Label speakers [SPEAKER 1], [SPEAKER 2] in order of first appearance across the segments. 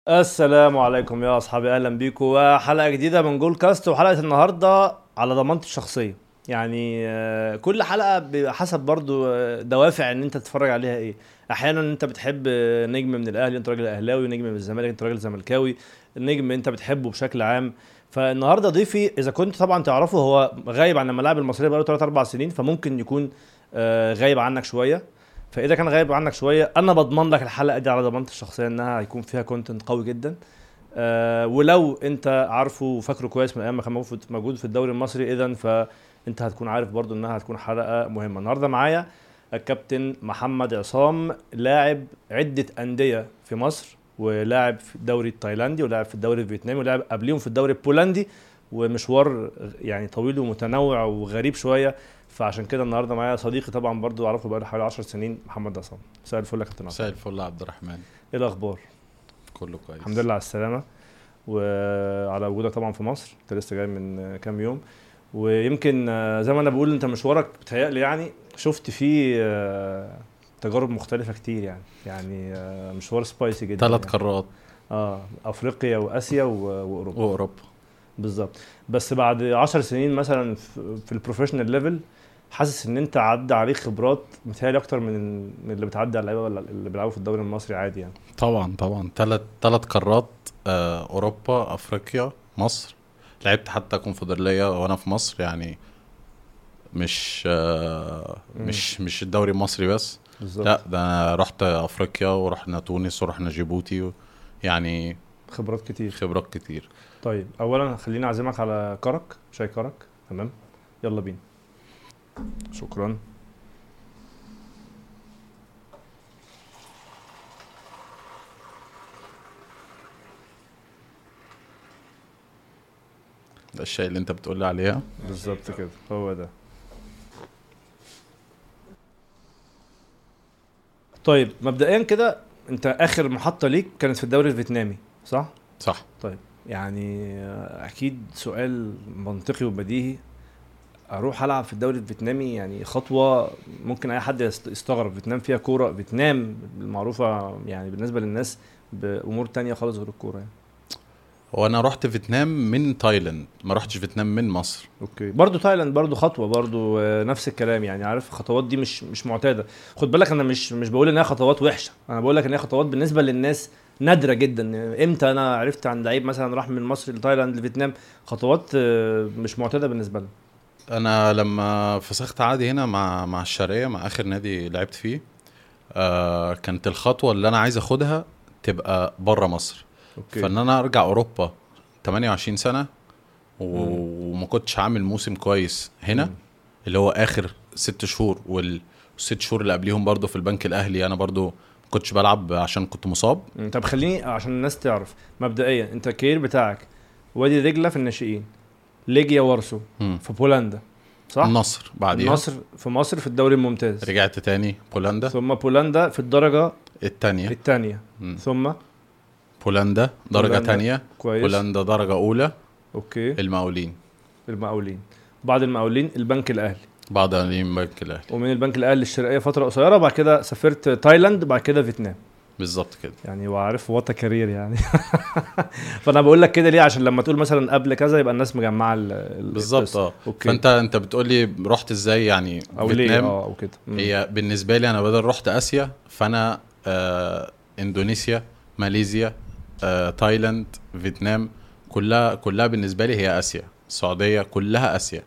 [SPEAKER 1] السلام عليكم يا اصحابي اهلا بيكم وحلقه جديده من جول كاست وحلقه النهارده على ضمانتي الشخصيه يعني آه، كل حلقه بيبقى حسب برضو آه، دوافع ان انت تتفرج عليها ايه احيانا انت بتحب آه، نجم من الاهلي انت راجل اهلاوي نجم من الزمالك انت راجل زملكاوي النجم انت بتحبه بشكل عام فالنهارده ضيفي اذا كنت طبعا تعرفه هو غايب عن الملاعب المصريه بقاله 3 4 سنين فممكن يكون آه، غايب عنك شويه فاذا كان غايب عنك شويه انا بضمن لك الحلقه دي على ضمانتي الشخصيه انها هيكون فيها كونتنت قوي جدا آه ولو انت عارفه وفاكره كويس من ايام ما كان موجود- موجود في الدوري المصري اذا فانت هتكون عارف برضو انها هتكون حلقه مهمه النهارده معايا الكابتن محمد عصام لاعب عده انديه في مصر ولاعب في الدوري التايلاندي ولاعب في الدوري الفيتنامي ولاعب قبليهم في الدوري البولندي ومشوار يعني طويل ومتنوع وغريب شويه فعشان كده النهارده معايا صديقي طبعا برضو اعرفه بقاله حوالي 10 سنين محمد عصام مساء الفل يا كابتن عصام
[SPEAKER 2] مساء الفل يا عبد الرحمن
[SPEAKER 1] ايه الاخبار
[SPEAKER 2] كله كويس
[SPEAKER 1] الحمد لله على السلامة وعلى وجودك طبعا في مصر انت لسه جاي من آه، كام يوم ويمكن آه، زي ما انا بقول انت مشوارك بتهيألي يعني شفت فيه آه، تجارب مختلفة كتير يعني يعني آه، مشوار سبايسي جدا
[SPEAKER 2] ثلاث
[SPEAKER 1] يعني.
[SPEAKER 2] قارات
[SPEAKER 1] اه افريقيا واسيا و- واوروبا
[SPEAKER 2] واوروبا
[SPEAKER 1] بالظبط بس بعد عشر سنين مثلا في في البروفيشنال ليفل حاسس ان انت عدى عليك خبرات متهيألي اكتر من من اللي بتعدي على اللعيبه ولا اللي بيلعبوا في الدوري المصري عادي يعني
[SPEAKER 2] طبعا طبعا ثلاث ثلاث قارات آه، اوروبا افريقيا مصر لعبت حتى كونفدراليه وانا في مصر يعني مش آه،
[SPEAKER 1] مم.
[SPEAKER 2] مش مش الدوري المصري بس
[SPEAKER 1] بالظبط
[SPEAKER 2] لا ده انا رحت افريقيا ورحنا تونس ورحنا جيبوتي و- يعني
[SPEAKER 1] خبرات كتير
[SPEAKER 2] خبرات كتير
[SPEAKER 1] طيب اولا خليني اعزمك على كرك شاي كرك تمام يلا بينا شكرا
[SPEAKER 2] ده الشيء اللي انت بتقول لي عليها
[SPEAKER 1] بالظبط كده هو ده طيب مبدئيا كده انت اخر محطة ليك كانت في الدوري الفيتنامي صح؟
[SPEAKER 2] صح
[SPEAKER 1] طيب يعني آه، اكيد سؤال منطقي وبديهي اروح العب في الدوري الفيتنامي يعني خطوه ممكن اي حد يست- يستغرب فيتنام فيها كوره فيتنام المعروفه يعني بالنسبه للناس بامور تانية خالص غير الكوره يعني
[SPEAKER 2] هو انا رحت فيتنام من تايلاند ما رحتش فيتنام من مصر
[SPEAKER 1] اوكي برضو تايلاند برضو خطوه برضو آه، نفس الكلام يعني عارف الخطوات دي مش مش معتاده خد بالك انا مش مش بقول انها خطوات وحشه انا بقول لك ان هي خطوات بالنسبه للناس نادره جدا امتى انا عرفت عن لعيب مثلا راح من مصر لتايلاند لفيتنام خطوات آه، مش معتاده بالنسبه لنا
[SPEAKER 2] انا لما فسخت عادي هنا مع مع الشرقيه مع اخر نادي لعبت فيه آه كانت الخطوه اللي انا عايز اخدها تبقى بره مصر
[SPEAKER 1] اوكي
[SPEAKER 2] فان انا ارجع اوروبا 28 سنه و- وما كنتش عامل موسم كويس هنا
[SPEAKER 1] مم.
[SPEAKER 2] اللي هو اخر ست شهور والست شهور اللي قبليهم برضو في البنك الاهلي انا برضو ما كنتش بلعب عشان كنت مصاب
[SPEAKER 1] مم، طب خليني عشان الناس تعرف مبدئيا انت الكارير بتاعك وادي دجله في الناشئين ليجيا وارسو
[SPEAKER 2] مم.
[SPEAKER 1] في بولندا صح؟
[SPEAKER 2] النصر بعديها
[SPEAKER 1] النصر في مصر في الدوري الممتاز
[SPEAKER 2] رجعت تاني بولندا
[SPEAKER 1] ثم بولندا في الدرجه
[SPEAKER 2] التانية
[SPEAKER 1] الثانيه
[SPEAKER 2] مم.
[SPEAKER 1] ثم
[SPEAKER 2] بولندا درجة
[SPEAKER 1] بولندا.
[SPEAKER 2] تانية
[SPEAKER 1] كويس
[SPEAKER 2] بولندا درجة أولى
[SPEAKER 1] اوكي
[SPEAKER 2] المقاولين
[SPEAKER 1] المقاولين بعد المقاولين البنك الاهلي
[SPEAKER 2] بعد البنك الأهلي
[SPEAKER 1] ومن البنك الاهلي الشرقيه فتره قصيره بعد كده سافرت تايلاند بعد كده فيتنام
[SPEAKER 2] بالظبط كده
[SPEAKER 1] يعني وعارف وات كارير يعني فانا بقول لك كده ليه عشان لما تقول مثلا قبل كذا يبقى الناس مجمعه ال- ال-
[SPEAKER 2] بالظبط
[SPEAKER 1] القصة.
[SPEAKER 2] اه
[SPEAKER 1] اوكي
[SPEAKER 2] فانت انت بتقول لي رحت ازاي يعني
[SPEAKER 1] او ليه
[SPEAKER 2] فيتنام
[SPEAKER 1] اه او كده مم.
[SPEAKER 2] هي بالنسبه لي انا بدل رحت اسيا فانا آه اندونيسيا ماليزيا آه تايلاند فيتنام كلها كلها بالنسبه لي هي اسيا السعوديه كلها اسيا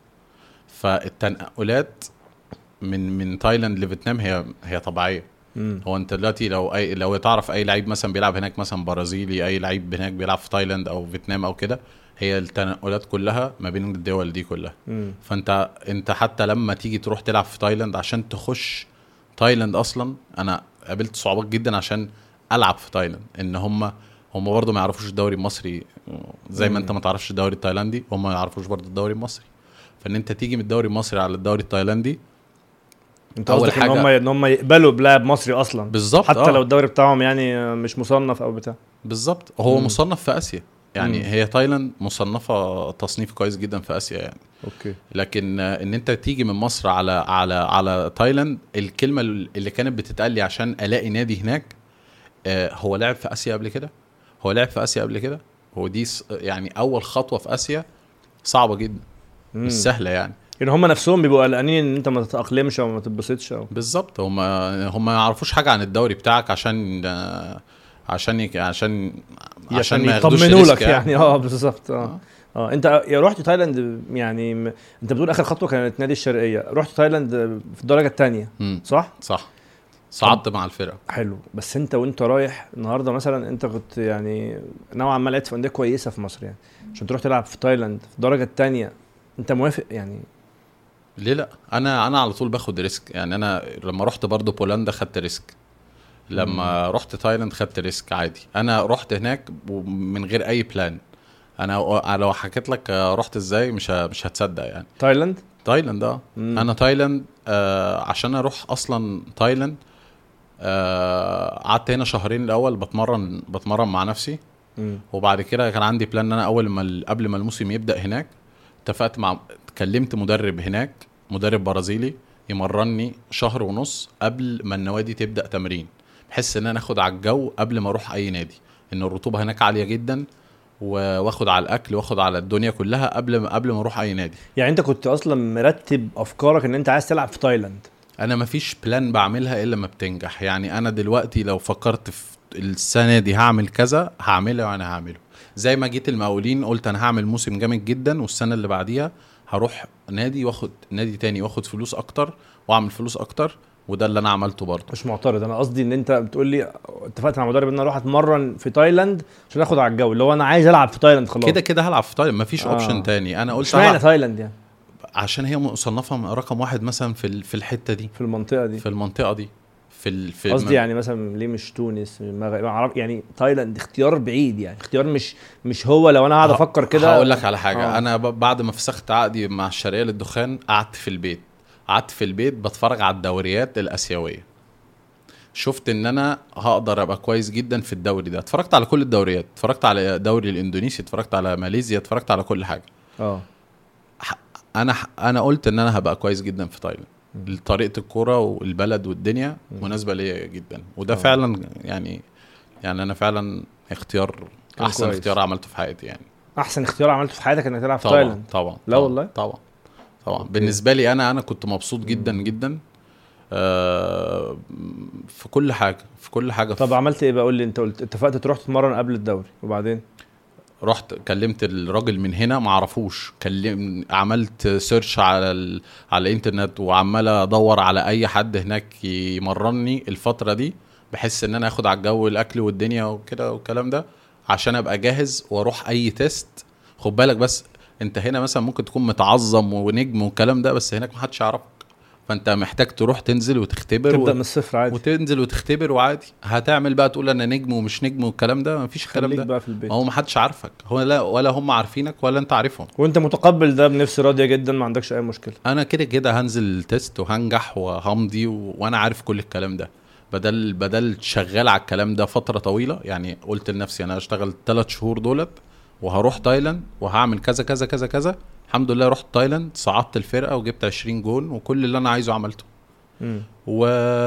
[SPEAKER 2] فالتنقلات من من تايلاند لفيتنام هي هي طبيعيه
[SPEAKER 1] مم.
[SPEAKER 2] هو انت دلوقتي لو اي لو تعرف اي لعيب مثلا بيلعب هناك مثلا برازيلي اي لعيب هناك بيلعب في تايلاند او فيتنام او كده هي التنقلات كلها ما بين الدول دي كلها
[SPEAKER 1] مم.
[SPEAKER 2] فانت انت حتى لما تيجي تروح تلعب في تايلاند عشان تخش تايلاند اصلا انا قابلت صعوبات جدا عشان العب في تايلاند ان هم هم برضه ما يعرفوش الدوري المصري زي ما
[SPEAKER 1] مم.
[SPEAKER 2] انت ما تعرفش الدوري التايلاندي هم ما يعرفوش برضه الدوري المصري فان انت تيجي من الدوري المصري على الدوري التايلاندي
[SPEAKER 1] انت
[SPEAKER 2] أول
[SPEAKER 1] قصدك ان
[SPEAKER 2] حاجة-
[SPEAKER 1] هم ان هم يقبلوا بلاعب مصري اصلا
[SPEAKER 2] بالظبط
[SPEAKER 1] حتى
[SPEAKER 2] آه.
[SPEAKER 1] لو الدوري بتاعهم يعني مش مصنف او بتاع
[SPEAKER 2] بالظبط هو
[SPEAKER 1] مم.
[SPEAKER 2] مصنف في اسيا يعني
[SPEAKER 1] مم.
[SPEAKER 2] هي تايلاند مصنفه تصنيف كويس جدا في اسيا يعني
[SPEAKER 1] اوكي
[SPEAKER 2] لكن آه، ان انت تيجي من مصر على على على تايلاند الكلمه اللي كانت بتتقال لي عشان الاقي نادي هناك آه، هو لعب في اسيا قبل كده هو لعب في اسيا قبل كده هو دي س- يعني اول خطوه في اسيا صعبه جدا
[SPEAKER 1] مم.
[SPEAKER 2] مش سهله يعني
[SPEAKER 1] يعني هم نفسهم بيبقوا قلقانين ان انت ما تتاقلمش او ما تتبسطش او
[SPEAKER 2] بالظبط هم هم ما يعرفوش حاجه عن الدوري بتاعك عشان آه، عشان يك- عشان
[SPEAKER 1] عشان
[SPEAKER 2] ما ياخدوش
[SPEAKER 1] يطمنوا
[SPEAKER 2] ريسك
[SPEAKER 1] لك يعني اه بالظبط اه اه انت يا رحت تايلاند يعني م... انت بتقول اخر خطوه كانت نادي الشرقيه رحت تايلاند في الدرجه الثانيه
[SPEAKER 2] مم.
[SPEAKER 1] صح
[SPEAKER 2] صح صعدت مع الفرقه
[SPEAKER 1] حلو بس انت وانت رايح النهارده مثلا انت كنت يعني نوعا ما لعبت في انديه كويسه في مصر يعني عشان تروح تلعب في تايلاند في الدرجه الثانيه انت موافق يعني
[SPEAKER 2] ليه لا انا انا على طول باخد ريسك يعني انا لما رحت برضو بولندا خدت ريسك لما رحت تايلاند خدت ريسك عادي انا رحت هناك من غير اي بلان انا لو حكيت لك رحت ازاي مش ه- مش هتصدق يعني
[SPEAKER 1] تايلاند
[SPEAKER 2] تايلاند اه
[SPEAKER 1] مم.
[SPEAKER 2] انا تايلاند آه عشان اروح اصلا تايلاند آه، قعدت هنا شهرين الاول بتمرن بتمرن مع نفسي
[SPEAKER 1] مم.
[SPEAKER 2] وبعد كده كان عندي بلان ان انا اول ما ال- قبل ما الموسم يبدا هناك اتفقت مع كلمت مدرب هناك مدرب برازيلي يمرني شهر ونص قبل ما النوادي تبدا تمرين بحس ان انا اخد على الجو قبل ما اروح اي نادي ان الرطوبه هناك عاليه جدا و- واخد على الاكل واخد على الدنيا كلها قبل ما قبل ما اروح اي نادي
[SPEAKER 1] يعني انت كنت اصلا مرتب افكارك ان انت عايز تلعب في تايلاند
[SPEAKER 2] انا مفيش بلان بعملها الا ما بتنجح يعني انا دلوقتي لو فكرت في السنه دي هعمل كذا هعمله وانا هعمله زي ما جيت المقاولين قلت انا هعمل موسم جامد جدا والسنه اللي بعديها هروح نادي واخد نادي تاني واخد فلوس اكتر واعمل فلوس اكتر وده اللي انا عملته برضه
[SPEAKER 1] مش معترض انا قصدي ان انت بتقول لي اتفقت مع مدرب ان انا اروح اتمرن في تايلاند عشان اخد على الجو اللي هو انا عايز العب في تايلاند خلاص
[SPEAKER 2] كده كده هلعب في تايلاند مفيش
[SPEAKER 1] آه.
[SPEAKER 2] اوبشن تاني انا قلت
[SPEAKER 1] اشمعنى
[SPEAKER 2] هلعب
[SPEAKER 1] تايلاند يعني
[SPEAKER 2] عشان هي مصنفه رقم واحد مثلا في ال- في الحته دي
[SPEAKER 1] في المنطقه دي
[SPEAKER 2] في المنطقه دي في ال- في
[SPEAKER 1] قصدي يعني مثلا ليه مش تونس المغرب عرب يعني تايلاند اختيار بعيد يعني اختيار مش مش هو لو انا قاعد
[SPEAKER 2] ه-
[SPEAKER 1] افكر كده
[SPEAKER 2] هقول لك على حاجه
[SPEAKER 1] آه.
[SPEAKER 2] آه. انا ب- بعد ما فسخت عقدي مع الشرقيه للدخان قعدت في البيت قعدت في البيت بتفرج على الدوريات الاسيويه شفت ان انا هقدر ابقى كويس جدا في الدوري ده اتفرجت على كل الدوريات اتفرجت على الدوري الاندونيسي اتفرجت على ماليزيا اتفرجت على كل حاجه
[SPEAKER 1] اه
[SPEAKER 2] انا انا قلت ان انا هبقى كويس جدا في تايلاند طريقه الكوره والبلد والدنيا مناسبه ليا جدا وده
[SPEAKER 1] آه.
[SPEAKER 2] فعلا يعني يعني انا فعلا اختيار
[SPEAKER 1] كان
[SPEAKER 2] احسن
[SPEAKER 1] كويس.
[SPEAKER 2] اختيار عملته في حياتي يعني
[SPEAKER 1] احسن اختيار عملته في حياتك انك تلعب في
[SPEAKER 2] طبعا
[SPEAKER 1] تايلاند
[SPEAKER 2] طبعا
[SPEAKER 1] لا
[SPEAKER 2] طبعا
[SPEAKER 1] والله؟
[SPEAKER 2] طبعا طبعا
[SPEAKER 1] أوكي.
[SPEAKER 2] بالنسبه لي انا انا كنت مبسوط جدا جدا آه في كل حاجه في كل حاجه
[SPEAKER 1] طب عملت ايه بقى قول لي انت قلت اتفقت تروح تتمرن قبل الدوري وبعدين
[SPEAKER 2] رحت كلمت الراجل من هنا ما اعرفوش كلم عملت سيرش على ال... على الانترنت وعمال ادور على اي حد هناك يمرني الفتره دي بحس ان انا اخد على الجو الاكل والدنيا وكده والكلام ده عشان ابقى جاهز واروح اي تيست خد بالك بس انت هنا مثلا ممكن تكون متعظم ونجم والكلام ده بس هناك محدش يعرفك فانت محتاج تروح تنزل وتختبر
[SPEAKER 1] تبدا
[SPEAKER 2] و...
[SPEAKER 1] من الصفر عادي
[SPEAKER 2] وتنزل وتختبر وعادي هتعمل بقى تقول انا نجم ومش نجم والكلام ده مفيش الكلام
[SPEAKER 1] خليك
[SPEAKER 2] ده
[SPEAKER 1] بقى في البيت
[SPEAKER 2] ما هو ما حدش عارفك هو لا ولا هم عارفينك ولا انت عارفهم
[SPEAKER 1] وانت متقبل ده بنفس راضيه جدا ما عندكش اي مشكله
[SPEAKER 2] انا كده كده هنزل التيست وهنجح وهمضي و... وانا عارف كل الكلام ده بدل بدل شغال على الكلام ده فتره طويله يعني قلت لنفسي انا هشتغل ثلاث شهور دولت وهروح تايلاند وهعمل كذا كذا كذا كذا الحمد لله رحت تايلاند صعدت الفرقه وجبت 20 جون وكل اللي انا عايزه عملته
[SPEAKER 1] مم.
[SPEAKER 2] و...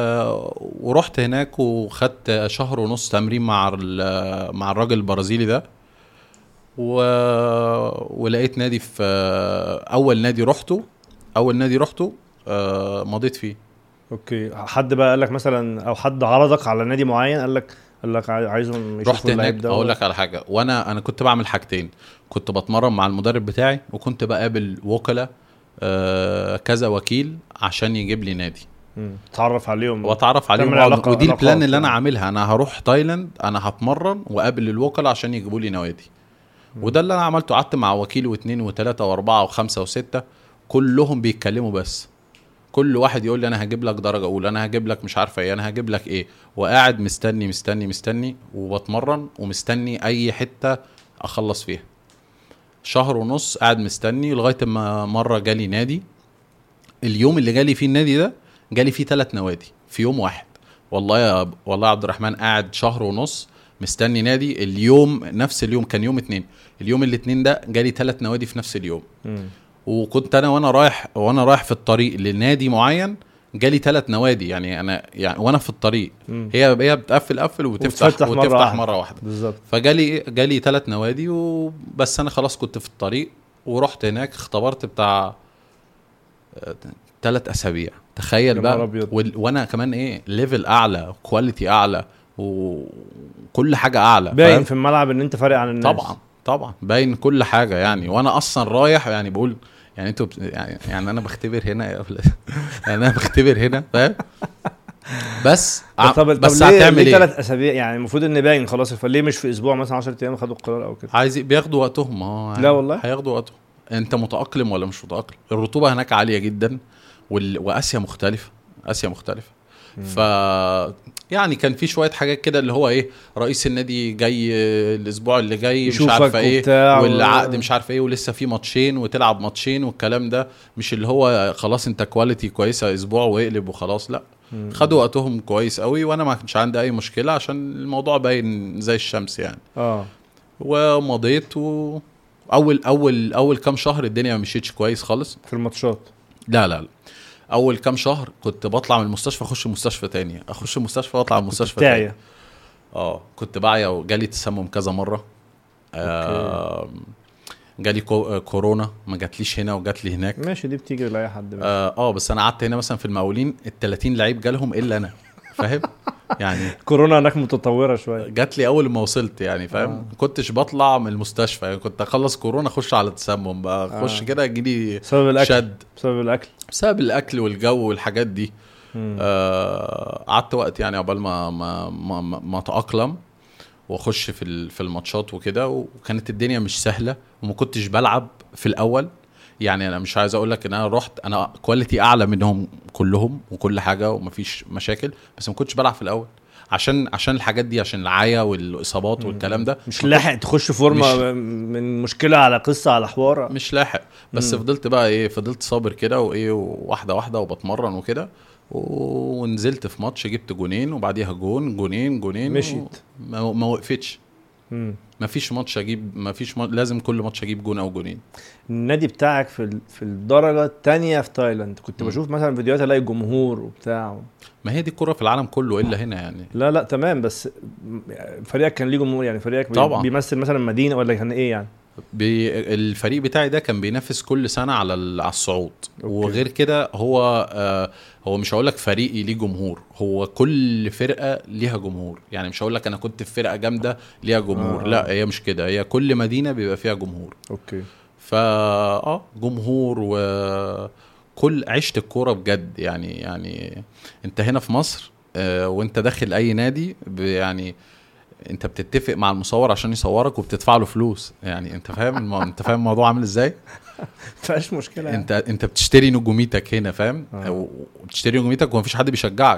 [SPEAKER 2] ورحت هناك وخدت شهر ونص تمرين مع ال... مع الراجل البرازيلي ده و... ولقيت نادي في اول نادي رحته اول نادي رحته آه، مضيت فيه
[SPEAKER 1] اوكي حد بقى قال لك مثلا او حد عرضك على نادي معين قال لك قال لك عاي- عايزهم يشوفوا
[SPEAKER 2] رحت
[SPEAKER 1] اللعيب
[SPEAKER 2] هناك
[SPEAKER 1] ده
[SPEAKER 2] اقول لك على حاجه وانا انا كنت بعمل حاجتين كنت بتمرن مع المدرب بتاعي وكنت بقابل وكلاء آه، كذا وكيل عشان يجيب لي نادي
[SPEAKER 1] مم. تعرف عليهم
[SPEAKER 2] واتعرف عليهم
[SPEAKER 1] تعمل
[SPEAKER 2] وأقعد-
[SPEAKER 1] علاقة-
[SPEAKER 2] ودي البلان
[SPEAKER 1] علاقات
[SPEAKER 2] اللي انا
[SPEAKER 1] يعني.
[SPEAKER 2] عاملها انا هروح تايلاند انا هتمرن واقابل الوكلاء عشان يجيبوا لي نوادي وده اللي انا عملته قعدت مع وكيل واثنين وثلاثه واربعه وخمسه وسته كلهم بيتكلموا بس كل واحد يقول لي انا هجيب لك درجه اولى انا هجيب لك مش عارفه ايه انا هجيب لك ايه وقاعد مستني مستني مستني وبتمرن ومستني اي حته اخلص فيها شهر ونص قاعد مستني لغايه ما مره جالي نادي اليوم اللي جالي فيه النادي ده جالي فيه ثلاث نوادي في يوم واحد والله يا والله يا عبد الرحمن قاعد شهر ونص مستني نادي اليوم نفس اليوم كان يوم اتنين اليوم الاثنين ده جالي ثلاث نوادي في نفس اليوم
[SPEAKER 1] مم.
[SPEAKER 2] وكنت انا وانا رايح وانا رايح في الطريق لنادي معين جالي ثلاث نوادي يعني انا يعني وانا في الطريق
[SPEAKER 1] مم.
[SPEAKER 2] هي هي بتقفل قفل وتفتح
[SPEAKER 1] وتفتح
[SPEAKER 2] وتفتح,
[SPEAKER 1] مرة
[SPEAKER 2] وتفتح
[SPEAKER 1] واحدة.
[SPEAKER 2] مره واحده
[SPEAKER 1] بالظبط
[SPEAKER 2] فجالي جالي ثلاث نوادي وبس انا خلاص كنت في الطريق ورحت هناك اختبرت بتاع ثلاث اسابيع تخيل
[SPEAKER 1] يا نهار
[SPEAKER 2] بقى
[SPEAKER 1] أبيض.
[SPEAKER 2] وال- وانا كمان ايه ليفل اعلى كواليتي اعلى وكل حاجه اعلى
[SPEAKER 1] باين
[SPEAKER 2] فاهم؟
[SPEAKER 1] في الملعب ان انت فارق عن الناس
[SPEAKER 2] طبعا طبعا باين كل حاجه يعني وانا اصلا رايح يعني بقول يعني انتوا بت... يعني, يعني انا بختبر هنا يا أولاد. يعني انا بختبر هنا فاهم بس ع-
[SPEAKER 1] طب
[SPEAKER 2] بس
[SPEAKER 1] طب ليه
[SPEAKER 2] هتعمل
[SPEAKER 1] ليه
[SPEAKER 2] ايه
[SPEAKER 1] ثلاث اسابيع يعني المفروض ان باين خلاص فليه مش في اسبوع مثلا 10 ايام خدوا القرار او كده
[SPEAKER 2] عايز بياخدوا وقتهم اه
[SPEAKER 1] لا والله.
[SPEAKER 2] هياخدوا وقتهم انت متاقلم ولا مش متاقلم الرطوبه هناك عاليه جدا وال... واسيا مختلفه اسيا مختلفه ف يعني كان في شويه حاجات كده اللي هو ايه رئيس النادي جاي الاسبوع اللي جاي مش
[SPEAKER 1] يشوفك
[SPEAKER 2] عارفه ايه
[SPEAKER 1] وبتاع و-
[SPEAKER 2] والعقد مش عارفه ايه ولسه في ماتشين وتلعب ماتشين والكلام ده مش اللي هو خلاص انت كواليتي كويسه اسبوع واقلب وخلاص لا
[SPEAKER 1] مم.
[SPEAKER 2] خدوا وقتهم كويس قوي وانا ما كانش عندي اي مشكله عشان الموضوع باين زي الشمس يعني
[SPEAKER 1] اه
[SPEAKER 2] ومضيت و اول اول اول كام شهر الدنيا ما مشيتش كويس خالص
[SPEAKER 1] في الماتشات
[SPEAKER 2] لا لا لا اول كام شهر كنت بطلع من المستشفى اخش المستشفى تاني اخش المستشفى واطلع من المستشفى تاني
[SPEAKER 1] بتاعي
[SPEAKER 2] اه كنت بعيا وجالي تسمم كذا مره آه جالي كو آه، كورونا ما جاتليش هنا وجات لي هناك
[SPEAKER 1] ماشي دي بتيجي لاي حد بقى.
[SPEAKER 2] اه آه، بس انا قعدت هنا مثلا في المقاولين ال 30 لعيب جالهم الا انا فاهم يعني
[SPEAKER 1] كورونا هناك متطوره شويه
[SPEAKER 2] جات لي اول ما وصلت يعني فاهم
[SPEAKER 1] آه.
[SPEAKER 2] ما كنتش بطلع من المستشفى يعني كنت اخلص كورونا اخش على تسمم بقى اخش
[SPEAKER 1] آه.
[SPEAKER 2] كده يجيلي
[SPEAKER 1] بسبب الاكل
[SPEAKER 2] شد
[SPEAKER 1] بسبب الاكل
[SPEAKER 2] بسبب الاكل والجو والحاجات دي
[SPEAKER 1] مم.
[SPEAKER 2] آه، قعدت وقت يعني عقبال ما ما ما, ما, ما اتاقلم واخش في ال- في الماتشات وكده وكانت الدنيا مش سهله وما كنتش بلعب في الاول يعني انا مش عايز اقول لك ان انا رحت انا كواليتي اعلى منهم كلهم وكل حاجه ومفيش مشاكل بس ما كنتش بلعب في الاول عشان عشان الحاجات دي عشان العيا والاصابات والكلام ده
[SPEAKER 1] مش لاحق تخش فورمه من مشكله على قصه على حوار
[SPEAKER 2] مش لاحق بس
[SPEAKER 1] مم.
[SPEAKER 2] فضلت بقى ايه فضلت صابر كده وايه واحده واحده وبتمرن وكده و- ونزلت في ماتش جبت جونين وبعديها جون جونين جونين
[SPEAKER 1] مشيت.
[SPEAKER 2] ما, ما وقفتش
[SPEAKER 1] مم.
[SPEAKER 2] ما فيش ماتش اجيب ما فيش ما لازم كل ماتش اجيب جون او جونين
[SPEAKER 1] النادي بتاعك في ال- في الدرجه الثانيه في تايلاند كنت
[SPEAKER 2] مم.
[SPEAKER 1] بشوف مثلا فيديوهات الاقي جمهور وبتاع
[SPEAKER 2] ما هي دي الكرة في العالم كله الا هنا يعني
[SPEAKER 1] لا لا تمام بس فريقك كان ليه جمهور يعني فريقك بي-
[SPEAKER 2] طبعا.
[SPEAKER 1] بيمثل مثلا مدينه ولا كان ايه يعني
[SPEAKER 2] بي الفريق بتاعي ده كان بينافس كل سنه على ال- على الصعود
[SPEAKER 1] أوكي.
[SPEAKER 2] وغير كده هو آه هو مش هقول لك فريقي ليه جمهور هو كل فرقه ليها جمهور يعني مش هقول لك انا كنت في فرقه جامده ليها جمهور
[SPEAKER 1] آه.
[SPEAKER 2] آه. لا هي مش كده هي كل مدينه بيبقى فيها جمهور
[SPEAKER 1] اوكي
[SPEAKER 2] فا اه جمهور وكل عشت الكوره بجد يعني يعني انت هنا في مصر آه وانت داخل اي نادي ب- يعني انت بتتفق مع المصور عشان يصورك وبتدفع له فلوس يعني انت فاهم الم... انت فاهم الموضوع عامل ازاي
[SPEAKER 1] فيهاش مشكله يعني.
[SPEAKER 2] انت انت بتشتري نجوميتك هنا فاهم
[SPEAKER 1] آه.
[SPEAKER 2] و- وبتشتري نجوميتك ومفيش حد بيشجعك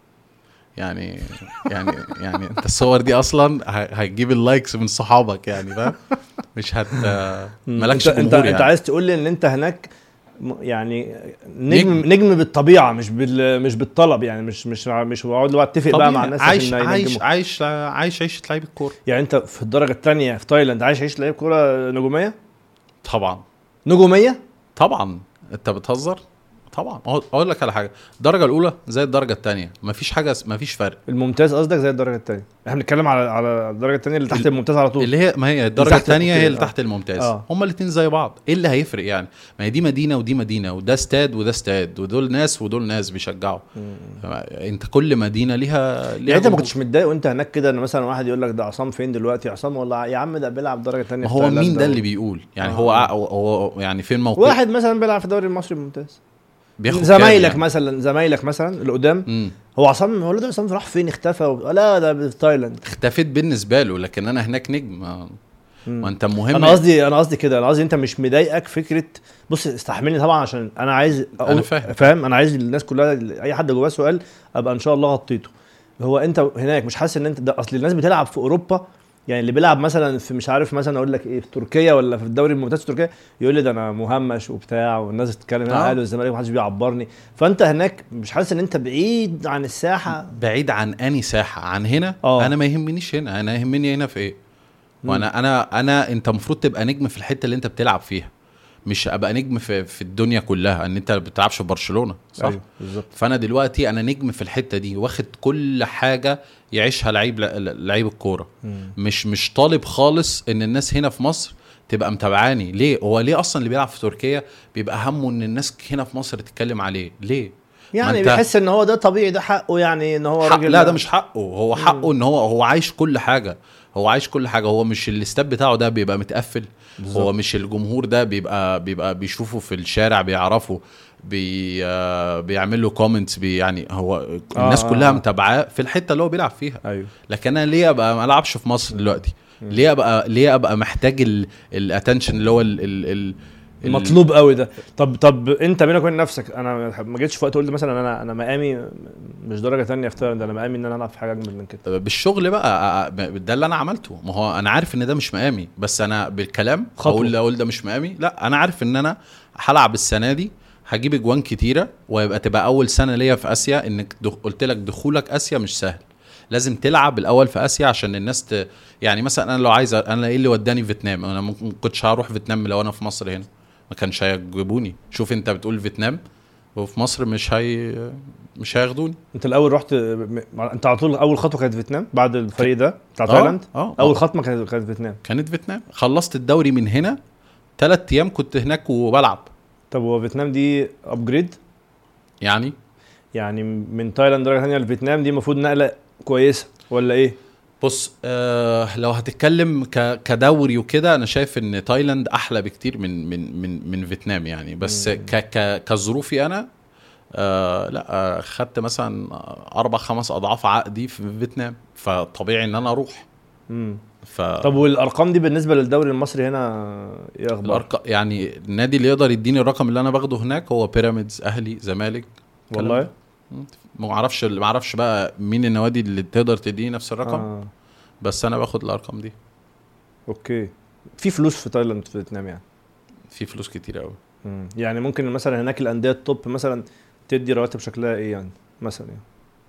[SPEAKER 2] يعني يعني يعني انت الصور دي اصلا ه- هتجيب اللايكس من صحابك يعني فاهم مش هت مالكش
[SPEAKER 1] انت انت,
[SPEAKER 2] جمهور
[SPEAKER 1] انت
[SPEAKER 2] يعني
[SPEAKER 1] عايز تقول لي ان انت هناك م- يعني نجم نجم بالطبيعه مش بال مش بالطلب يعني مش مش مش بقعد له اتفق بقى مع
[SPEAKER 2] طبيعي.
[SPEAKER 1] الناس
[SPEAKER 2] عايش
[SPEAKER 1] عشان
[SPEAKER 2] عايش
[SPEAKER 1] ينجموا.
[SPEAKER 2] عايش عايش عيشه لعيب الكوره
[SPEAKER 1] يعني انت في الدرجه الثانيه في تايلاند عايش عيش لعيب كوره نجوميه
[SPEAKER 2] طبعا
[SPEAKER 1] نجوميه
[SPEAKER 2] طبعا انت بتهزر طبعا أقول- اقول لك على حاجه الدرجه الاولى زي الدرجه الثانيه مفيش حاجه مفيش فرق
[SPEAKER 1] الممتاز قصدك زي الدرجه الثانيه احنا بنتكلم على على الدرجه الثانيه اللي تحت
[SPEAKER 2] ال-
[SPEAKER 1] الممتاز على طول
[SPEAKER 2] اللي هي ما هي الدرجه
[SPEAKER 1] تحت
[SPEAKER 2] الثانيه
[SPEAKER 1] أوكي،
[SPEAKER 2] هي اللي
[SPEAKER 1] آه.
[SPEAKER 2] تحت الممتاز
[SPEAKER 1] آه.
[SPEAKER 2] هما الاثنين زي بعض ايه اللي هيفرق يعني ما هي دي مدينه ودي مدينه وده استاد وده استاد ودول ناس ودول ناس بيشجعوا انت كل مدينه ليها ليها
[SPEAKER 1] يعني انت ما
[SPEAKER 2] جمهور.
[SPEAKER 1] كنتش متضايق وانت هناك كده ان مثلا واحد يقول لك ده عصام فين دلوقتي عصام والله يا عم ده بيلعب درجه ثانيه
[SPEAKER 2] ما هو مين ده اللي بيقول يعني
[SPEAKER 1] آه.
[SPEAKER 2] هو هو هو يعني فين موقف
[SPEAKER 1] واحد مثلا بيلعب في الدوري المصري الممتاز
[SPEAKER 2] بياخد
[SPEAKER 1] زمايلك
[SPEAKER 2] كام
[SPEAKER 1] مثلا زمايلك مثلا اللي قدام
[SPEAKER 2] يعني.
[SPEAKER 1] هو عصام هو ده عصام راح فين اختفى و... لا ده في تايلاند
[SPEAKER 2] اختفيت بالنسبه له لكن انا هناك نجم ما,
[SPEAKER 1] مم.
[SPEAKER 2] ما انت مهم
[SPEAKER 1] انا قصدي انا قصدي كده انا قصدي انت مش مضايقك فكره بص استحملني طبعا عشان انا عايز أقول
[SPEAKER 2] أنا فاهم.
[SPEAKER 1] فاهم انا عايز الناس كلها اي حد جواه سؤال ابقى ان شاء الله غطيته هو انت هناك مش حاسس ان انت ده اصل الناس بتلعب في اوروبا يعني اللي بيلعب مثلا في مش عارف مثلا اقول لك ايه في تركيا ولا في الدوري الممتاز في تركيا يقول لي ده انا مهمش وبتاع والناس بتتكلم هنا
[SPEAKER 2] آه.
[SPEAKER 1] اهلي والزمالك محدش بيعبرني فانت هناك مش حاسس ان انت بعيد عن الساحه
[SPEAKER 2] بعيد عن اني ساحه عن هنا
[SPEAKER 1] آه.
[SPEAKER 2] انا ما يهمنيش هنا انا يهمني هنا في ايه وانا انا انا انت المفروض تبقى نجم في الحته اللي انت بتلعب فيها مش ابقى نجم في, في الدنيا كلها ان انت ما بتلعبش في برشلونه صح
[SPEAKER 1] ايوه بالظبط
[SPEAKER 2] فانا دلوقتي انا نجم في الحته دي واخد كل حاجه يعيشها لعيب لعيب الكوره مش مش طالب خالص ان الناس هنا في مصر تبقى متابعاني ليه هو ليه اصلا اللي بيلعب في تركيا بيبقى همه ان الناس هنا في مصر تتكلم عليه ليه
[SPEAKER 1] يعني
[SPEAKER 2] أنت-
[SPEAKER 1] بيحس ان هو ده طبيعي ده حقه يعني ان هو
[SPEAKER 2] حق
[SPEAKER 1] راجل
[SPEAKER 2] لا ده مش حقه هو حقه ان هو هو عايش كل حاجه هو عايش كل حاجه هو مش الاستاد بتاعه ده بيبقى متقفل
[SPEAKER 1] بالظبط.
[SPEAKER 2] هو مش الجمهور ده بيبقى بيبقى بيشوفه في الشارع بيعرفه بي آه بيعمل له كومنتس بي يعني هو الناس
[SPEAKER 1] آه،
[SPEAKER 2] كلها
[SPEAKER 1] آه.
[SPEAKER 2] متابعاه في الحته اللي هو بيلعب فيها
[SPEAKER 1] ايوه
[SPEAKER 2] لكن انا ليه ابقى ما العبش في مصر دلوقتي ليه ابقى ليه ابقى محتاج الاتنشن اللي هو ال ال ال ال-
[SPEAKER 1] مطلوب قوي ده طب طب انت بينك وبين نفسك انا ما جيتش في وقت قلت مثلا انا انا مقامي مش درجه تانية في تايلاند انا مقامي ان انا العب في حاجه اجمل من كده
[SPEAKER 2] بالشغل بقى أ- أ- ده اللي انا عملته ما هو انا عارف ان ده مش مقامي بس انا بالكلام
[SPEAKER 1] خطوة.
[SPEAKER 2] اقول اقول ده مش مقامي لا انا عارف ان انا هلعب السنه دي هجيب اجوان كتيره ويبقى تبقى اول سنه ليا في اسيا انك دخ... قلت لك دخولك اسيا مش سهل لازم تلعب الاول في اسيا عشان الناس ت... يعني مثلا انا لو عايز أ- انا ايه اللي وداني فيتنام انا ممكن ما كنتش هروح فيتنام لو انا في مصر هنا ما كانش هيجيبوني شوف انت بتقول فيتنام وفي مصر مش هي مش هياخدوني
[SPEAKER 1] انت الاول رحت م- انت على طول اول خطوه كانت فيتنام بعد الفريق ده بتاع
[SPEAKER 2] آه،
[SPEAKER 1] تايلاند
[SPEAKER 2] اه
[SPEAKER 1] اول
[SPEAKER 2] آه.
[SPEAKER 1] خطوه كانت كانت فيتنام
[SPEAKER 2] كانت فيتنام خلصت الدوري من هنا ثلاث ايام كنت هناك وبلعب
[SPEAKER 1] طب هو فيتنام دي ابجريد
[SPEAKER 2] يعني
[SPEAKER 1] يعني من تايلاند درجه ثانيه لفيتنام دي المفروض نقله كويسه ولا ايه؟
[SPEAKER 2] بص آه لو هتتكلم ك كدوري وكده انا شايف ان تايلاند احلى بكتير من من من من فيتنام يعني بس
[SPEAKER 1] مم.
[SPEAKER 2] ك ك كظروفي انا آه لا آه خدت مثلا اربع خمس اضعاف عقدي في فيتنام فطبيعي ان انا اروح
[SPEAKER 1] امم
[SPEAKER 2] ف
[SPEAKER 1] طب والارقام دي بالنسبه للدوري المصري هنا ايه اخبار؟
[SPEAKER 2] الأرق... يعني النادي اللي يقدر يديني الرقم اللي انا باخده هناك هو بيراميدز اهلي زمالك
[SPEAKER 1] والله
[SPEAKER 2] ما اعرفش ما اعرفش بقى مين النوادي اللي تقدر تديني نفس الرقم
[SPEAKER 1] آه.
[SPEAKER 2] بس انا باخد الارقام دي
[SPEAKER 1] اوكي في فلوس في تايلاند في فيتنام يعني
[SPEAKER 2] في فلوس كتير قوي
[SPEAKER 1] مم. يعني ممكن مثلا هناك الانديه التوب مثلا تدي رواتب شكلها ايه يعني مثلا يعني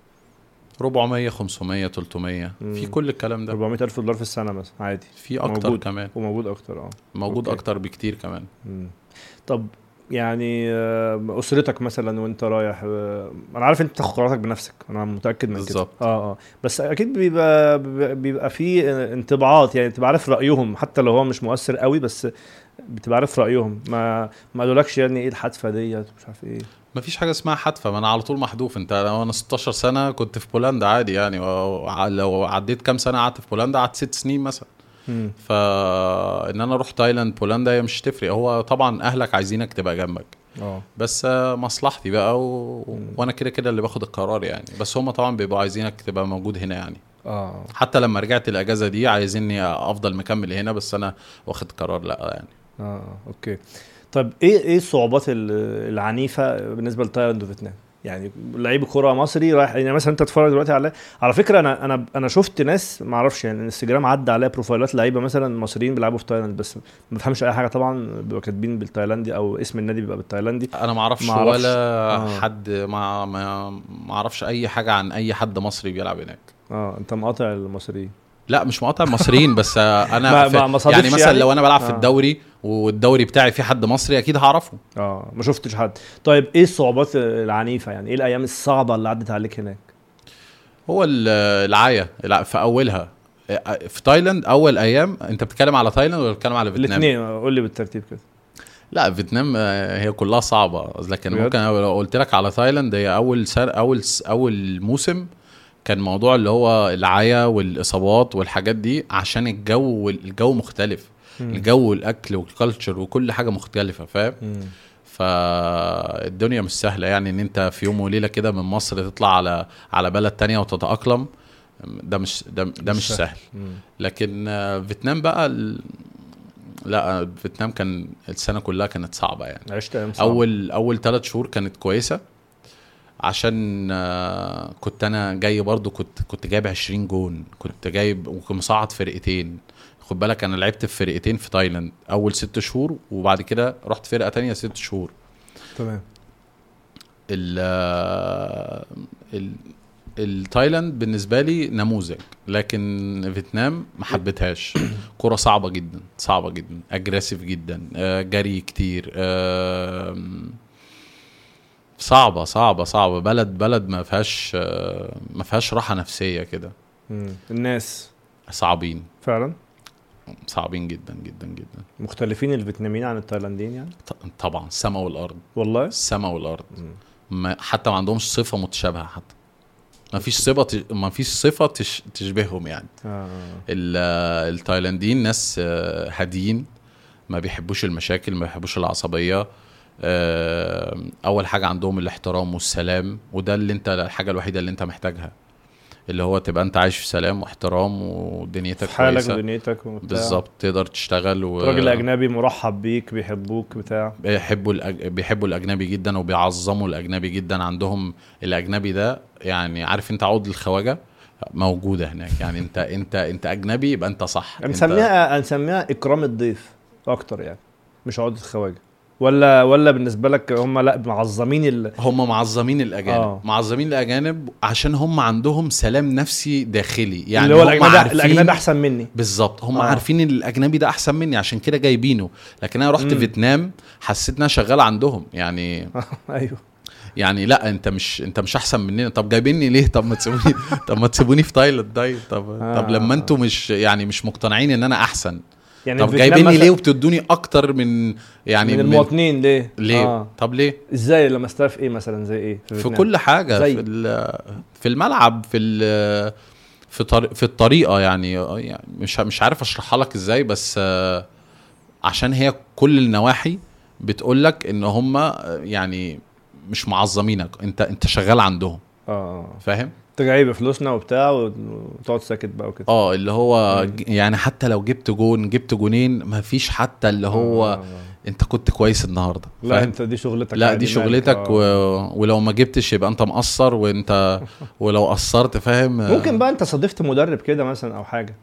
[SPEAKER 2] 400 500 300
[SPEAKER 1] مم.
[SPEAKER 2] في كل الكلام ده
[SPEAKER 1] 400 الف دولار في السنه مثلا عادي
[SPEAKER 2] في اكتر
[SPEAKER 1] موجود.
[SPEAKER 2] كمان
[SPEAKER 1] وموجود اكتر اه
[SPEAKER 2] موجود
[SPEAKER 1] أوكي.
[SPEAKER 2] اكتر بكتير كمان
[SPEAKER 1] مم. طب يعني آه، اسرتك مثلا وانت رايح آه، انا عارف انت بتاخد قراراتك بنفسك انا متاكد من كده
[SPEAKER 2] بالظبط.
[SPEAKER 1] اه اه بس اكيد بيبقى بيبقى في انطباعات يعني تبقى عارف رايهم حتى لو هو مش مؤثر قوي بس بتبقى عارف رايهم ما ما قالولكش يعني ايه الحادثه ديت مش عارف ايه
[SPEAKER 2] مفيش حاجه اسمها حتفه ما انا على طول محذوف انت لو انا 16 سنه كنت في بولندا عادي يعني و- لو عديت كام سنه قعدت في بولندا قعدت ست سنين مثلا
[SPEAKER 1] مم.
[SPEAKER 2] فان انا اروح تايلاند بولندا هي مش تفرق هو طبعا اهلك عايزينك تبقى جنبك
[SPEAKER 1] اه
[SPEAKER 2] بس آه، مصلحتي بقى و... وانا كده كده اللي باخد القرار يعني بس هم طبعا بيبقوا عايزينك تبقى موجود هنا يعني
[SPEAKER 1] اه
[SPEAKER 2] حتى لما رجعت الاجازه دي عايزيني افضل مكمل هنا بس انا واخد قرار لا يعني
[SPEAKER 1] اه اوكي طب ايه ايه الصعوبات ال- العنيفه بالنسبه لتايلاند وفيتنام يعني لعيب كوره مصري رايح يعني مثلا انت تتفرج دلوقتي على على فكره انا انا انا شفت ناس ما اعرفش يعني الانستجرام عدى عليها بروفايلات لعيبه مثلا مصريين بيلعبوا في تايلاند بس ما بفهمش اي حاجه طبعا بيبقوا كاتبين بالتايلاندي او اسم النادي بيبقى بالتايلاندي
[SPEAKER 2] انا ما اعرفش
[SPEAKER 1] ما أعرفش.
[SPEAKER 2] ولا
[SPEAKER 1] آه.
[SPEAKER 2] حد ما ما ما اعرفش اي حاجه عن اي حد مصري بيلعب هناك
[SPEAKER 1] اه انت مقاطع المصريين
[SPEAKER 2] لا مش مقاطع المصريين بس آه، انا
[SPEAKER 1] ما-
[SPEAKER 2] في
[SPEAKER 1] ما- ما صادفش
[SPEAKER 2] يعني مثلا
[SPEAKER 1] يعني؟
[SPEAKER 2] لو انا بلعب في
[SPEAKER 1] آه.
[SPEAKER 2] الدوري والدوري بتاعي فيه حد مصري اكيد هعرفه
[SPEAKER 1] اه ما شفتش حد طيب ايه الصعوبات العنيفه يعني ايه الايام الصعبه اللي عدت عليك هناك
[SPEAKER 2] هو ال- العايه الع- في اولها آه، في تايلاند اول ايام انت بتتكلم على تايلاند ولا بتتكلم على فيتنام
[SPEAKER 1] الاثنين قول لي بالترتيب كده
[SPEAKER 2] لا فيتنام آه، هي كلها صعبه لكن
[SPEAKER 1] بجد؟
[SPEAKER 2] ممكن لو قلت لك على تايلاند هي اول سر اول س- اول موسم كان موضوع اللي هو العيا والاصابات والحاجات دي عشان الجو والجو مختلف
[SPEAKER 1] مم.
[SPEAKER 2] الجو والاكل والكالتشر وكل حاجه مختلفه فاهم
[SPEAKER 1] مم.
[SPEAKER 2] فالدنيا مش سهله يعني ان انت في يوم وليله كده من مصر تطلع على على بلد تانية وتتاقلم ده مش ده, ده
[SPEAKER 1] مش
[SPEAKER 2] مش
[SPEAKER 1] سهل.
[SPEAKER 2] سهل
[SPEAKER 1] مم.
[SPEAKER 2] لكن آه، فيتنام بقى ال... لا آه، فيتنام كان السنه كلها كانت صعبه يعني
[SPEAKER 1] عشت ايام صعبة.
[SPEAKER 2] اول اول ثلاث شهور كانت كويسه عشان آه، كنت انا جاي برضو كنت كنت جايب 20 جون كنت جايب وكنت مصعد فرقتين خد بالك انا لعبت في فرقتين في تايلاند اول ست شهور وبعد كده رحت فرقه تانية ست شهور
[SPEAKER 1] تمام
[SPEAKER 2] ال ال التايلاند بالنسبه لي نموذج لكن فيتنام ما حبيتهاش كرة صعبه جدا صعبه جدا اجريسيف جدا آه، جري كتير آه، صعبه صعبه صعبه بلد بلد ما فيهاش آه، ما فيهاش راحه نفسيه كده
[SPEAKER 1] مم. الناس
[SPEAKER 2] صعبين
[SPEAKER 1] فعلا
[SPEAKER 2] صعبين جدا جدا جدا
[SPEAKER 1] مختلفين الفيتناميين عن التايلانديين يعني
[SPEAKER 2] ط- طبعا السماء والارض
[SPEAKER 1] والله
[SPEAKER 2] السماء والارض
[SPEAKER 1] مم.
[SPEAKER 2] ما حتى ما عندهمش صفه متشابهه حتى ما فيش صفه تش- ما فيش صفه تش... تشبههم يعني
[SPEAKER 1] آه.
[SPEAKER 2] ال- التايلانديين ناس آه، هاديين ما بيحبوش المشاكل ما بيحبوش العصبيه آه، اول حاجه عندهم الاحترام والسلام وده اللي انت الحاجه الوحيده اللي انت محتاجها اللي هو تبقى انت عايش في سلام واحترام ودنيتك
[SPEAKER 1] في حالك
[SPEAKER 2] كويسه
[SPEAKER 1] ودنيتك وبتاع.
[SPEAKER 2] بالظبط تقدر تشتغل و...
[SPEAKER 1] راجل اجنبي مرحب بيك بيحبوك بتاع
[SPEAKER 2] بيحبوا الأج... بيحبوا الاجنبي جدا وبيعظموا الاجنبي جدا عندهم الاجنبي ده يعني عارف انت عود الخواجه موجوده هناك يعني انت انت انت اجنبي يبقى انت صح انت...
[SPEAKER 1] هنسميها هنسميها اكرام الضيف اكتر يعني مش عقده خواجه ولا ولا بالنسبه لك هم لا معظمين ال...
[SPEAKER 2] هم معظمين الاجانب
[SPEAKER 1] آه.
[SPEAKER 2] آه. معظمين الاجانب عشان هم عندهم سلام نفسي داخلي يعني
[SPEAKER 1] اللي هو
[SPEAKER 2] هم
[SPEAKER 1] الاجنبي
[SPEAKER 2] عارفين-
[SPEAKER 1] الاجنبي احسن مني
[SPEAKER 2] بالظبط هم
[SPEAKER 1] آه.
[SPEAKER 2] آه. عارفين ان الاجنبي ده احسن مني عشان كده جايبينه لكن انا رحت
[SPEAKER 1] مم.
[SPEAKER 2] فيتنام حسيت ان انا شغال عندهم يعني
[SPEAKER 1] ايوه
[SPEAKER 2] يعني لا انت مش انت مش احسن مننا طب جايبيني ليه طب ما تسيبوني طب ما تسيبوني في تايلاند طيب طب
[SPEAKER 1] آه.
[SPEAKER 2] طب لما انتوا مش يعني مش مقتنعين ان انا احسن
[SPEAKER 1] يعني
[SPEAKER 2] طب
[SPEAKER 1] فيتنام
[SPEAKER 2] جايبيني
[SPEAKER 1] مثلاً
[SPEAKER 2] ليه وبتدوني اكتر من يعني
[SPEAKER 1] من المواطنين ليه؟
[SPEAKER 2] ليه
[SPEAKER 1] آه.
[SPEAKER 2] طب ليه
[SPEAKER 1] ازاي لما في ايه مثلا زي ايه؟
[SPEAKER 2] في
[SPEAKER 1] فيتنام؟
[SPEAKER 2] كل حاجه
[SPEAKER 1] زي؟
[SPEAKER 2] في ال- في الملعب في ال- في طريق في الطريقه يعني يعني مش مش عارف اشرحها لك ازاي بس آه، عشان هي كل النواحي بتقول لك ان هم يعني مش معظمينك انت انت شغال عندهم
[SPEAKER 1] اه
[SPEAKER 2] فاهم
[SPEAKER 1] انت جاي بفلوسنا وبتاع وتقعد ساكت بقى وكده
[SPEAKER 2] اه اللي هو
[SPEAKER 1] مم.
[SPEAKER 2] ج- يعني حتى لو جبت جون جبت جونين ما فيش حتى اللي هو
[SPEAKER 1] آه.
[SPEAKER 2] انت كنت كويس النهارده
[SPEAKER 1] لا
[SPEAKER 2] فاهم؟
[SPEAKER 1] انت دي شغلتك
[SPEAKER 2] لا
[SPEAKER 1] عادي،
[SPEAKER 2] دي
[SPEAKER 1] مالك،
[SPEAKER 2] شغلتك و...
[SPEAKER 1] آه.
[SPEAKER 2] ولو ما جبتش يبقى انت مقصر وانت ولو قصرت فاهم
[SPEAKER 1] ممكن بقى انت صادفت مدرب كده مثلا او حاجه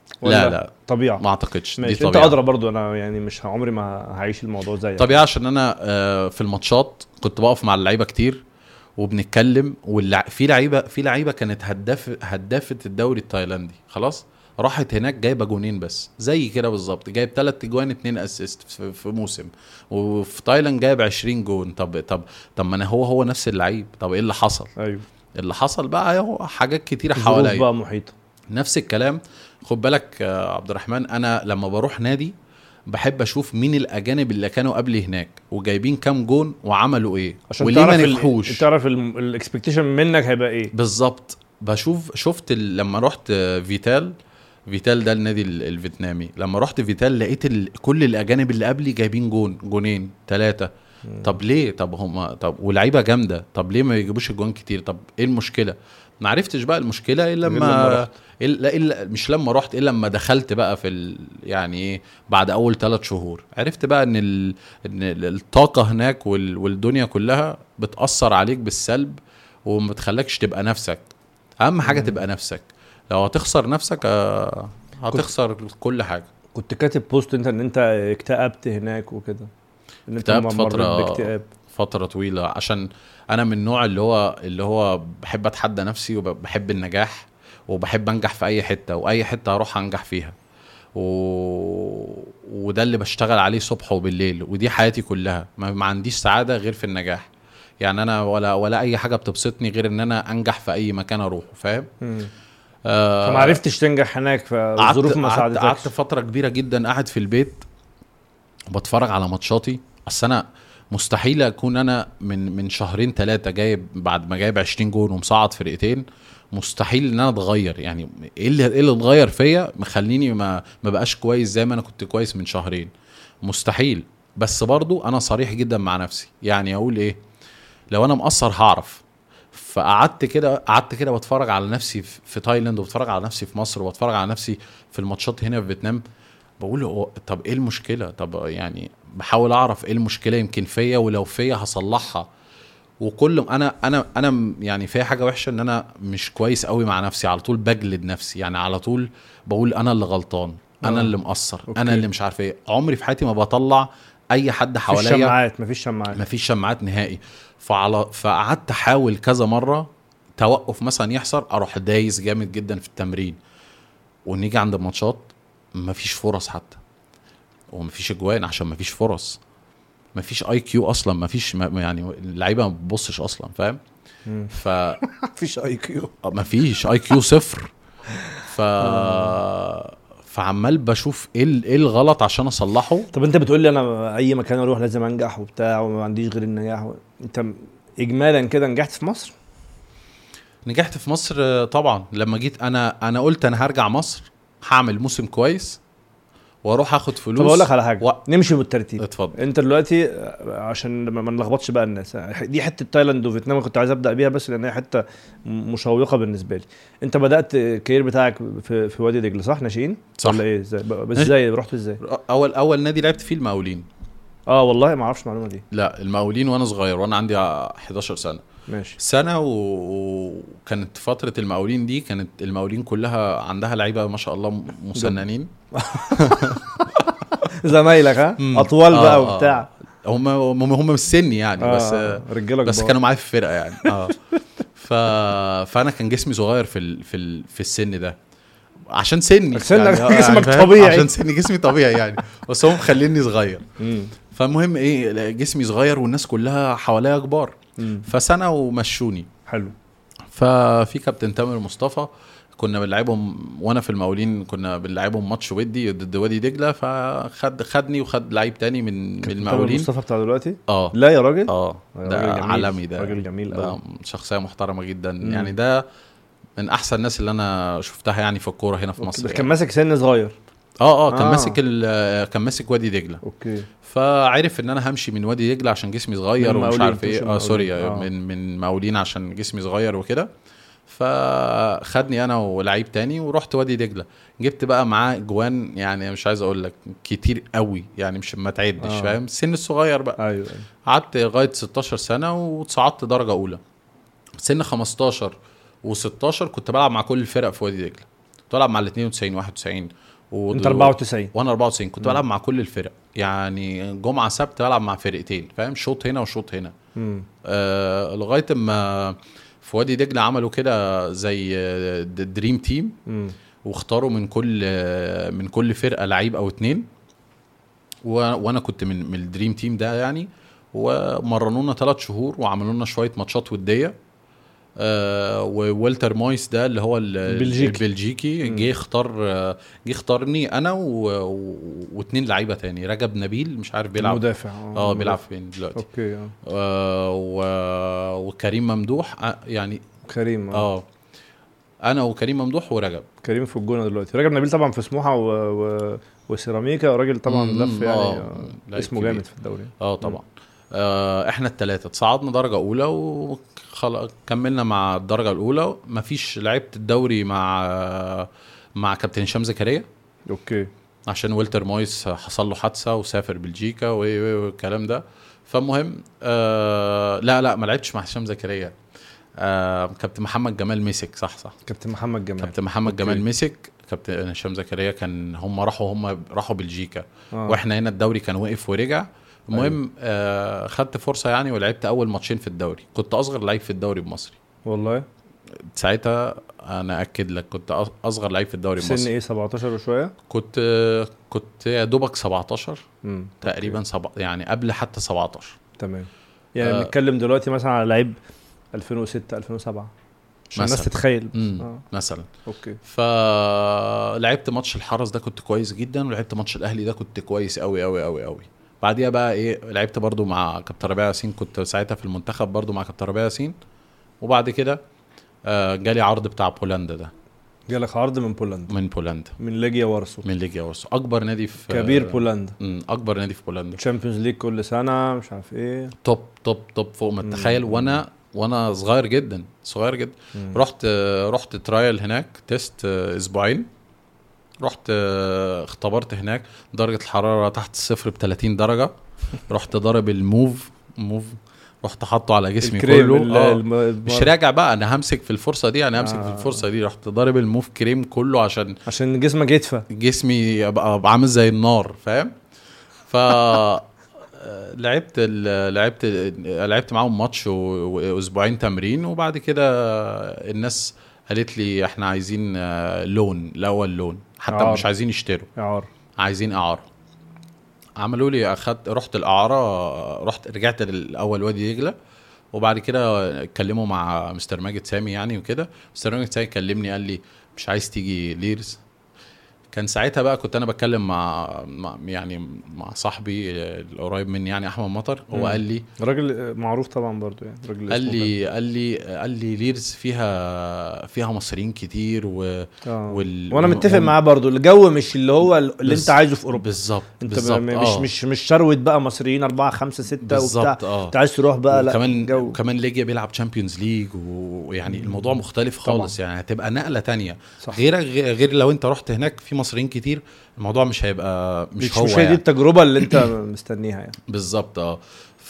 [SPEAKER 2] لا لا
[SPEAKER 1] طبيعه
[SPEAKER 2] ما اعتقدش دي
[SPEAKER 1] ماشي انت
[SPEAKER 2] طبيعه
[SPEAKER 1] ادرى برضو انا يعني مش عمري ما هعيش الموضوع زيك
[SPEAKER 2] طبيعه عشان انا آه، في الماتشات كنت بقف مع اللعيبه كتير وبنتكلم واللع... في لعيبه في لعيبه كانت هداف هدافه الدوري التايلاندي خلاص راحت هناك جايبه جونين بس زي كده بالظبط جايب ثلاث اجوان اتنين اسيست في, في موسم وفي تايلاند جايب 20 جون طب طب طب ما انا هو هو نفس اللعيب طب ايه اللي حصل
[SPEAKER 1] ايوه
[SPEAKER 2] اللي حصل بقى هو حاجات كتيره
[SPEAKER 1] الظروف
[SPEAKER 2] حواليا
[SPEAKER 1] بقى محيطه
[SPEAKER 2] نفس الكلام خد بالك آه، عبد الرحمن انا لما بروح نادي بحب اشوف مين الاجانب اللي كانوا قبلي هناك وجايبين كام جون وعملوا ايه
[SPEAKER 1] عشان
[SPEAKER 2] وليه ما
[SPEAKER 1] تعرف ال-
[SPEAKER 2] نجحوش
[SPEAKER 1] تعرف الاكسبكتيشن منك هيبقى ايه
[SPEAKER 2] بالظبط بشوف شفت ال... لما رحت آه، فيتال فيتال ده النادي ال- الفيتنامي لما رحت فيتال لقيت ال... كل الاجانب اللي قبلي جايبين جون جونين ثلاثه طب ليه طب هم طب ولعيبه جامده طب ليه ما يجيبوش الجوان كتير طب ايه المشكله ما عرفتش بقى المشكله الا
[SPEAKER 1] غير لما
[SPEAKER 2] لما
[SPEAKER 1] رحت.
[SPEAKER 2] الا الا مش لما رحت الا لما دخلت بقى في ال... يعني ايه بعد اول ثلاث شهور عرفت بقى ان ال... ان ال- الطاقه هناك وال... والدنيا كلها بتاثر عليك بالسلب وما بتخلكش تبقى نفسك اهم حاجه
[SPEAKER 1] مم.
[SPEAKER 2] تبقى نفسك لو هتخسر نفسك آه، هتخسر كل حاجه
[SPEAKER 1] كنت كاتب بوست انت ان انت اكتئبت هناك وكده ان انت
[SPEAKER 2] اكتئبت
[SPEAKER 1] مريت
[SPEAKER 2] فترة-
[SPEAKER 1] باكتئاب
[SPEAKER 2] فتره طويله عشان انا من النوع اللي هو اللي هو بحب اتحدى نفسي وبحب النجاح وبحب انجح في اي حته واي حته هروح انجح فيها و... وده اللي بشتغل عليه صبح وبالليل ودي حياتي كلها ما, ما عنديش سعاده غير في النجاح يعني انا ولا ولا اي حاجه بتبسطني غير ان انا انجح في اي مكان اروحه فاهم
[SPEAKER 1] مم.
[SPEAKER 2] آه
[SPEAKER 1] فما عرفتش تنجح هناك فالظروف ما
[SPEAKER 2] قعدت- قعدت
[SPEAKER 1] ساعدتكش
[SPEAKER 2] فتره كبيره جدا قاعد في البيت بتفرج على ماتشاتي اصل انا مستحيل اكون انا من من شهرين ثلاثه جايب بعد ما جايب 20 جون ومصعد فرقتين مستحيل ان انا اتغير يعني ايه اللي ايه اللي اتغير فيا مخليني ما ما بقاش كويس زي ما انا كنت كويس من شهرين مستحيل بس برضو انا صريح جدا مع نفسي يعني اقول ايه لو انا مقصر هعرف فقعدت كده قعدت كده بتفرج على نفسي في في تايلاند وبتفرج على نفسي في مصر وبتفرج على نفسي في الماتشات هنا في فيتنام بقول هو طب ايه المشكله طب يعني بحاول اعرف ايه المشكله يمكن فيا ولو فيا هصلحها وكل ما انا انا انا م- يعني فيا حاجه وحشه ان انا مش كويس قوي مع نفسي على طول بجلد نفسي يعني على طول بقول انا اللي غلطان انا
[SPEAKER 1] آه.
[SPEAKER 2] اللي مقصر
[SPEAKER 1] أوكي.
[SPEAKER 2] انا اللي مش عارف ايه عمري في حياتي ما بطلع اي حد
[SPEAKER 1] مفيش
[SPEAKER 2] حواليا
[SPEAKER 1] شماعات مفيش شماعات
[SPEAKER 2] مفيش شماعات نهائي فعلى فقعدت احاول كذا مره توقف مثلا يحصل اروح دايس جامد جدا في التمرين ونيجي عند الماتشات مفيش فرص حتى ومفيش اجوان عشان مفيش فرص مفيش اي كيو اصلا مفيش ما يعني اللعيبه ما بتبصش اصلا فاهم ف
[SPEAKER 1] مفيش اي كيو
[SPEAKER 2] مفيش اي كيو صفر ف فعمال بشوف ايه ال- ايه الغلط عشان اصلحه
[SPEAKER 1] طب انت بتقول لي انا اي مكان اروح لازم انجح وبتاع وما عنديش غير النجاح و... انت م- اجمالا كده نجحت في مصر
[SPEAKER 2] نجحت في مصر آه، طبعا لما جيت انا انا قلت انا هرجع مصر هعمل موسم كويس واروح اخد فلوس
[SPEAKER 1] طب اقول لك على حاجه
[SPEAKER 2] و...
[SPEAKER 1] نمشي بالترتيب
[SPEAKER 2] اتفضل
[SPEAKER 1] انت دلوقتي آه، عشان ما ما نلخبطش بقى الناس دي حته تايلاند وفيتنام كنت عايز ابدا بيها بس لان هي حته م- مشوقه بالنسبه لي انت بدات الكارير بتاعك في, في وادي دجله صح ناشئين
[SPEAKER 2] صح.
[SPEAKER 1] ولا ايه ازاي ب- بس ازاي رحت ازاي
[SPEAKER 2] اول اول نادي لعبت فيه المقاولين
[SPEAKER 1] اه والله ما اعرفش المعلومه دي
[SPEAKER 2] لا المقاولين وانا صغير وانا عندي 11 سنه
[SPEAKER 1] ماشي
[SPEAKER 2] سنه و- وكانت فتره المقاولين دي كانت المقاولين كلها عندها لعيبه ما شاء الله م- مسننين
[SPEAKER 1] زمايلك ها
[SPEAKER 2] مم.
[SPEAKER 1] اطوال
[SPEAKER 2] آه،
[SPEAKER 1] بقى
[SPEAKER 2] آه.
[SPEAKER 1] وبتاع
[SPEAKER 2] هم هم هم مش سني يعني
[SPEAKER 1] آه
[SPEAKER 2] بس
[SPEAKER 1] رجاله
[SPEAKER 2] بس
[SPEAKER 1] كبار.
[SPEAKER 2] كانوا معايا في الفرقه يعني اه ف... فانا كان جسمي صغير في ال... في ال... في السن ده عشان سني
[SPEAKER 1] سنك
[SPEAKER 2] آه،
[SPEAKER 1] جسمك
[SPEAKER 2] فاهم؟
[SPEAKER 1] طبيعي.
[SPEAKER 2] عشان سني جسمي طبيعي يعني بس هم مخليني صغير
[SPEAKER 1] مم.
[SPEAKER 2] فالمهم ايه جسمي صغير والناس كلها حواليا كبار
[SPEAKER 1] مم.
[SPEAKER 2] فسنه ومشوني
[SPEAKER 1] حلو
[SPEAKER 2] ففي كابتن تامر مصطفى كنا بنلعبهم وانا في المقاولين كنا بنلعبهم ماتش ودي ضد وادي دجله فخد خدني وخد لعيب تاني من من
[SPEAKER 1] كابتن
[SPEAKER 2] المقاولين
[SPEAKER 1] مصطفى بتاع دلوقتي
[SPEAKER 2] اه
[SPEAKER 1] لا يا راجل
[SPEAKER 2] اه
[SPEAKER 1] راجل
[SPEAKER 2] ده
[SPEAKER 1] جميل.
[SPEAKER 2] عالمي ده
[SPEAKER 1] راجل جميل
[SPEAKER 2] ده
[SPEAKER 1] أوي.
[SPEAKER 2] شخصيه محترمه جدا
[SPEAKER 1] مم.
[SPEAKER 2] يعني ده من احسن الناس اللي انا شفتها يعني في الكوره هنا في مصر
[SPEAKER 1] كان
[SPEAKER 2] يعني.
[SPEAKER 1] ماسك سن صغير
[SPEAKER 2] اه اه كان
[SPEAKER 1] آه.
[SPEAKER 2] ماسك ال- كان ماسك وادي دجله
[SPEAKER 1] اوكي
[SPEAKER 2] فعرف ان انا همشي من وادي دجله عشان جسمي صغير
[SPEAKER 1] من
[SPEAKER 2] ومش
[SPEAKER 1] مقاولين،
[SPEAKER 2] عارف
[SPEAKER 1] تمشي
[SPEAKER 2] ايه
[SPEAKER 1] من
[SPEAKER 2] اه سوري
[SPEAKER 1] مقاولين. آه.
[SPEAKER 2] من من مقاولين عشان جسمي صغير وكده فخدني انا ولعيب تاني ورحت وادي دجله جبت بقى معاه جوان يعني مش عايز اقول لك كتير قوي يعني مش ما تعدش
[SPEAKER 1] آه.
[SPEAKER 2] فاهم السن الصغير بقى
[SPEAKER 1] ايوه ايوه
[SPEAKER 2] قعدت لغايه 16 سنه وتصعدت درجه اولى سن 15 و16 كنت بلعب مع كل الفرق في وادي دجله كنت بلعب مع ال 92 91 و...
[SPEAKER 1] انت 94
[SPEAKER 2] وانا 94 كنت
[SPEAKER 1] مم.
[SPEAKER 2] بلعب مع كل الفرق يعني جمعه سبت بلعب مع فرقتين فاهم شوط هنا وشوط هنا
[SPEAKER 1] مم.
[SPEAKER 2] آه لغايه اما في وادي دجله عملوا كده زي آه، د- دريم تيم
[SPEAKER 1] مم.
[SPEAKER 2] واختاروا من كل آه، من كل فرقه لعيب او اتنين و- وانا كنت من من الدريم تيم ده يعني ومرنونا ثلاث شهور وعملوا لنا شويه ماتشات وديه آه وولتر مويس ده اللي هو ال-
[SPEAKER 1] البلجيكي.
[SPEAKER 2] البلجيكي
[SPEAKER 1] مم.
[SPEAKER 2] جه اختار آه، جه اختارني انا و... و... واتنين لعيبه تاني رجب نبيل مش عارف بيلعب
[SPEAKER 1] مدافع
[SPEAKER 2] اه بيلعب فين دلوقتي
[SPEAKER 1] اوكي اه
[SPEAKER 2] آه و... وكريم ممدوح آه يعني
[SPEAKER 1] كريم اه
[SPEAKER 2] اه انا وكريم ممدوح ورجب
[SPEAKER 1] كريم في الجونه دلوقتي رجب نبيل طبعا في سموحه و... و... وسيراميكا راجل طبعا
[SPEAKER 2] مم،
[SPEAKER 1] لف يعني
[SPEAKER 2] آه،
[SPEAKER 1] آه.
[SPEAKER 2] لعيب
[SPEAKER 1] اسمه
[SPEAKER 2] كبير.
[SPEAKER 1] جامد في الدوري
[SPEAKER 2] اه طبعا آه احنا الثلاثه تصعدنا درجه اولى وكملنا مع الدرجه الاولى مفيش لعبت الدوري مع مع كابتن هشام زكريا
[SPEAKER 1] اوكي
[SPEAKER 2] عشان ويلتر مويس حصل له حادثه وسافر بلجيكا و- و- والكلام ده فالمهم آه لا لا ما لعبتش مع هشام زكريا آه كابتن محمد جمال مسك صح صح
[SPEAKER 1] كابتن محمد جمال
[SPEAKER 2] كابتن محمد
[SPEAKER 1] أوكي.
[SPEAKER 2] جمال مسك كابتن هشام زكريا كان هم راحوا هم راحوا بلجيكا
[SPEAKER 1] آه.
[SPEAKER 2] واحنا هنا الدوري كان وقف ورجع المهم آه خدت فرصه يعني ولعبت اول ماتشين في الدوري كنت اصغر لعيب في الدوري المصري
[SPEAKER 1] والله
[SPEAKER 2] ساعتها انا اكد لك كنت أص- اصغر لعيب في الدوري
[SPEAKER 1] سن
[SPEAKER 2] المصري
[SPEAKER 1] ايه 17 وشويه
[SPEAKER 2] كنت آه كنت يا دوبك 17
[SPEAKER 1] امم
[SPEAKER 2] تقريبا سب... يعني قبل حتى 17
[SPEAKER 1] تمام يعني
[SPEAKER 2] آه.
[SPEAKER 1] بنتكلم دلوقتي مثلا على لعيب 2006 2007 عشان الناس
[SPEAKER 2] مثلا.
[SPEAKER 1] تتخيل
[SPEAKER 2] امم
[SPEAKER 1] اه
[SPEAKER 2] مثلا
[SPEAKER 1] اوكي
[SPEAKER 2] فلعبت ماتش الحرس ده كنت كويس جدا ولعبت ماتش الاهلي ده كنت كويس قوي قوي قوي قوي بعديها بقى ايه لعبت برضو مع كابتن ربيع ياسين كنت ساعتها في المنتخب برضو مع كابتن ربيع ياسين وبعد كده آه، جالي عرض بتاع بولندا ده
[SPEAKER 1] جالك عرض من بولندا
[SPEAKER 2] من بولندا
[SPEAKER 1] من ليجيا وارسو
[SPEAKER 2] من ليجيا وارسو اكبر نادي في
[SPEAKER 1] كبير بولندا
[SPEAKER 2] مم، اكبر نادي في بولندا
[SPEAKER 1] تشامبيونز ليج كل سنه مش عارف ايه
[SPEAKER 2] توب توب توب فوق ما
[SPEAKER 1] مم.
[SPEAKER 2] تتخيل وانا وانا صغير جدا صغير جدا
[SPEAKER 1] مم.
[SPEAKER 2] رحت رحت ترايل هناك تيست آه، اسبوعين رحت آه، اختبرت هناك درجة الحرارة تحت الصفر ب 30 درجة رحت ضارب الموف موف رحت حاطه على جسمي
[SPEAKER 1] الكريم ال-
[SPEAKER 2] كله آه.
[SPEAKER 1] الم-
[SPEAKER 2] مش راجع بقى انا همسك في الفرصة دي انا همسك
[SPEAKER 1] آه.
[SPEAKER 2] في الفرصة دي رحت ضارب الموف كريم كله عشان
[SPEAKER 1] عشان جسمك يدفى
[SPEAKER 2] جسمي يبقى يبقى عامل زي النار فاهم ف لعبت ال- لعبت لعبت معاهم ماتش و- واسبوعين تمرين وبعد كده الناس قالت لي احنا عايزين آه، لون الاول لون حتى
[SPEAKER 1] عار.
[SPEAKER 2] مش عايزين يشتروا
[SPEAKER 1] اعاره
[SPEAKER 2] عايزين اعاره عملوا لي اخدت رحت الاعاره رحت رجعت الاول وادي دجله وبعد كده اتكلموا مع مستر ماجد سامي يعني وكده مستر ماجد سامي كلمني قال لي مش عايز تيجي ليرز كان ساعتها بقى كنت انا بتكلم مع, مع يعني مع صاحبي القريب مني يعني احمد مطر هو
[SPEAKER 1] مم.
[SPEAKER 2] قال لي
[SPEAKER 1] راجل معروف طبعا برضو يعني راجل
[SPEAKER 2] قال
[SPEAKER 1] اسمه
[SPEAKER 2] لي قال لي قال لي ليرز فيها فيها مصريين كتير و
[SPEAKER 1] كده. آه.
[SPEAKER 2] وال-
[SPEAKER 1] وانا متفق
[SPEAKER 2] هم-
[SPEAKER 1] معاه برضو الجو مش اللي هو اللي
[SPEAKER 2] بز-
[SPEAKER 1] انت عايزه في اوروبا
[SPEAKER 2] بالظبط
[SPEAKER 1] انت
[SPEAKER 2] بالظبط
[SPEAKER 1] مش
[SPEAKER 2] آه.
[SPEAKER 1] مش مش شروت بقى مصريين أربعة خمسة ستة وبتاع
[SPEAKER 2] بالظبط اه
[SPEAKER 1] انت عايز تروح بقى لا
[SPEAKER 2] وكمان
[SPEAKER 1] جو
[SPEAKER 2] وكمان ليجيا بيلعب تشامبيونز ليج ويعني الموضوع مختلف
[SPEAKER 1] طبعاً.
[SPEAKER 2] خالص يعني هتبقى نقله تانية
[SPEAKER 1] صح
[SPEAKER 2] غير غير لو انت رحت هناك في مصريين كتير الموضوع مش هيبقى مش,
[SPEAKER 1] مش
[SPEAKER 2] هو
[SPEAKER 1] مش هي دي
[SPEAKER 2] يعني.
[SPEAKER 1] التجربة اللي انت مستنيها يعني
[SPEAKER 2] بالظبط اه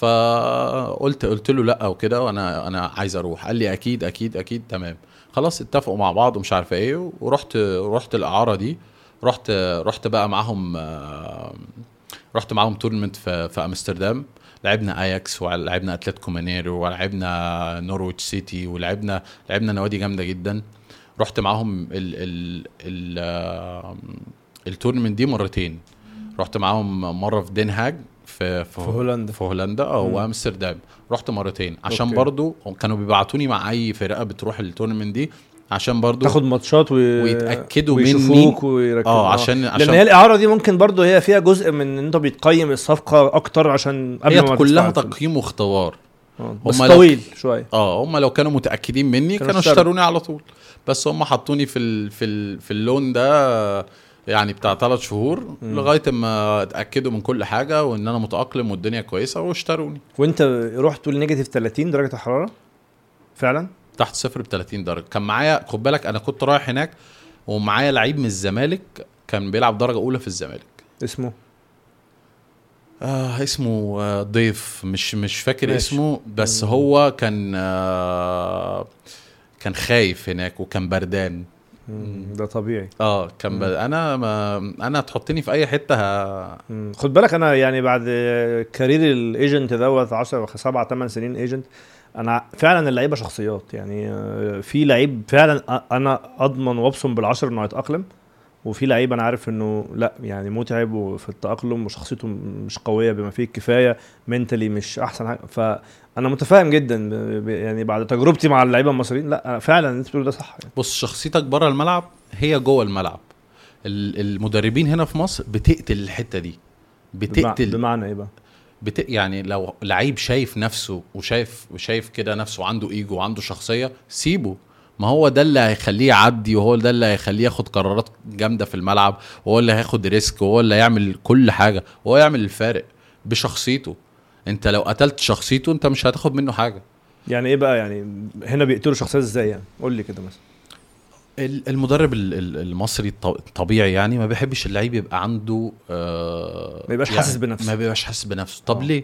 [SPEAKER 2] فقلت قلت له لا وكده وانا انا عايز اروح قال لي اكيد اكيد اكيد تمام خلاص اتفقوا مع بعض ومش عارف ايه ورحت رحت الاعاره دي رحت رحت بقى معاهم آه، رحت معاهم تورنمنت في في امستردام لعبنا اياكس ولعبنا اتلتيكو مانيرو ولعبنا نورويتش سيتي ولعبنا لعبنا نوادي جامده جدا رحت معاهم ال ال ال آه، التورنمنت دي مرتين رحت معاهم مره في دنهاج في في,
[SPEAKER 1] في هولندا.
[SPEAKER 2] في هولندا اه
[SPEAKER 1] مم.
[SPEAKER 2] وامستردام رحت مرتين عشان
[SPEAKER 1] أوكي.
[SPEAKER 2] برضو كانوا بيبعتوني مع اي فرقه بتروح التورنمنت دي عشان برضو
[SPEAKER 1] تاخد ماتشات و...
[SPEAKER 2] ويتأكدوا مني.
[SPEAKER 1] ويشوفوك ويركزوا
[SPEAKER 2] اه عشان
[SPEAKER 1] لان
[SPEAKER 2] عشان
[SPEAKER 1] هي الاعاره دي ممكن برضو هي فيها جزء من ان انت بتقيم الصفقه اكتر عشان قبل
[SPEAKER 2] هي
[SPEAKER 1] ما
[SPEAKER 2] كلها
[SPEAKER 1] تدفع الفلوس.
[SPEAKER 2] تقييم واختبار
[SPEAKER 1] آه، بس
[SPEAKER 2] هما لو-
[SPEAKER 1] طويل شويه
[SPEAKER 2] اه هم لو كانوا متاكدين مني
[SPEAKER 1] كانوا
[SPEAKER 2] كانوا
[SPEAKER 1] اشتروا.
[SPEAKER 2] اشتروني على طول بس هم حطوني في ال في ال في اللون ده يعني بتاع ثلاث شهور
[SPEAKER 1] مم.
[SPEAKER 2] لغايه اما اتاكدوا من كل حاجه وان انا متاقلم والدنيا كويسه واشتروني
[SPEAKER 1] وانت رحت لنيجاتيف 30 درجه الحراره فعلا
[SPEAKER 2] تحت صفر ب 30 درجه كان معايا خد بالك انا كنت رايح هناك ومعايا لعيب من الزمالك كان بيلعب درجه اولى في الزمالك
[SPEAKER 1] اسمه
[SPEAKER 2] آه اسمه آه ضيف مش مش فاكر
[SPEAKER 1] ماشي.
[SPEAKER 2] اسمه بس
[SPEAKER 1] مم.
[SPEAKER 2] هو كان آه كان خايف هناك وكان بردان
[SPEAKER 1] مم، ده طبيعي
[SPEAKER 2] اه كان
[SPEAKER 1] مم.
[SPEAKER 2] ب... انا ما انا تحطني في اي حته ه...
[SPEAKER 1] مم. خد بالك انا يعني بعد كارير الايجنت دوت 10 7 8 سنين ايجنت انا فعلا اللعيبه شخصيات يعني آه، في لعيب فعلا أ- انا اضمن وابصم بالعشر انه يتاقلم وفي لعيب انا عارف انه لا يعني متعب وفي التاقلم وشخصيته مش قويه بما فيه الكفايه منتلي مش احسن حاجه فانا متفاهم جدا ب- ب- يعني بعد تجربتي مع اللعيبه المصريين لا أنا فعلا اللي انت بتقوله ده صح يعني.
[SPEAKER 2] بص شخصيتك بره الملعب هي جوه الملعب ال- المدربين هنا في مصر بتقتل الحته دي
[SPEAKER 1] بمع...
[SPEAKER 2] بتقتل
[SPEAKER 1] بمعنى ايه بقى؟
[SPEAKER 2] بت... يعني لو لعيب شايف نفسه وشايف وشايف كده نفسه وعنده ايجو وعنده شخصيه سيبه ما هو ده اللي هيخليه يعدي وهو ده اللي هيخليه ياخد قرارات جامده في الملعب وهو اللي هياخد ريسك وهو اللي هيعمل كل حاجه وهو يعمل الفارق بشخصيته انت لو قتلت شخصيته انت مش هتاخد منه حاجه
[SPEAKER 1] يعني ايه بقى يعني هنا بيقتلوا شخصيات ازاي يعني؟ قول لي كده مثلا
[SPEAKER 2] ال- المدرب ال- ال- المصري الط- الطبيعي يعني ما بيحبش اللعيب يبقى عنده آه
[SPEAKER 1] ما يبقاش
[SPEAKER 2] يعني
[SPEAKER 1] حاسس بنفسه.
[SPEAKER 2] ما بيبقاش حاسس بنفسه طب
[SPEAKER 1] آه.
[SPEAKER 2] ليه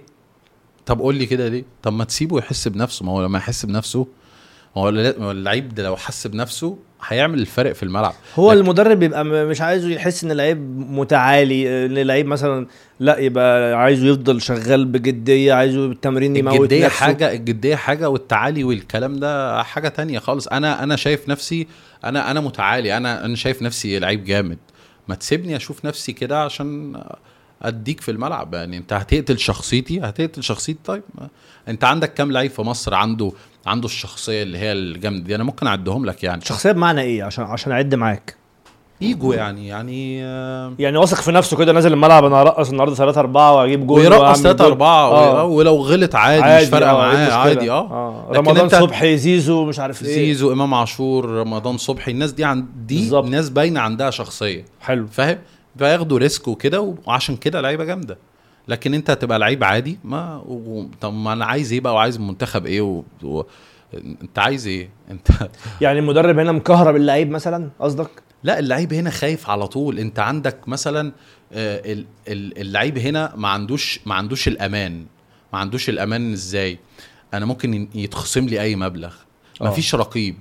[SPEAKER 2] طب قول لي كده ليه طب ما تسيبه يحس بنفسه ما هو لما يحس بنفسه ما هو لا- ما هو اللعيب ده لو حس بنفسه هيعمل الفرق في الملعب
[SPEAKER 1] هو
[SPEAKER 2] لكن-
[SPEAKER 1] المدرب بيبقى م- مش عايزه يحس ان اللعيب متعالي ان اللعيب مثلا لا يبقى عايزه يفضل شغال بجديه عايزه التمرين يموت
[SPEAKER 2] الجديه
[SPEAKER 1] نفسه.
[SPEAKER 2] حاجه الجديه حاجه والتعالي والكلام ده حاجه تانية خالص انا انا شايف نفسي انا انا متعالي انا انا شايف نفسي لعيب جامد ما تسيبني اشوف نفسي كده عشان اديك في الملعب يعني انت هتقتل شخصيتي هتقتل شخصيتي طيب ما- انت عندك كام لعيب في مصر عنده عنده الشخصيه اللي هي الجامده دي انا ممكن اعدهم لك يعني
[SPEAKER 1] شخصيه بمعنى ايه عشان عشان اعد معاك
[SPEAKER 2] ايجو يعني يعني آه،
[SPEAKER 1] يعني واثق في نفسه كده نازل الملعب انا هرقص النهارده 3 4 واجيب جول
[SPEAKER 2] ويرقص
[SPEAKER 1] وأعمل
[SPEAKER 2] 3
[SPEAKER 1] جول.
[SPEAKER 2] 4
[SPEAKER 1] آه.
[SPEAKER 2] ولو غلط عادي,
[SPEAKER 1] عادي
[SPEAKER 2] مش فارقه
[SPEAKER 1] آه، إيه
[SPEAKER 2] معاه
[SPEAKER 1] المشكلة؟
[SPEAKER 2] عادي اه
[SPEAKER 1] آه.
[SPEAKER 2] لكن
[SPEAKER 1] رمضان
[SPEAKER 2] أنت-
[SPEAKER 1] صبحي زيزو مش عارف ايه
[SPEAKER 2] زيزو امام عاشور رمضان صبحي الناس دي عن دي
[SPEAKER 1] بالظبط.
[SPEAKER 2] ناس باينه عندها شخصيه
[SPEAKER 1] حلو
[SPEAKER 2] فاهم فياخدوا ريسك وكده وعشان كده لعيبه جامده لكن انت هتبقى لعيب عادي ما و... طب ما انا عايز ايه بقى وعايز المنتخب ايه و... و... انت عايز ايه انت
[SPEAKER 1] يعني المدرب هنا مكهرب اللعيب مثلا قصدك
[SPEAKER 2] لا اللعيب هنا خايف على طول انت عندك مثلا آه، ال- ال- اللعيب هنا ما عندوش ما عندوش الامان ما عندوش الامان ازاي انا ممكن ين- يتخصم لي اي مبلغ ما
[SPEAKER 1] آه.
[SPEAKER 2] فيش رقيب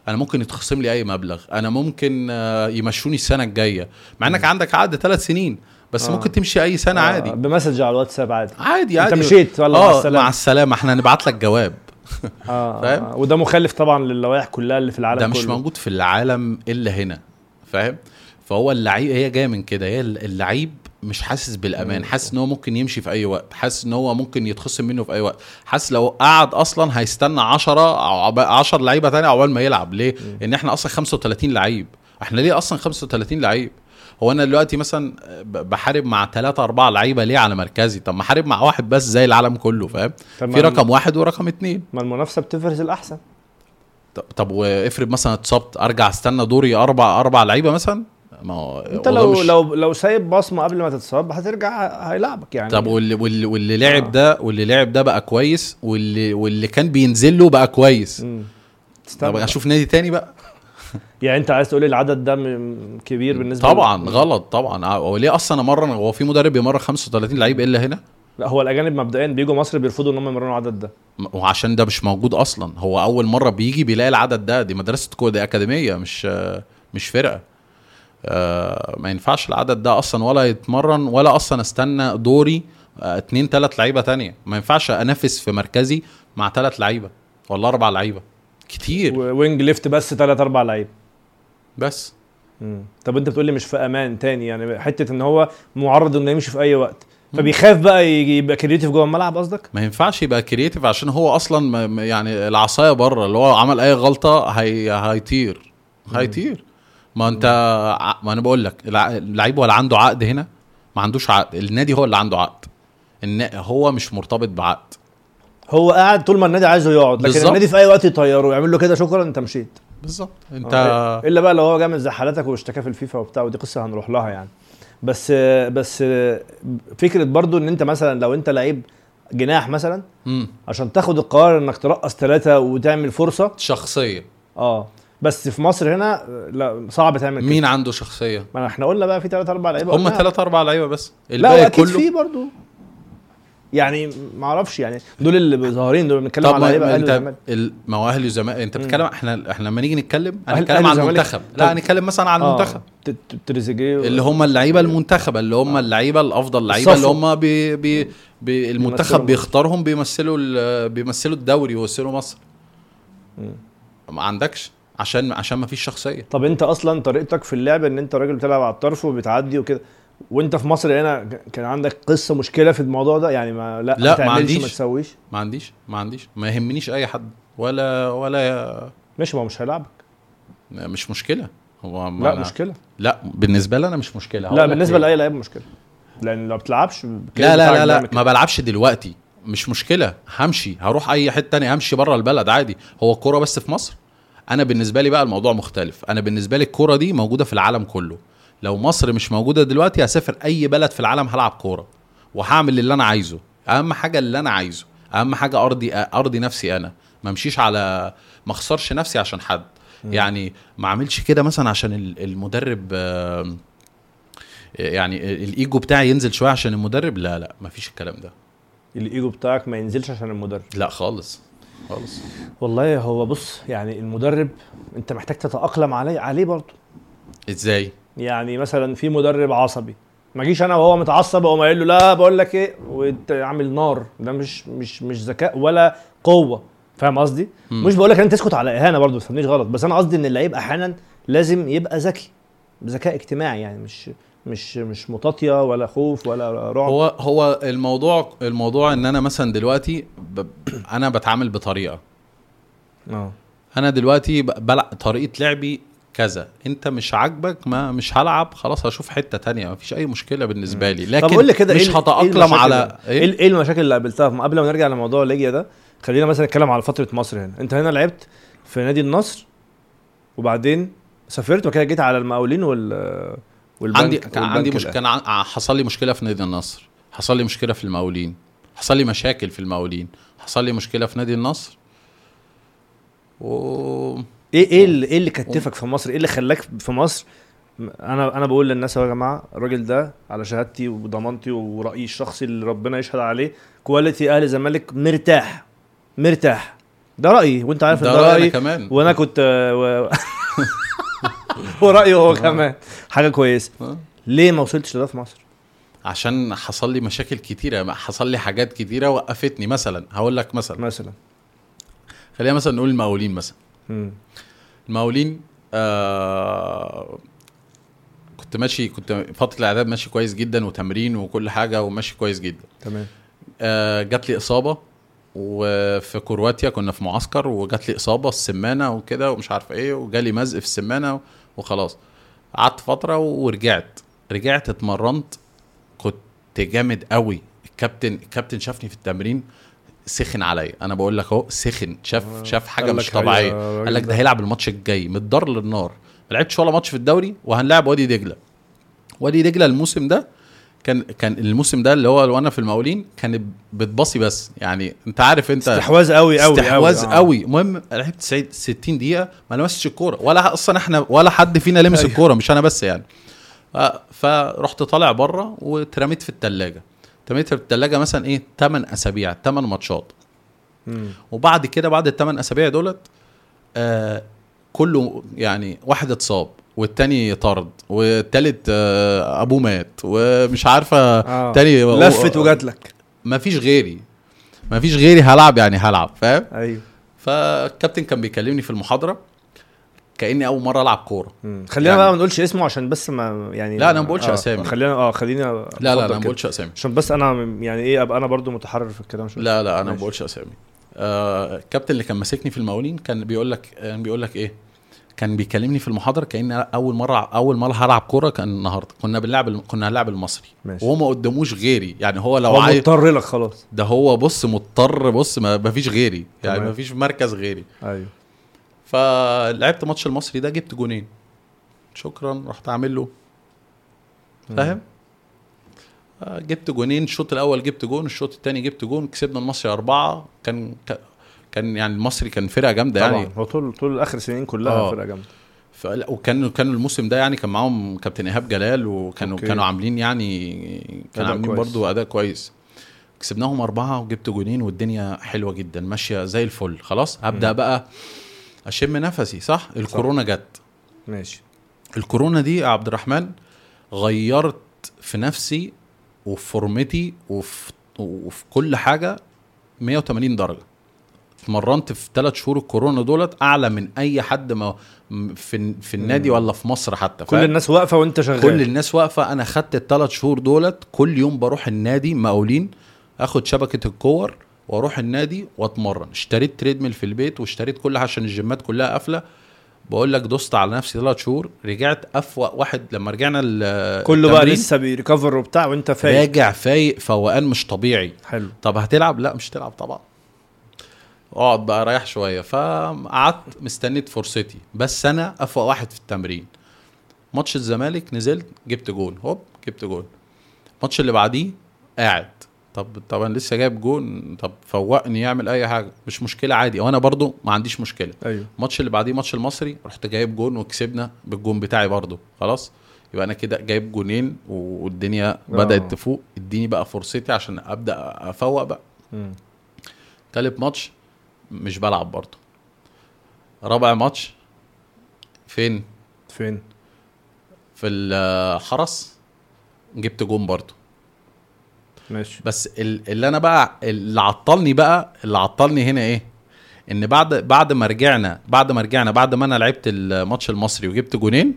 [SPEAKER 2] انا ممكن يتخصم لي اي مبلغ انا ممكن آه، يمشوني السنه الجايه مع انك عندك عقد ثلاث سنين بس
[SPEAKER 1] آه.
[SPEAKER 2] ممكن تمشي اي سنه عادي
[SPEAKER 1] آه بمسج على الواتساب عادي
[SPEAKER 2] عادي
[SPEAKER 1] انت
[SPEAKER 2] عادي
[SPEAKER 1] مشيت ولا مع
[SPEAKER 2] اه
[SPEAKER 1] السلامه
[SPEAKER 2] مع السلامه احنا هنبعت لك جواب
[SPEAKER 1] آه
[SPEAKER 2] فاهم؟
[SPEAKER 1] آه. وده مخالف طبعا للوائح كلها اللي في العالم
[SPEAKER 2] ده مش
[SPEAKER 1] كله.
[SPEAKER 2] موجود في العالم الا هنا فاهم فهو اللعيب هي جايه من كده هي اللعيب مش حاسس بالامان حاسس ان هو ممكن يمشي في اي وقت حاسس ان هو ممكن يتخصم منه في اي وقت حاسس لو قعد اصلا هيستنى 10 او عب- 10 لعيبه تانية عقبال ما يلعب ليه ان احنا اصلا 35 لعيب احنا ليه اصلا 35 لعيب هو انا دلوقتي مثلا ب- بحارب مع ثلاثة أربعة لعيبة ليه على مركزي طب ما احارب مع واحد بس زي العالم كله فاهم
[SPEAKER 1] طب
[SPEAKER 2] في
[SPEAKER 1] ما-
[SPEAKER 2] رقم واحد ورقم اتنين
[SPEAKER 1] ما المنافسه بتفرز الاحسن
[SPEAKER 2] طب, طب وافرض مثلا اتصبت ارجع استنى دوري اربع اربع لعيبه مثلا ما هو
[SPEAKER 1] انت
[SPEAKER 2] وده
[SPEAKER 1] لو
[SPEAKER 2] مش-
[SPEAKER 1] لو لو سايب بصمه قبل ما تتصاب هترجع هيلعبك يعني
[SPEAKER 2] طب واللي واللي, واللي لعب
[SPEAKER 1] آه.
[SPEAKER 2] ده واللي لعب ده بقى كويس واللي واللي كان بينزل له بقى كويس
[SPEAKER 1] مم.
[SPEAKER 2] طب
[SPEAKER 1] تستنى
[SPEAKER 2] اشوف نادي تاني بقى
[SPEAKER 1] يعني انت عايز تقول لي العدد ده م- كبير بالنسبه
[SPEAKER 2] طبعا
[SPEAKER 1] ل-
[SPEAKER 2] غلط طبعا آه، هو ليه اصلا امرن هو في مدرب بيمرن 35 لعيب الا هنا
[SPEAKER 1] لا هو الاجانب مبدئيا بيجوا مصر بيرفضوا ان هم يمرنوا العدد ده
[SPEAKER 2] م- وعشان ده مش موجود اصلا هو اول مره بيجي بيلاقي العدد ده دي مدرسه كو دي اكاديميه مش آه، مش فرقه آه، ما ينفعش العدد ده اصلا ولا يتمرن ولا اصلا استنى دوري آه، اتنين تلات لعيبه تانية ما ينفعش انافس في مركزي مع تلات لعيبه ولا اربع لعيبه كتير
[SPEAKER 1] و- وينج ليفت بس ثلاث اربع لعيب
[SPEAKER 2] بس
[SPEAKER 1] مم. طب انت بتقول لي مش في امان تاني يعني حته ان هو معرض انه يمشي في اي وقت فبيخاف بقى يجي يبقى كريتيف جوه الملعب قصدك؟
[SPEAKER 2] ما ينفعش يبقى كرييتيف عشان هو اصلا ما- ما- يعني العصايه بره اللي هو عمل اي غلطه هي هيطير هيطير ما انت ع- ما انا بقول لك الع- اللعيب ولا عنده عقد هنا ما عندوش عقد النادي هو اللي عنده عقد النا- هو مش مرتبط بعقد
[SPEAKER 1] هو قاعد طول ما النادي عايزه يقعد لكن
[SPEAKER 2] بالظبط.
[SPEAKER 1] النادي في اي وقت يطيره ويعمل له كده شكرا انت مشيت
[SPEAKER 2] بالظبط انت
[SPEAKER 1] آه، الا بقى لو هو جامد زي حالتك واشتكى في الفيفا وبتاع ودي قصه هنروح لها يعني بس بس فكره برضو ان انت مثلا لو انت لعيب جناح مثلا
[SPEAKER 2] مم.
[SPEAKER 1] عشان تاخد القرار انك ترقص ثلاثه وتعمل فرصه
[SPEAKER 2] شخصيه
[SPEAKER 1] اه بس في مصر هنا لا صعب تعمل كده
[SPEAKER 2] مين عنده شخصيه
[SPEAKER 1] ما احنا قلنا بقى في ثلاث اربع لعيبه
[SPEAKER 2] هم
[SPEAKER 1] قلناها.
[SPEAKER 2] ثلاث اربع لعيبه بس
[SPEAKER 1] لا
[SPEAKER 2] الباقي
[SPEAKER 1] واكيد
[SPEAKER 2] كله
[SPEAKER 1] في برضو يعني ما اعرفش يعني دول اللي ظاهرين دول بنتكلم
[SPEAKER 2] طب
[SPEAKER 1] على
[SPEAKER 2] ما
[SPEAKER 1] لعيبه اهلي
[SPEAKER 2] انت
[SPEAKER 1] والزمالك
[SPEAKER 2] ال- ما هو اهلي وزمالك انت بتتكلم احنا احنا لما نيجي نتكلم
[SPEAKER 1] أهل-
[SPEAKER 2] هنتكلم
[SPEAKER 1] أهلي
[SPEAKER 2] عن
[SPEAKER 1] وزمالك.
[SPEAKER 2] المنتخب
[SPEAKER 1] طب-
[SPEAKER 2] لا هنتكلم مثلا عن
[SPEAKER 1] آه،
[SPEAKER 2] المنتخب
[SPEAKER 1] ت- ت- تريزيجيه
[SPEAKER 2] اللي هم اللعيبه المنتخبه اللي هم اللعيبه الافضل لعيبه اللي
[SPEAKER 1] الصفوة.
[SPEAKER 2] هم بي بي بي
[SPEAKER 1] بيمثلوا
[SPEAKER 2] المنتخب
[SPEAKER 1] مصر.
[SPEAKER 2] بيختارهم بيمثلوا ال- بيمثلوا الدوري ويمثلوا مصر
[SPEAKER 1] مم.
[SPEAKER 2] ما عندكش عشان عشان ما فيش شخصيه
[SPEAKER 1] طب انت اصلا طريقتك في اللعب ان انت راجل بتلعب على الطرف وبتعدي وكده وانت في مصر هنا ك- كان عندك قصه مشكله في الموضوع ده يعني ما لا,
[SPEAKER 2] لا، ما
[SPEAKER 1] تعملش
[SPEAKER 2] عنديش.
[SPEAKER 1] ما تسويش
[SPEAKER 2] ما عنديش ما عنديش ما يهمنيش اي حد ولا ولا
[SPEAKER 1] ماشي ما هو مش هيلعبك
[SPEAKER 2] مش مشكله هو ما
[SPEAKER 1] لا
[SPEAKER 2] أنا
[SPEAKER 1] مشكله
[SPEAKER 2] لا بالنسبه لي انا مش مشكله
[SPEAKER 1] لا
[SPEAKER 2] هقول لك
[SPEAKER 1] بالنسبه
[SPEAKER 2] ليه.
[SPEAKER 1] لاي لعيب مشكله لان لو ما بتلعبش
[SPEAKER 2] لا لا لا لا ما بلعبش دلوقتي مش مشكله همشي هروح اي حته تانية همشي بره البلد عادي هو الكوره بس في مصر انا بالنسبه لي بقى الموضوع مختلف انا بالنسبه لي الكوره دي موجوده في العالم كله لو مصر مش موجوده دلوقتي هسافر اي بلد في العالم هلعب كوره وهعمل اللي انا عايزه اهم حاجه اللي انا عايزه اهم حاجه ارضي ارضي نفسي انا ما امشيش على ما اخسرش نفسي عشان حد يعني ما اعملش كده مثلا عشان ال- المدرب آم، يعني الايجو بتاعي ينزل شويه عشان المدرب لا لا ما فيش الكلام ده
[SPEAKER 1] الايجو بتاعك ما ينزلش عشان المدرب
[SPEAKER 2] لا خالص خالص
[SPEAKER 1] والله هو بص يعني المدرب انت محتاج تتاقلم عليه عليه برضه
[SPEAKER 2] ازاي
[SPEAKER 1] يعني مثلا في مدرب عصبي ما اجيش انا وهو متعصب اقوم قايل له لا بقول لك ايه وانت عامل نار ده مش مش مش ذكاء ولا قوه فاهم قصدي
[SPEAKER 2] مم.
[SPEAKER 1] مش بقول لك ان انت تسكت على اهانه برضه ما تفهمنيش غلط بس انا قصدي ان اللعيب احيانا لازم يبقى ذكي بذكاء اجتماعي يعني مش مش مش مطاطيه ولا خوف ولا رعب
[SPEAKER 2] هو هو الموضوع الموضوع ان انا مثلا دلوقتي ب... انا بتعامل بطريقه
[SPEAKER 1] اه
[SPEAKER 2] انا دلوقتي ب- بلعب طريقه لعبي كذا انت مش عاجبك ما مش هلعب خلاص هشوف حته تانية ما فيش اي مشكله بالنسبه لي لكن
[SPEAKER 1] طب قول لي كده
[SPEAKER 2] مش
[SPEAKER 1] إيه ال- إيه
[SPEAKER 2] هتاقلم
[SPEAKER 1] المشاكل
[SPEAKER 2] على
[SPEAKER 1] ايه ال- ايه المشاكل اللي قابلتها قبل ما نرجع لموضوع ليجيا ده خلينا مثلا نتكلم على فتره مصر هنا انت هنا لعبت في نادي النصر وبعدين سافرت وكده جيت على المقاولين وال والبنك
[SPEAKER 2] عندي كان عندي
[SPEAKER 1] والبنك
[SPEAKER 2] مش
[SPEAKER 1] الأهلي.
[SPEAKER 2] كان ع- حصل لي مشكله في نادي النصر حصل لي مشكله في المقاولين حصل لي مشاكل في المقاولين حصل لي مشكله في نادي النصر و
[SPEAKER 1] ايه ايه اللي ايه اللي كتفك في مصر ايه اللي خلاك في مصر انا انا بقول للناس أهو يا جماعه الراجل ده على شهادتي وضمانتي ورايي الشخصي اللي ربنا يشهد عليه كواليتي اهلي الزمالك مرتاح مرتاح ده رايي وانت عارف
[SPEAKER 2] ده
[SPEAKER 1] ان ده
[SPEAKER 2] رأيي أنا
[SPEAKER 1] رايي
[SPEAKER 2] كمان.
[SPEAKER 1] وانا كنت و... ورايي هو كمان حاجه كويسه
[SPEAKER 2] آه.
[SPEAKER 1] ليه ما وصلتش لده في مصر
[SPEAKER 2] عشان حصل لي مشاكل كتيره حصل لي حاجات كتيره وقفتني مثلا هقول لك مثلا
[SPEAKER 1] مثلا
[SPEAKER 2] خلينا مثلا نقول المقاولين مثلا
[SPEAKER 1] مم.
[SPEAKER 2] المقاولين آه كنت ماشي كنت فتره الاعداد ماشي كويس جدا وتمرين وكل حاجه وماشي كويس جدا
[SPEAKER 1] تمام
[SPEAKER 2] آه جات لي اصابه وفي كرواتيا كنا في معسكر وجات لي اصابه السمانه وكده ومش عارف ايه وجالي مزق في السمانه وخلاص قعدت فتره ورجعت رجعت اتمرنت كنت جامد قوي الكابتن الكابتن شافني في التمرين سخن عليا انا بقول لك اهو سخن شاف
[SPEAKER 1] آه.
[SPEAKER 2] شاف حاجه
[SPEAKER 1] قال
[SPEAKER 2] مش
[SPEAKER 1] لك هي-
[SPEAKER 2] طبيعيه
[SPEAKER 1] الراجل
[SPEAKER 2] قال لك ده
[SPEAKER 1] ده.
[SPEAKER 2] هيلعب الماتش الجاي متضر للنار ما لعبتش ولا ماتش في الدوري وهنلعب وادي دجله وادي دجله الموسم ده كان كان الموسم ده اللي هو وانا في المقاولين كان بتباصي بس يعني انت عارف انت
[SPEAKER 1] استحواذ قوي قوي
[SPEAKER 2] استحواذ
[SPEAKER 1] قوي,
[SPEAKER 2] قوي المهم لعبت 90 60 دقيقه ما لمستش الكوره ولا اصلا احنا ولا حد فينا لمس
[SPEAKER 1] أيوه.
[SPEAKER 2] الكوره مش انا بس يعني آه، فرحت طالع بره واترميت في الثلاجه اترميت في الثلاجه مثلا ايه 8 اسابيع 8 ماتشات
[SPEAKER 1] مم.
[SPEAKER 2] وبعد كده بعد الثمان اسابيع دولت آه كله يعني واحد اتصاب والتاني طرد والتالت آه ابوه مات ومش عارفه
[SPEAKER 1] آه.
[SPEAKER 2] تاني
[SPEAKER 1] لفت وجات لك
[SPEAKER 2] ما فيش غيري ما فيش غيري هلعب يعني هلعب فاهم
[SPEAKER 1] ايوه
[SPEAKER 2] فالكابتن كان بيكلمني في المحاضره كاني اول مره العب كوره
[SPEAKER 1] مم. خلينا
[SPEAKER 2] يعني-
[SPEAKER 1] بقى ما نقولش اسمه عشان بس ما يعني
[SPEAKER 2] لا، أنا ما بقولش
[SPEAKER 1] آه.
[SPEAKER 2] أسامي.
[SPEAKER 1] خلينا اه خلينا
[SPEAKER 2] لا لا
[SPEAKER 1] أفضل
[SPEAKER 2] لا ما
[SPEAKER 1] كده.
[SPEAKER 2] بقولش اسامي
[SPEAKER 1] عشان بس انا يعني ايه ابقى انا برضو متحرر في الكلام شويه
[SPEAKER 2] لا لا انا ما
[SPEAKER 1] ماشي.
[SPEAKER 2] بقولش اسامي آه الكابتن اللي كان ماسكني في المقاولين كان بيقول لك كان بيقول لك ايه كان بيكلمني في المحاضره كان اول مره اول مره هلعب كوره كان النهارده كنا بنلعب كنا هنلعب المصري
[SPEAKER 1] ماشي
[SPEAKER 2] وهو ما قداموش غيري يعني هو لو
[SPEAKER 1] هو
[SPEAKER 2] عايز
[SPEAKER 1] مضطر لك خلاص
[SPEAKER 2] ده هو بص مضطر بص ما ما فيش غيري يعني
[SPEAKER 1] تمام.
[SPEAKER 2] ما فيش مركز غيري
[SPEAKER 1] ايوه
[SPEAKER 2] فلعبت ماتش المصري ده جبت جونين شكرا رحت اعمل له فاهم آه، جبت جونين الشوط الاول جبت جون الشوط الثاني جبت جون كسبنا المصري اربعه كان ك- كان يعني المصري كان فرقه جامده
[SPEAKER 1] طبعا
[SPEAKER 2] يعني
[SPEAKER 1] هو طول طول اخر سنين كلها
[SPEAKER 2] آه.
[SPEAKER 1] فرقه جامده
[SPEAKER 2] فلا وكان كان الموسم ده يعني كان معاهم كابتن ايهاب جلال وكانوا
[SPEAKER 1] أوكي.
[SPEAKER 2] كانوا عاملين يعني كانوا
[SPEAKER 1] أداء
[SPEAKER 2] عاملين
[SPEAKER 1] كويس.
[SPEAKER 2] برضو اداء كويس كسبناهم اربعه وجبت جونين والدنيا حلوه جدا ماشيه زي الفل خلاص هبدا بقى اشم نفسي صح الكورونا جت
[SPEAKER 1] ماشي
[SPEAKER 2] الكورونا دي يا عبد الرحمن غيرت في نفسي وفي فورمتي وفي وفي كل حاجه 180 درجه اتمرنت في ثلاث شهور الكورونا دولت اعلى من اي حد ما م- في في النادي ولا في مصر حتى
[SPEAKER 1] كل
[SPEAKER 2] فاهم؟
[SPEAKER 1] الناس واقفه وانت شغال
[SPEAKER 2] كل الناس واقفه انا خدت الثلاث شهور دولت كل يوم بروح النادي مقاولين اخد شبكه الكور واروح النادي واتمرن اشتريت تريدميل في البيت واشتريت كل حاجه عشان الجيمات كلها قافله بقول لك دوست على نفسي ثلاث شهور رجعت افوق واحد لما رجعنا ال-
[SPEAKER 1] كله بقى
[SPEAKER 2] التمرين،
[SPEAKER 1] لسه بيريكفر وبتاع وانت فايق
[SPEAKER 2] راجع فايق فوقان مش طبيعي
[SPEAKER 1] حلو
[SPEAKER 2] طب هتلعب لا مش هتلعب طبعا اقعد بقى ريح شويه فقعدت مستنيت فرصتي بس انا افوق واحد في التمرين ماتش الزمالك نزلت جبت جون هوب جبت جون الماتش اللي بعديه قاعد طب طب انا لسه جايب جون طب فوقني يعمل اي حاجه مش مشكله عادي وانا برضو ما عنديش مشكله
[SPEAKER 1] ايوه
[SPEAKER 2] الماتش اللي بعديه ماتش المصري رحت جايب جون وكسبنا بالجون بتاعي برضو خلاص يبقى انا كده جايب جونين والدنيا بدات تفوق اديني بقى فرصتي عشان ابدا افوق بقى
[SPEAKER 1] مم.
[SPEAKER 2] تالت ماتش مش بلعب برضه رابع ماتش فين
[SPEAKER 1] فين
[SPEAKER 2] في الحرس جبت جون برضه
[SPEAKER 1] ماشي
[SPEAKER 2] بس ال- اللي انا بقى اللي عطلني بقى اللي عطلني هنا ايه ان بعد بعد ما رجعنا بعد ما رجعنا بعد ما انا لعبت الماتش المصري وجبت جونين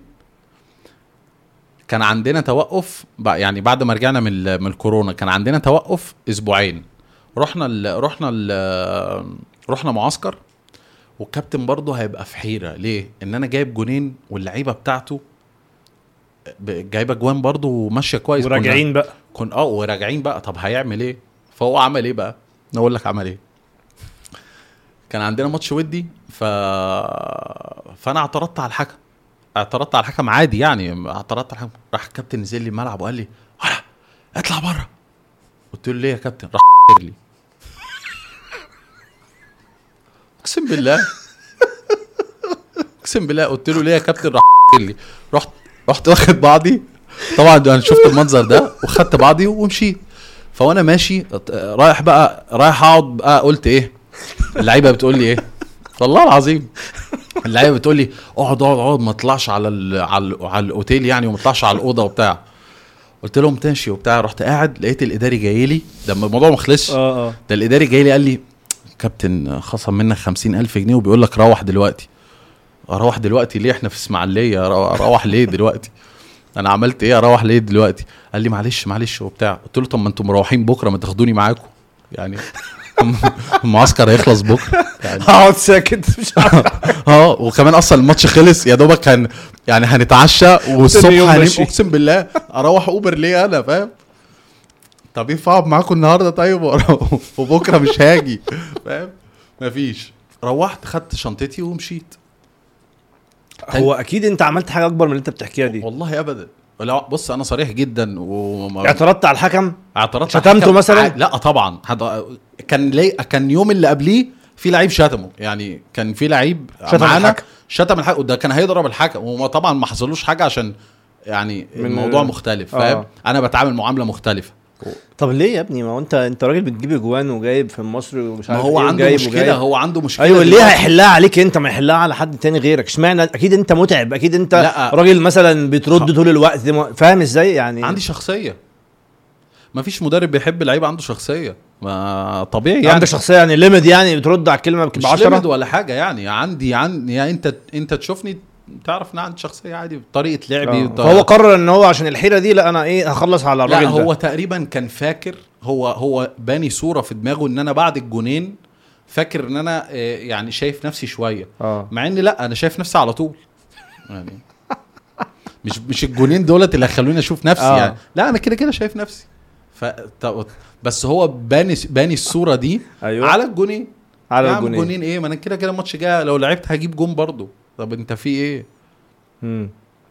[SPEAKER 2] كان عندنا توقف بقى- يعني بعد ما رجعنا من ال- من الكورونا كان عندنا توقف اسبوعين رحنا ال رحنا ال رحنا معسكر والكابتن برضه هيبقى في حيره ليه ان انا جايب جونين واللعيبه بتاعته ب- جايبه جوان برضه وماشيه كويس كنا-
[SPEAKER 1] وراجعين بقى
[SPEAKER 2] كن اه وراجعين بقى طب هيعمل ايه فهو عمل ايه بقى نقول لك عمل ايه كان عندنا ماتش ودي ف فانا اعترضت على الحكم اعترضت على الحكم عادي يعني اعترضت على الحكم راح الكابتن نزل لي الملعب وقال لي ولا اطلع بره قلت له ليه يا كابتن راح لي اقسم بالله اقسم بالله قلت له ليه يا كابتن راح لي رحت رحت واخد بعضي طبعا انا شفت المنظر ده وخدت بعضي ومشيت فوانا ماشي رايح بقى رايح اقعد بقى قلت ايه اللعيبه بتقول لي ايه والله العظيم اللعيبه بتقول لي اقعد اقعد اقعد ما تطلعش على ال على, ال على الاوتيل يعني وما تطلعش على الاوضه وبتاع قلت لهم ماشي وبتاع رحت قاعد لقيت الاداري جاي لي ده الموضوع ما خلصش
[SPEAKER 1] اه اه
[SPEAKER 2] ده الاداري جاي لي قال لي كابتن خصم منك خمسين الف جنيه وبيقول لك روح دلوقتي اروح دلوقتي ليه احنا في اسماعيليه أرو- اروح ليه دلوقتي انا عملت ايه اروح ليه دلوقتي قال لي معلش معلش وبتاع قلت له طب ما انتم مروحين بكره ما تاخدوني معاكم يعني المعسكر هيخلص بكره يعني
[SPEAKER 1] هقعد ساكت مش عارف
[SPEAKER 2] اه وكمان اصلا الماتش خلص يا دوبك كان يعني هنتعشى والصبح
[SPEAKER 1] تاني يوم
[SPEAKER 2] هنام
[SPEAKER 1] ماشي.
[SPEAKER 2] اقسم بالله اروح اوبر ليه انا فاهم طب ينفع اقعد معاكم النهارده طيب وأروح- وبكره مش هاجي فاهم مفيش روحت خدت شنطتي ومشيت
[SPEAKER 1] هو اكيد انت عملت حاجه اكبر من اللي انت بتحكيها دي
[SPEAKER 2] والله ابدا لا بص انا صريح جدا وما
[SPEAKER 1] اعترضت على الحكم
[SPEAKER 2] اعترضت على
[SPEAKER 1] شتمته
[SPEAKER 2] الحكم.
[SPEAKER 1] مثلاً؟
[SPEAKER 2] ع- لا طبعا حد... كان لي... كان يوم اللي قبليه في لعيب شتمه يعني كان في لعيب
[SPEAKER 1] شتم
[SPEAKER 2] معانا
[SPEAKER 1] الحكم.
[SPEAKER 2] شتم الحكم وده كان هيضرب الحكم وما طبعا ما حصلوش حاجه عشان يعني
[SPEAKER 1] من-
[SPEAKER 2] الموضوع مختلف
[SPEAKER 1] آه.
[SPEAKER 2] فاهم انا بتعامل معامله مختلفه
[SPEAKER 1] طب ليه يا ابني ما هو انت انت راجل بتجيب اجوان وجايب في مصر ومش
[SPEAKER 2] ما
[SPEAKER 1] عارف
[SPEAKER 2] هو
[SPEAKER 1] ايه
[SPEAKER 2] عنده
[SPEAKER 1] وجايب
[SPEAKER 2] مشكله
[SPEAKER 1] وجايب.
[SPEAKER 2] هو عنده مشكله
[SPEAKER 1] ايوه ليه
[SPEAKER 2] دلوقتي.
[SPEAKER 1] هيحلها عليك انت ما يحلها على حد تاني غيرك اشمعنى اكيد انت متعب اكيد انت
[SPEAKER 2] لا.
[SPEAKER 1] راجل مثلا بترد طول الوقت ما- فاهم ازاي يعني
[SPEAKER 2] عندي شخصيه ما فيش مدرب بيحب لعيبه عنده شخصيه ما طبيعي
[SPEAKER 1] يعني
[SPEAKER 2] يعني
[SPEAKER 1] عندك شخصيه يعني ليميت يعني بترد على الكلمه ب
[SPEAKER 2] مش
[SPEAKER 1] 10
[SPEAKER 2] ليميت ولا حاجه يعني عندي عندي يعني انت انت تشوفني تعرف ان أنا عندي شخصيه عادي طريقه لعبي
[SPEAKER 1] آه.
[SPEAKER 2] ط-
[SPEAKER 1] فهو قرر ان هو عشان الحيره دي لا انا ايه هخلص على الراجل
[SPEAKER 2] لا
[SPEAKER 1] ده
[SPEAKER 2] هو تقريبا كان فاكر هو هو باني صوره في دماغه ان انا بعد الجونين فاكر ان انا آه، يعني شايف نفسي شويه
[SPEAKER 1] اه
[SPEAKER 2] مع ان لا انا شايف نفسي على طول يعني مش مش الجونين دولت اللي هيخلوني اشوف نفسي
[SPEAKER 1] آه.
[SPEAKER 2] يعني لا انا كده كده شايف نفسي ف ط- بس هو باني باني الصوره دي
[SPEAKER 1] ايوه
[SPEAKER 2] على الجونين
[SPEAKER 1] على
[SPEAKER 2] يا عم
[SPEAKER 1] الجونين
[SPEAKER 2] الجونين ايه ما انا كده كده الماتش جاي لو لعبت هجيب جون برضه طب انت في ايه
[SPEAKER 1] مم.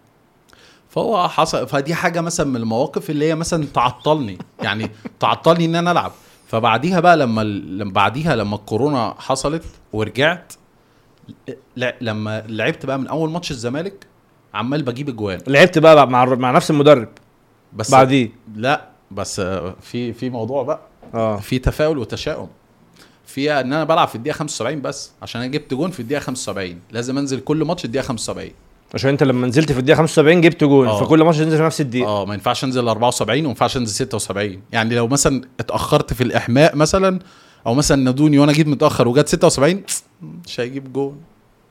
[SPEAKER 2] فهو حصل فدي حاجه مثلا من المواقف اللي هي مثلا تعطلني يعني تعطلني ان انا العب فبعديها بقى لما لما بعديها لما الكورونا حصلت ورجعت لا لما لعبت بقى من اول ماتش الزمالك عمال بجيب اجوان
[SPEAKER 1] لعبت بقى مع الر- مع نفس المدرب
[SPEAKER 2] بس
[SPEAKER 1] بعديه
[SPEAKER 2] لا بس آه، في في موضوع بقى
[SPEAKER 1] اه
[SPEAKER 2] في تفاؤل وتشاؤم في ان انا بلعب في الدقيقه 75 بس عشان انا جبت جون في الدقيقه 75 لازم انزل كل ماتش الدقيقه 75
[SPEAKER 1] عشان انت لما نزلت في الدقيقه 75 جبت جون
[SPEAKER 2] آه.
[SPEAKER 1] فكل ماتش تنزل في نفس الدقيقه
[SPEAKER 2] اه ما ينفعش انزل 74 وما ينفعش انزل 76 يعني لو مثلا اتاخرت في الاحماء مثلا او مثلا نادوني وانا جيت متاخر وجت 76 مش هيجيب جون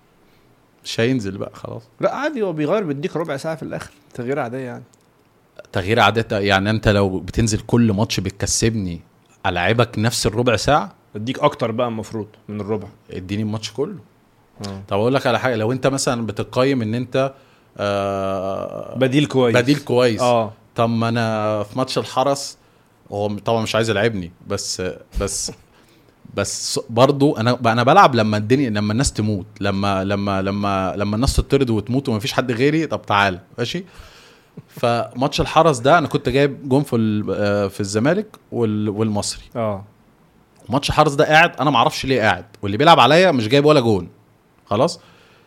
[SPEAKER 2] مش هينزل بقى خلاص
[SPEAKER 1] لا عادي هو بيغير بيديك ربع ساعه في الاخر تغيير عاديه يعني
[SPEAKER 2] تغيير عادات يعني انت لو بتنزل كل ماتش بتكسبني العبك نفس الربع ساعه
[SPEAKER 1] اديك اكتر بقى المفروض من الربع
[SPEAKER 2] اديني الماتش كله
[SPEAKER 1] اه
[SPEAKER 2] طب اقول لك على حاجه لو انت مثلا بتقيم ان انت آه
[SPEAKER 1] بديل كويس
[SPEAKER 2] بديل كويس
[SPEAKER 1] اه
[SPEAKER 2] طب ما انا في ماتش الحرس هو طبعا مش عايز يلعبني بس بس بس برضو انا انا بلعب لما الدنيا لما الناس تموت لما لما لما لما الناس تطرد وتموت ومفيش حد غيري طب تعالى ماشي فماتش الحرس ده انا كنت جايب جون في ال- آه، في الزمالك وال- والمصري
[SPEAKER 1] اه
[SPEAKER 2] ماتش الحرس ده قاعد انا معرفش ليه قاعد واللي بيلعب عليا مش جايب ولا جون خلاص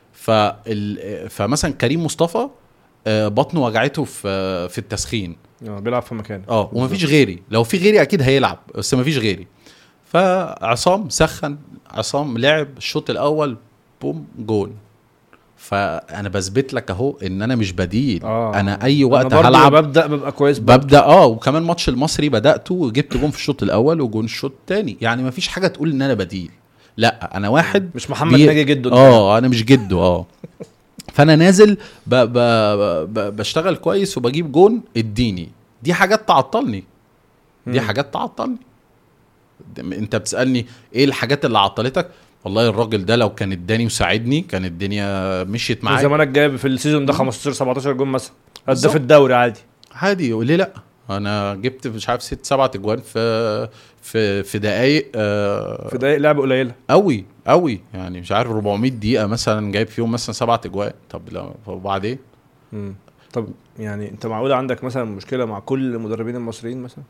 [SPEAKER 2] فال فمثلا كريم مصطفى آه، بطنه وجعته في في التسخين
[SPEAKER 1] اه بيلعب في مكانه
[SPEAKER 2] اه ومفيش غيري لو في غيري اكيد هيلعب بس مفيش غيري فعصام سخن عصام لعب الشوط الاول بوم جون فانا بثبت لك اهو ان انا مش بديل
[SPEAKER 1] آه.
[SPEAKER 2] انا اي وقت
[SPEAKER 1] أنا برضو
[SPEAKER 2] هلعب
[SPEAKER 1] ببدا ببقى كويس برضو.
[SPEAKER 2] ببدا اه وكمان ماتش المصري بداته وجبت جون في الشوط الاول وجون الشوط الثاني يعني مفيش حاجه تقول ان انا بديل لا انا واحد
[SPEAKER 1] مش محمد
[SPEAKER 2] بي-
[SPEAKER 1] ناجي جده
[SPEAKER 2] اه انا مش جده اه فانا نازل ب... ب... ب... بشتغل كويس وبجيب جون اديني دي حاجات تعطلني دي
[SPEAKER 1] مم.
[SPEAKER 2] حاجات تعطلني ده- انت بتسالني ايه الحاجات اللي عطلتك والله الراجل ده لو كان اداني وساعدني كان الدنيا مشيت معايا
[SPEAKER 1] زمانك جايب في السيزون ده 15 17 جون مثلا
[SPEAKER 2] بالظبط.
[SPEAKER 1] هداف الدوري عادي
[SPEAKER 2] عادي وليه لا انا جبت مش عارف ست سبعة اجوان في في في دقايق آه
[SPEAKER 1] في دقايق لعب قليله
[SPEAKER 2] قوي قوي يعني مش عارف 400 دقيقه مثلا جايب فيهم مثلا سبعة اجوان طب لا وبعدين
[SPEAKER 1] مم. طب يعني انت معقول عندك مثلا مشكله مع كل المدربين المصريين مثلا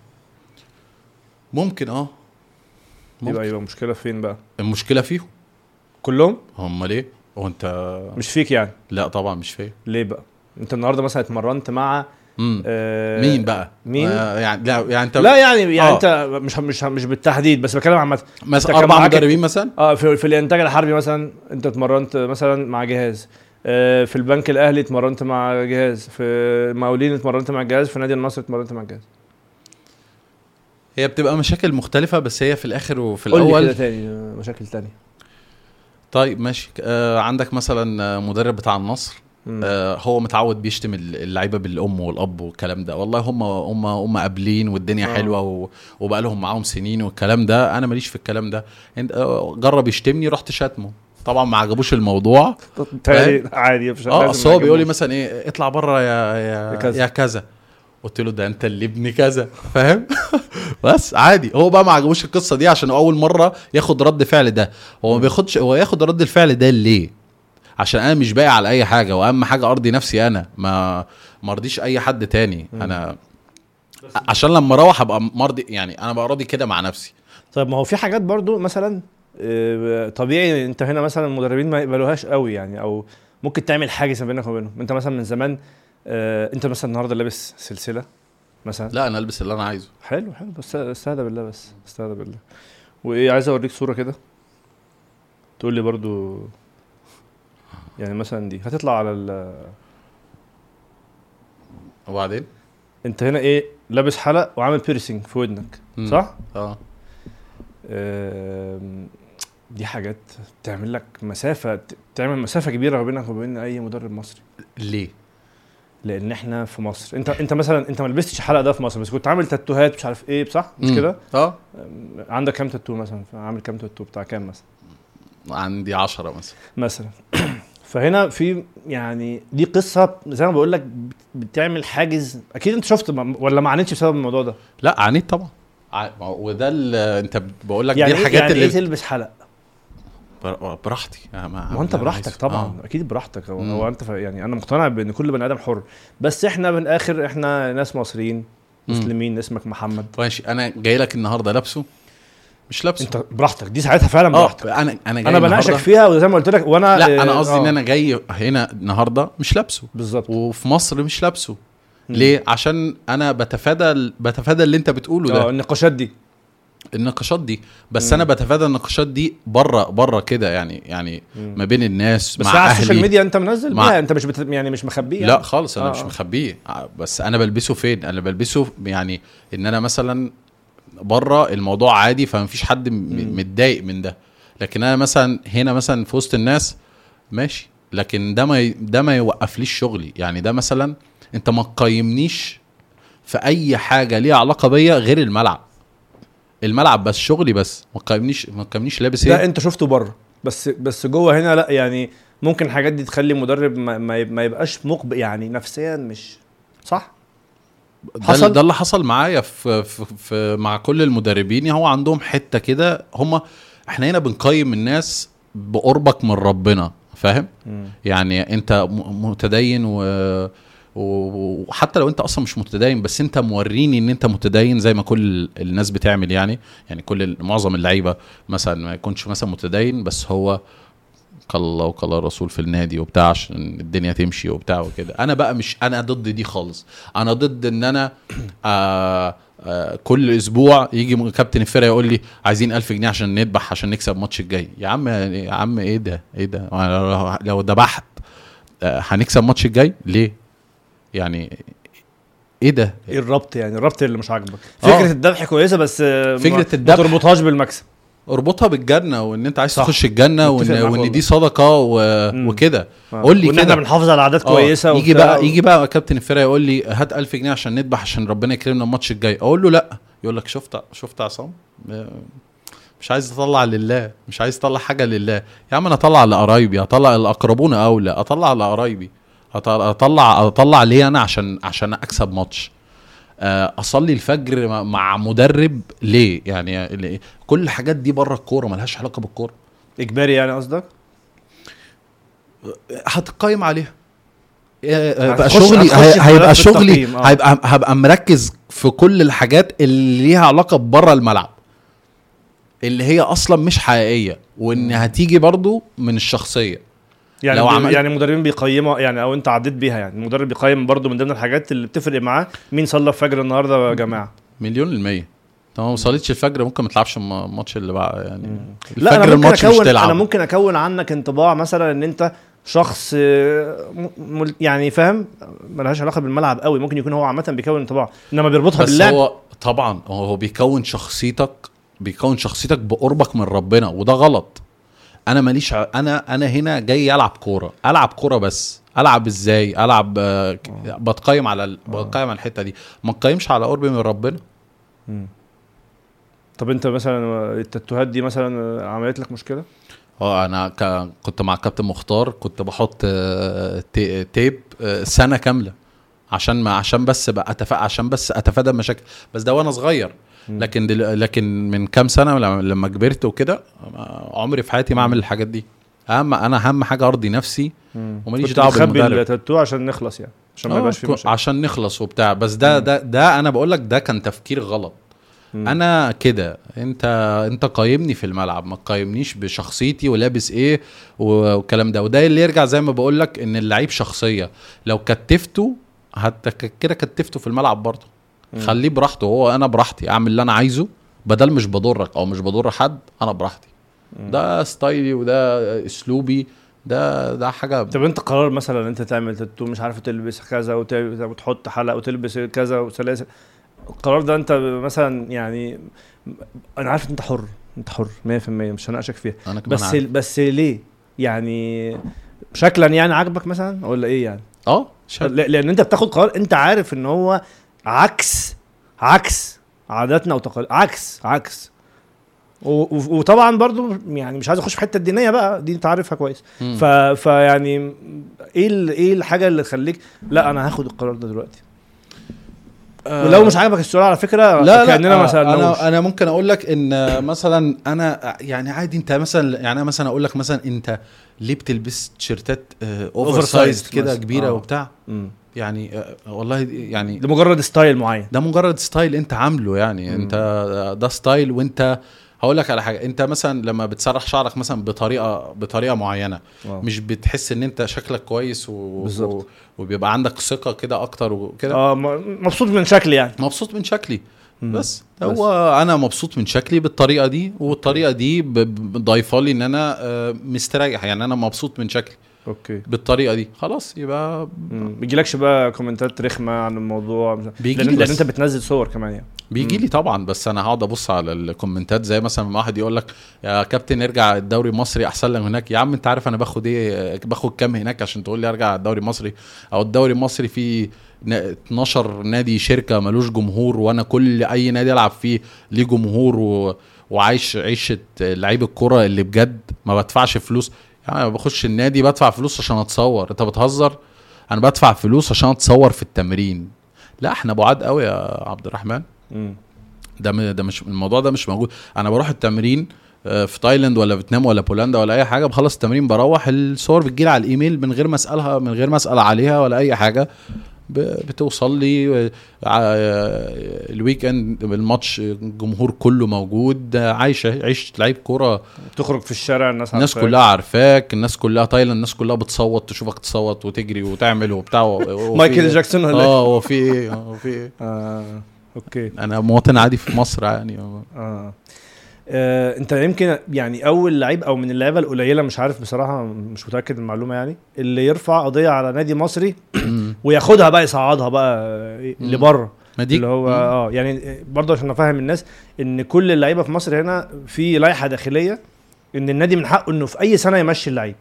[SPEAKER 2] ممكن اه
[SPEAKER 1] يبقى
[SPEAKER 2] ممكن.
[SPEAKER 1] يبقى مشكله فين بقى
[SPEAKER 2] المشكله فيهم
[SPEAKER 1] كلهم
[SPEAKER 2] هم ليه هو انت
[SPEAKER 1] مش فيك يعني
[SPEAKER 2] لا طبعا مش فيا
[SPEAKER 1] ليه بقى انت النهارده مثلا اتمرنت مع
[SPEAKER 2] مم.
[SPEAKER 1] آه،
[SPEAKER 2] مين بقى
[SPEAKER 1] مين؟
[SPEAKER 2] آه يعني لا يعني انت
[SPEAKER 1] لا يعني يعني
[SPEAKER 2] آه.
[SPEAKER 1] انت مش مش مش بالتحديد بس بتكلم عامه
[SPEAKER 2] مثلا
[SPEAKER 1] أنت كان
[SPEAKER 2] اربع
[SPEAKER 1] معاك-
[SPEAKER 2] مدربين مثلا
[SPEAKER 1] اه في, في الانتاج الحربي مثلا انت اتمرنت مثلا مع جهاز آه، في البنك الاهلي اتمرنت مع جهاز في مقاولين اتمرنت مع جهاز في نادي النصر اتمرنت مع جهاز
[SPEAKER 2] هي بتبقى مشاكل مختلفه بس هي في الاخر وفي
[SPEAKER 1] قول لي كده
[SPEAKER 2] الاول
[SPEAKER 1] تاني آه، مشاكل تانية
[SPEAKER 2] طيب ماشي آه عندك مثلا آه، مدرب بتاع النصر
[SPEAKER 1] مم.
[SPEAKER 2] آه هو متعود بيشتم اللعيبه بالام والاب والكلام ده والله هم هم هم قابلين والدنيا
[SPEAKER 1] آه.
[SPEAKER 2] آه. حلوه و... وبقى لهم معاهم سنين والكلام ده انا ماليش في الكلام ده انت آه، جرب يشتمني رحت شاتمه طبعا ما عجبوش الموضوع
[SPEAKER 1] تاني عادي مش
[SPEAKER 2] اه
[SPEAKER 1] لازم
[SPEAKER 2] اصل هو بيقول لي
[SPEAKER 1] نعجبه.
[SPEAKER 2] مثلا ايه اطلع بره يا
[SPEAKER 1] يا
[SPEAKER 2] يا
[SPEAKER 1] كذا.
[SPEAKER 2] يا كذا قلت له ده انت اللي ابن كذا فاهم بس عادي هو بقى ما عجبوش القصه دي عشان اول مره ياخد رد فعل ده هو ما بياخدش هو ياخد رد الفعل ده ليه عشان انا مش باقي على اي حاجه واهم حاجه ارضي نفسي انا ما ما ارضيش اي حد تاني انا عشان لما اروح ابقى مرضي يعني انا بقى راضي كده مع نفسي
[SPEAKER 1] طيب ما هو في حاجات برضو مثلا آه، طبيعي انت هنا مثلا المدربين ما يقبلوهاش قوي يعني او ممكن تعمل حاجز ما بينك وبينهم انت مثلا من زمان آه، انت مثلا النهارده لابس سلسله مثلا
[SPEAKER 2] لا انا البس اللي انا عايزه
[SPEAKER 1] حلو حلو بس استهدى بالله بس استهدى بالله وايه عايز اوريك صوره كده تقول لي برضو يعني مثلا دي هتطلع على ال
[SPEAKER 2] وبعدين
[SPEAKER 1] انت هنا ايه لابس حلق وعامل بيرسينج في ودنك
[SPEAKER 2] مم.
[SPEAKER 1] صح
[SPEAKER 2] اه
[SPEAKER 1] آم، دي حاجات تعمل لك مسافه ت- تعمل مسافه كبيره ما بينك وبين اي مدرب مصري
[SPEAKER 2] ليه
[SPEAKER 1] لان احنا في مصر انت انت مثلا انت ما لبستش الحلقه ده في مصر بس كنت عامل تاتوهات مش عارف ايه صح مش
[SPEAKER 2] مم.
[SPEAKER 1] كده
[SPEAKER 2] اه
[SPEAKER 1] آم، عندك كام تاتو مثلا عامل كام تاتو بتاع كام مثلا
[SPEAKER 2] عندي عشرة مثلا
[SPEAKER 1] مثلا فهنا في يعني دي قصه زي ما بقول لك بت- بتعمل حاجز اكيد انت شفت م- ولا ما عانيتش بسبب الموضوع ده
[SPEAKER 2] لا عانيت طبعا ع- وده اللي انت بقول لك
[SPEAKER 1] يعني
[SPEAKER 2] دي
[SPEAKER 1] إيه-
[SPEAKER 2] الحاجات
[SPEAKER 1] يعني
[SPEAKER 2] اللي
[SPEAKER 1] ايه تلبس حلق
[SPEAKER 2] بر- براحتي يعني
[SPEAKER 1] ما هو انت
[SPEAKER 2] أنا
[SPEAKER 1] براحتك
[SPEAKER 2] عايز-
[SPEAKER 1] طبعا
[SPEAKER 2] آه.
[SPEAKER 1] اكيد براحتك هو,
[SPEAKER 2] مم.
[SPEAKER 1] هو انت ف... يعني انا مقتنع بان كل بني ادم حر بس احنا من الاخر احنا ناس مصريين
[SPEAKER 2] مم.
[SPEAKER 1] مسلمين اسمك محمد
[SPEAKER 2] ماشي انا جاي لك النهارده لابسه مش لابسه
[SPEAKER 1] انت براحتك دي ساعتها فعلا
[SPEAKER 2] اه
[SPEAKER 1] براحتك
[SPEAKER 2] انا انا جاي
[SPEAKER 1] انا بناقشك
[SPEAKER 2] النهاردة-
[SPEAKER 1] فيها وزي ما قلت لك وانا
[SPEAKER 2] لا انا
[SPEAKER 1] آه،
[SPEAKER 2] قصدي ان
[SPEAKER 1] آه،
[SPEAKER 2] انا جاي هنا النهارده مش لابسه
[SPEAKER 1] بالظبط
[SPEAKER 2] وفي مصر مش لابسه
[SPEAKER 1] مم.
[SPEAKER 2] ليه عشان انا بتفادى ال- بتفادى اللي انت بتقوله
[SPEAKER 1] اه
[SPEAKER 2] ده
[SPEAKER 1] النقاشات دي
[SPEAKER 2] النقاشات دي بس
[SPEAKER 1] مم.
[SPEAKER 2] انا بتفادى النقاشات دي بره بره كده يعني يعني
[SPEAKER 1] مم.
[SPEAKER 2] ما بين الناس
[SPEAKER 1] بس
[SPEAKER 2] مع
[SPEAKER 1] على السوشيال
[SPEAKER 2] اهلي
[SPEAKER 1] ميديا انت منزل
[SPEAKER 2] مع-
[SPEAKER 1] بيها انت مش بت... يعني مش مخبيه
[SPEAKER 2] لا
[SPEAKER 1] يعني.
[SPEAKER 2] خالص انا
[SPEAKER 1] آه،
[SPEAKER 2] مش
[SPEAKER 1] آه.
[SPEAKER 2] مخبيه ع- بس انا بلبسه فين انا بلبسه يعني ان انا مثلا بره الموضوع عادي فمفيش حد م-
[SPEAKER 1] مم.
[SPEAKER 2] متضايق من ده لكن انا مثلا هنا مثلا في وسط الناس ماشي لكن ده ما ي- ده ما يوقفليش شغلي يعني ده مثلا انت ما تقيمنيش في اي حاجه ليها علاقه بيا غير الملعب الملعب بس شغلي بس ما تقيمنيش ما تقيمنيش لابس
[SPEAKER 1] ده
[SPEAKER 2] ايه
[SPEAKER 1] انت شفته بره بس بس جوه هنا لا يعني ممكن الحاجات دي تخلي مدرب ما, ما يب- ما يبقاش مقبل يعني نفسيا مش صح
[SPEAKER 2] ده,
[SPEAKER 1] حصل؟
[SPEAKER 2] ده اللي حصل معايا في, في, في مع كل المدربين هو عندهم حته كده هم احنا هنا بنقيم الناس بقربك من ربنا فاهم يعني انت م- متدين و و- وحتى لو انت اصلا مش متدين بس انت موريني ان انت متدين زي ما كل الناس بتعمل يعني يعني كل ال- معظم اللعيبه مثلا ما يكونش مثلا متدين بس هو قال الله وقال الرسول في النادي وبتاع عشان الدنيا تمشي وبتاع وكده انا بقى مش انا ضد دي خالص انا ضد ان انا آه آه كل اسبوع يجي م- كابتن الفرقه يقول لي عايزين ألف جنيه عشان نذبح عشان نكسب الماتش الجاي يا عم يا عم ايه ده ايه ده أنا لو- لو ذبحت آه هنكسب الماتش الجاي ليه يعني ايه ده
[SPEAKER 1] ايه الربط يعني الربط اللي مش عاجبك
[SPEAKER 2] آه.
[SPEAKER 1] فكره الذبح كويسه بس آه،
[SPEAKER 2] فكرة
[SPEAKER 1] ما- ما
[SPEAKER 2] الذبح.
[SPEAKER 1] تربطهاش بالمكسب
[SPEAKER 2] اربطها بالجنه وان انت عايز
[SPEAKER 1] صح.
[SPEAKER 2] تخش الجنه
[SPEAKER 1] متفق
[SPEAKER 2] وان,
[SPEAKER 1] معاك
[SPEAKER 2] وان
[SPEAKER 1] والله.
[SPEAKER 2] دي صدقه و...
[SPEAKER 1] مم.
[SPEAKER 2] وكده
[SPEAKER 1] آه.
[SPEAKER 2] قول لي
[SPEAKER 1] وان احنا
[SPEAKER 2] كده.
[SPEAKER 1] بنحافظ على عادات
[SPEAKER 2] آه،
[SPEAKER 1] كويسه
[SPEAKER 2] يجي
[SPEAKER 1] وبتاع
[SPEAKER 2] بقى يجي بقى كابتن الفرقه يقول لي هات 1000 جنيه عشان نذبح عشان ربنا يكرمنا الماتش الجاي اقول له لا يقول لك شفت شفت يا عصام م- مش عايز اطلع لله مش عايز اطلع حاجه لله يا عم انا اطلع لقرايبي اطلع الاقربون اولى اطلع لقرايبي أط- اطلع اطلع ليه انا عشان عشان اكسب ماتش آه، اصلي الفجر مع- مع مدرب ليه يعني ليه؟ كل الحاجات دي بره الكوره ملهاش علاقه بالكوره
[SPEAKER 1] اجباري يعني قصدك
[SPEAKER 2] هتقيم عليها هيبقى
[SPEAKER 1] هتخش-
[SPEAKER 2] شغلي
[SPEAKER 1] هتخش
[SPEAKER 2] هي-
[SPEAKER 1] في
[SPEAKER 2] هيبقى
[SPEAKER 1] ملف
[SPEAKER 2] شغلي
[SPEAKER 1] التقييم، آه.
[SPEAKER 2] هيبقى هبقى مركز في كل الحاجات اللي ليها علاقه بره الملعب اللي هي اصلا مش حقيقيه وان هتيجي برضو من الشخصيه
[SPEAKER 1] يعني
[SPEAKER 2] لو
[SPEAKER 1] لو
[SPEAKER 2] عملت-
[SPEAKER 1] يعني المدربين بيقيموا يعني او انت عديت بيها يعني المدرب بيقيم برضو من ضمن الحاجات اللي بتفرق معاه مين صلى الفجر النهارده يا جماعه
[SPEAKER 2] مليون المية طب ما وصلتش الفجر ممكن ما تلعبش الم- الماتش اللي بقى يعني
[SPEAKER 1] لا انا
[SPEAKER 2] الفجر
[SPEAKER 1] ممكن
[SPEAKER 2] الماتش مش
[SPEAKER 1] اكون
[SPEAKER 2] تلعب
[SPEAKER 1] انا ممكن اكون عنك انطباع مثلا ان انت شخص آه، م- مل- يعني فاهم ملهاش علاقه بالملعب قوي ممكن يكون هو عامه بيكون انطباع انما بيربطها
[SPEAKER 2] بس
[SPEAKER 1] باللعب
[SPEAKER 2] هو طبعا هو هو بيكون شخصيتك بيكون شخصيتك بقربك من ربنا وده غلط انا ماليش ع- انا انا هنا جاي العب كوره العب كوره بس العب ازاي العب آه، ك- بتقيم على ال- بتقيم على الحته دي ما تقيمش على قربي من ربنا
[SPEAKER 1] طب انت مثلا التاتوهات دي مثلا عملت لك مشكله
[SPEAKER 2] اه انا ك... كنت مع كابتن مختار كنت بحط آه، تي- تيب آه، سنه كامله عشان ما عشان بس بقى أتف... عشان بس اتفادى المشاكل بس ده وانا صغير لكن دل... لكن من كام سنه لما لما كبرت وكده آه، عمري في حياتي ما اعمل الحاجات دي اهم انا اهم حاجه ارضي نفسي وماليش
[SPEAKER 1] كنت
[SPEAKER 2] دعوه
[SPEAKER 1] بتخبي
[SPEAKER 2] بالمدرب
[SPEAKER 1] التاتو عشان نخلص يعني عشان ما
[SPEAKER 2] آه،
[SPEAKER 1] يبقاش في
[SPEAKER 2] كو-
[SPEAKER 1] مشاكل
[SPEAKER 2] عشان نخلص وبتاع بس ده ده ده انا بقول لك ده كان تفكير غلط
[SPEAKER 1] مم.
[SPEAKER 2] انا كده انت انت قايمني في الملعب ما تقيمنيش بشخصيتي ولابس ايه و- والكلام ده وده اللي يرجع زي ما بقول لك ان اللعيب شخصيه لو كتفته هت كده كتفته في الملعب برضه خليه براحته هو انا براحتي اعمل اللي انا عايزه بدل مش بضرك او مش بضر حد انا براحتي ده ستايلي وده اسلوبي ده ده حاجه
[SPEAKER 1] طب انت قرار مثلا انت تعمل تاتو مش عارف تلبس كذا وت- وتحط حلق وتلبس كذا وسلاسل القرار ده انت مثلا يعني انا عارف ان انت حر انت حر 100% مش هناقشك فيها
[SPEAKER 2] انا كمان
[SPEAKER 1] بس
[SPEAKER 2] عارف.
[SPEAKER 1] بس ليه يعني شكلا يعني عاجبك مثلا ولا ايه يعني
[SPEAKER 2] اه شايف.
[SPEAKER 1] لا- لان انت بتاخد قرار انت عارف ان هو عكس عكس عاداتنا وتقاليد عكس عكس و- و- وطبعا برضو يعني مش عايز اخش في حته الدينيه بقى دي انت عارفها كويس
[SPEAKER 2] مم.
[SPEAKER 1] ف فيعني ايه ال- ايه الحاجه اللي تخليك لا انا هاخد القرار ده دلوقتي ولو مش عاجبك السؤال على فكره
[SPEAKER 2] لا لا
[SPEAKER 1] كاننا ما
[SPEAKER 2] آه،
[SPEAKER 1] سالناش
[SPEAKER 2] انا انا ممكن اقول لك ان مثلا انا يعني عادي انت مثلا يعني انا مثلا اقول لك مثلا انت ليه بتلبس تيشيرتات اوفر سايز
[SPEAKER 1] Oversized
[SPEAKER 2] كده
[SPEAKER 1] مثلا.
[SPEAKER 2] كبيره
[SPEAKER 1] آه.
[SPEAKER 2] وبتاع
[SPEAKER 1] مم.
[SPEAKER 2] يعني آه، والله يعني
[SPEAKER 1] لمجرد ستايل معين
[SPEAKER 2] ده مجرد ستايل انت عامله يعني
[SPEAKER 1] مم.
[SPEAKER 2] انت ده ستايل وانت هقول لك على حاجه انت مثلا لما بتسرح شعرك مثلا بطريقه بطريقه معينه
[SPEAKER 1] آه.
[SPEAKER 2] مش بتحس ان انت شكلك كويس و...
[SPEAKER 1] بالظبط.
[SPEAKER 2] و... وبيبقى عندك ثقه كده اكتر وكده
[SPEAKER 1] اه م- مبسوط من شكلي يعني
[SPEAKER 2] مبسوط من شكلي
[SPEAKER 1] مم.
[SPEAKER 2] بس
[SPEAKER 1] بس.
[SPEAKER 2] هو انا مبسوط من شكلي بالطريقه دي والطريقه دي ب- ب- ضايفه لي ان انا آه، مستريح يعني انا مبسوط من شكلي
[SPEAKER 1] اوكي
[SPEAKER 2] بالطريقه دي خلاص يبقى
[SPEAKER 1] مم. بيجيلكش بقى كومنتات رخمه عن الموضوع مش-
[SPEAKER 2] بيجي
[SPEAKER 1] لان,
[SPEAKER 2] لي
[SPEAKER 1] لأن
[SPEAKER 2] بس.
[SPEAKER 1] انت بتنزل صور كمان يعني
[SPEAKER 2] بيجي لي طبعا بس انا هقعد ابص على الكومنتات زي مثلا ما واحد يقول لك يا كابتن ارجع الدوري المصري احسن لك هناك يا عم انت عارف انا باخد ايه باخد كام هناك عشان تقول لي ارجع الدوري المصري او الدوري المصري فيه ن- 12 نادي شركه ملوش جمهور وانا كل اي نادي العب فيه ليه جمهور و... وعايش عيشه لعيب الكره اللي بجد ما بدفعش فلوس يعني أنا بخش النادي بدفع فلوس عشان اتصور انت بتهزر انا بدفع فلوس عشان اتصور في التمرين لا احنا بعاد قوي يا عبد الرحمن
[SPEAKER 1] مم.
[SPEAKER 2] ده م- ده مش الموضوع ده مش موجود انا بروح التمرين آه، في تايلاند ولا فيتنام ولا بولندا ولا اي حاجه بخلص التمرين بروح الصور بتجيلي على الايميل من غير ما اسالها من غير ما اسال عليها ولا اي حاجه ب- بتوصل لي آه، آه، الويك اند الماتش الجمهور كله موجود آه، عايش عيش لعيب كوره
[SPEAKER 1] تخرج في الشارع الناس
[SPEAKER 2] الناس
[SPEAKER 1] عارفاك.
[SPEAKER 2] كلها عارفاك الناس كلها تايلاند الناس كلها بتصوت تشوفك تصوت وتجري وتعمل وبتاع و- وفي-
[SPEAKER 1] مايكل جاكسون ولا إيه؟
[SPEAKER 2] اه هو في ايه هو في ايه
[SPEAKER 1] آه. اوكي
[SPEAKER 2] انا مواطن عادي في مصر يعني
[SPEAKER 1] آه. آه، انت يمكن يعني اول لعيب او من اللعيبه القليله مش عارف بصراحه مش متاكد من المعلومه يعني اللي يرفع قضيه على نادي مصري وياخدها بقى يصعدها بقى آه، لبره
[SPEAKER 2] ما دي
[SPEAKER 1] اللي هو اه يعني برضه عشان افهم الناس ان كل اللعيبه في مصر هنا في لائحه داخليه ان النادي من حقه انه في اي سنه يمشي اللعيب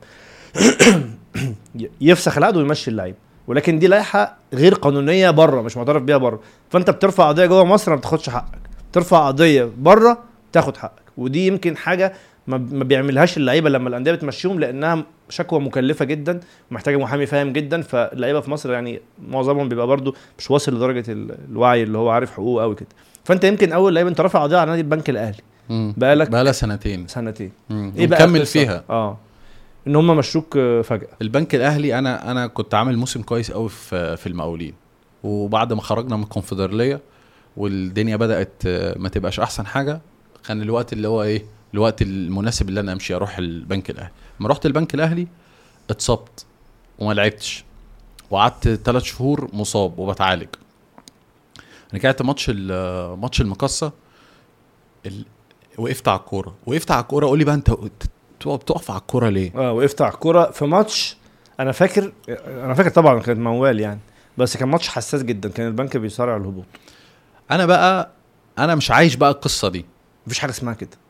[SPEAKER 1] يفسخ العقد ويمشي اللعيب ولكن دي لائحه غير قانونيه بره مش معترف بيها بره فانت بترفع قضيه جوه مصر ما بتاخدش حقك ترفع قضيه بره تاخد حقك ودي يمكن حاجه ما ما بيعملهاش اللعيبه لما الانديه بتمشيهم لانها شكوى مكلفه جدا ومحتاجه محامي فاهم جدا فاللعيبه في مصر يعني معظمهم بيبقى برضو مش واصل لدرجه ال- الوعي اللي هو عارف حقوقه قوي كده فانت يمكن اول لعيب انت رافع قضيه على نادي البنك الاهلي
[SPEAKER 2] مم.
[SPEAKER 1] بقالك
[SPEAKER 2] بقى لها سنتين
[SPEAKER 1] سنتين
[SPEAKER 2] مم.
[SPEAKER 1] ايه بقى
[SPEAKER 2] ومكمل
[SPEAKER 1] القصة؟
[SPEAKER 2] فيها
[SPEAKER 1] اه ان هم مشوك آه، فجاه
[SPEAKER 2] البنك الاهلي انا انا كنت عامل موسم كويس قوي في في المقاولين وبعد ما خرجنا من الكونفدراليه والدنيا بدات آه، ما تبقاش احسن حاجه كان الوقت اللي هو ايه الوقت المناسب اللي انا امشي اروح البنك الاهلي لما رحت البنك الاهلي اتصبت وما لعبتش وقعدت ثلاث شهور مصاب وبتعالج رجعت ماتش ال- ماتش المقصه ال... وقفت على الكوره وقفت على الكوره قول لي بقى انت بت- بتقف على الكوره ليه
[SPEAKER 1] اه وقفت على الكوره في ماتش انا فاكر انا فاكر طبعا كانت موال يعني بس كان ماتش حساس جدا كان البنك بيصارع الهبوط
[SPEAKER 2] انا بقى انا مش عايش بقى القصه دي
[SPEAKER 1] مفيش حاجه اسمها كده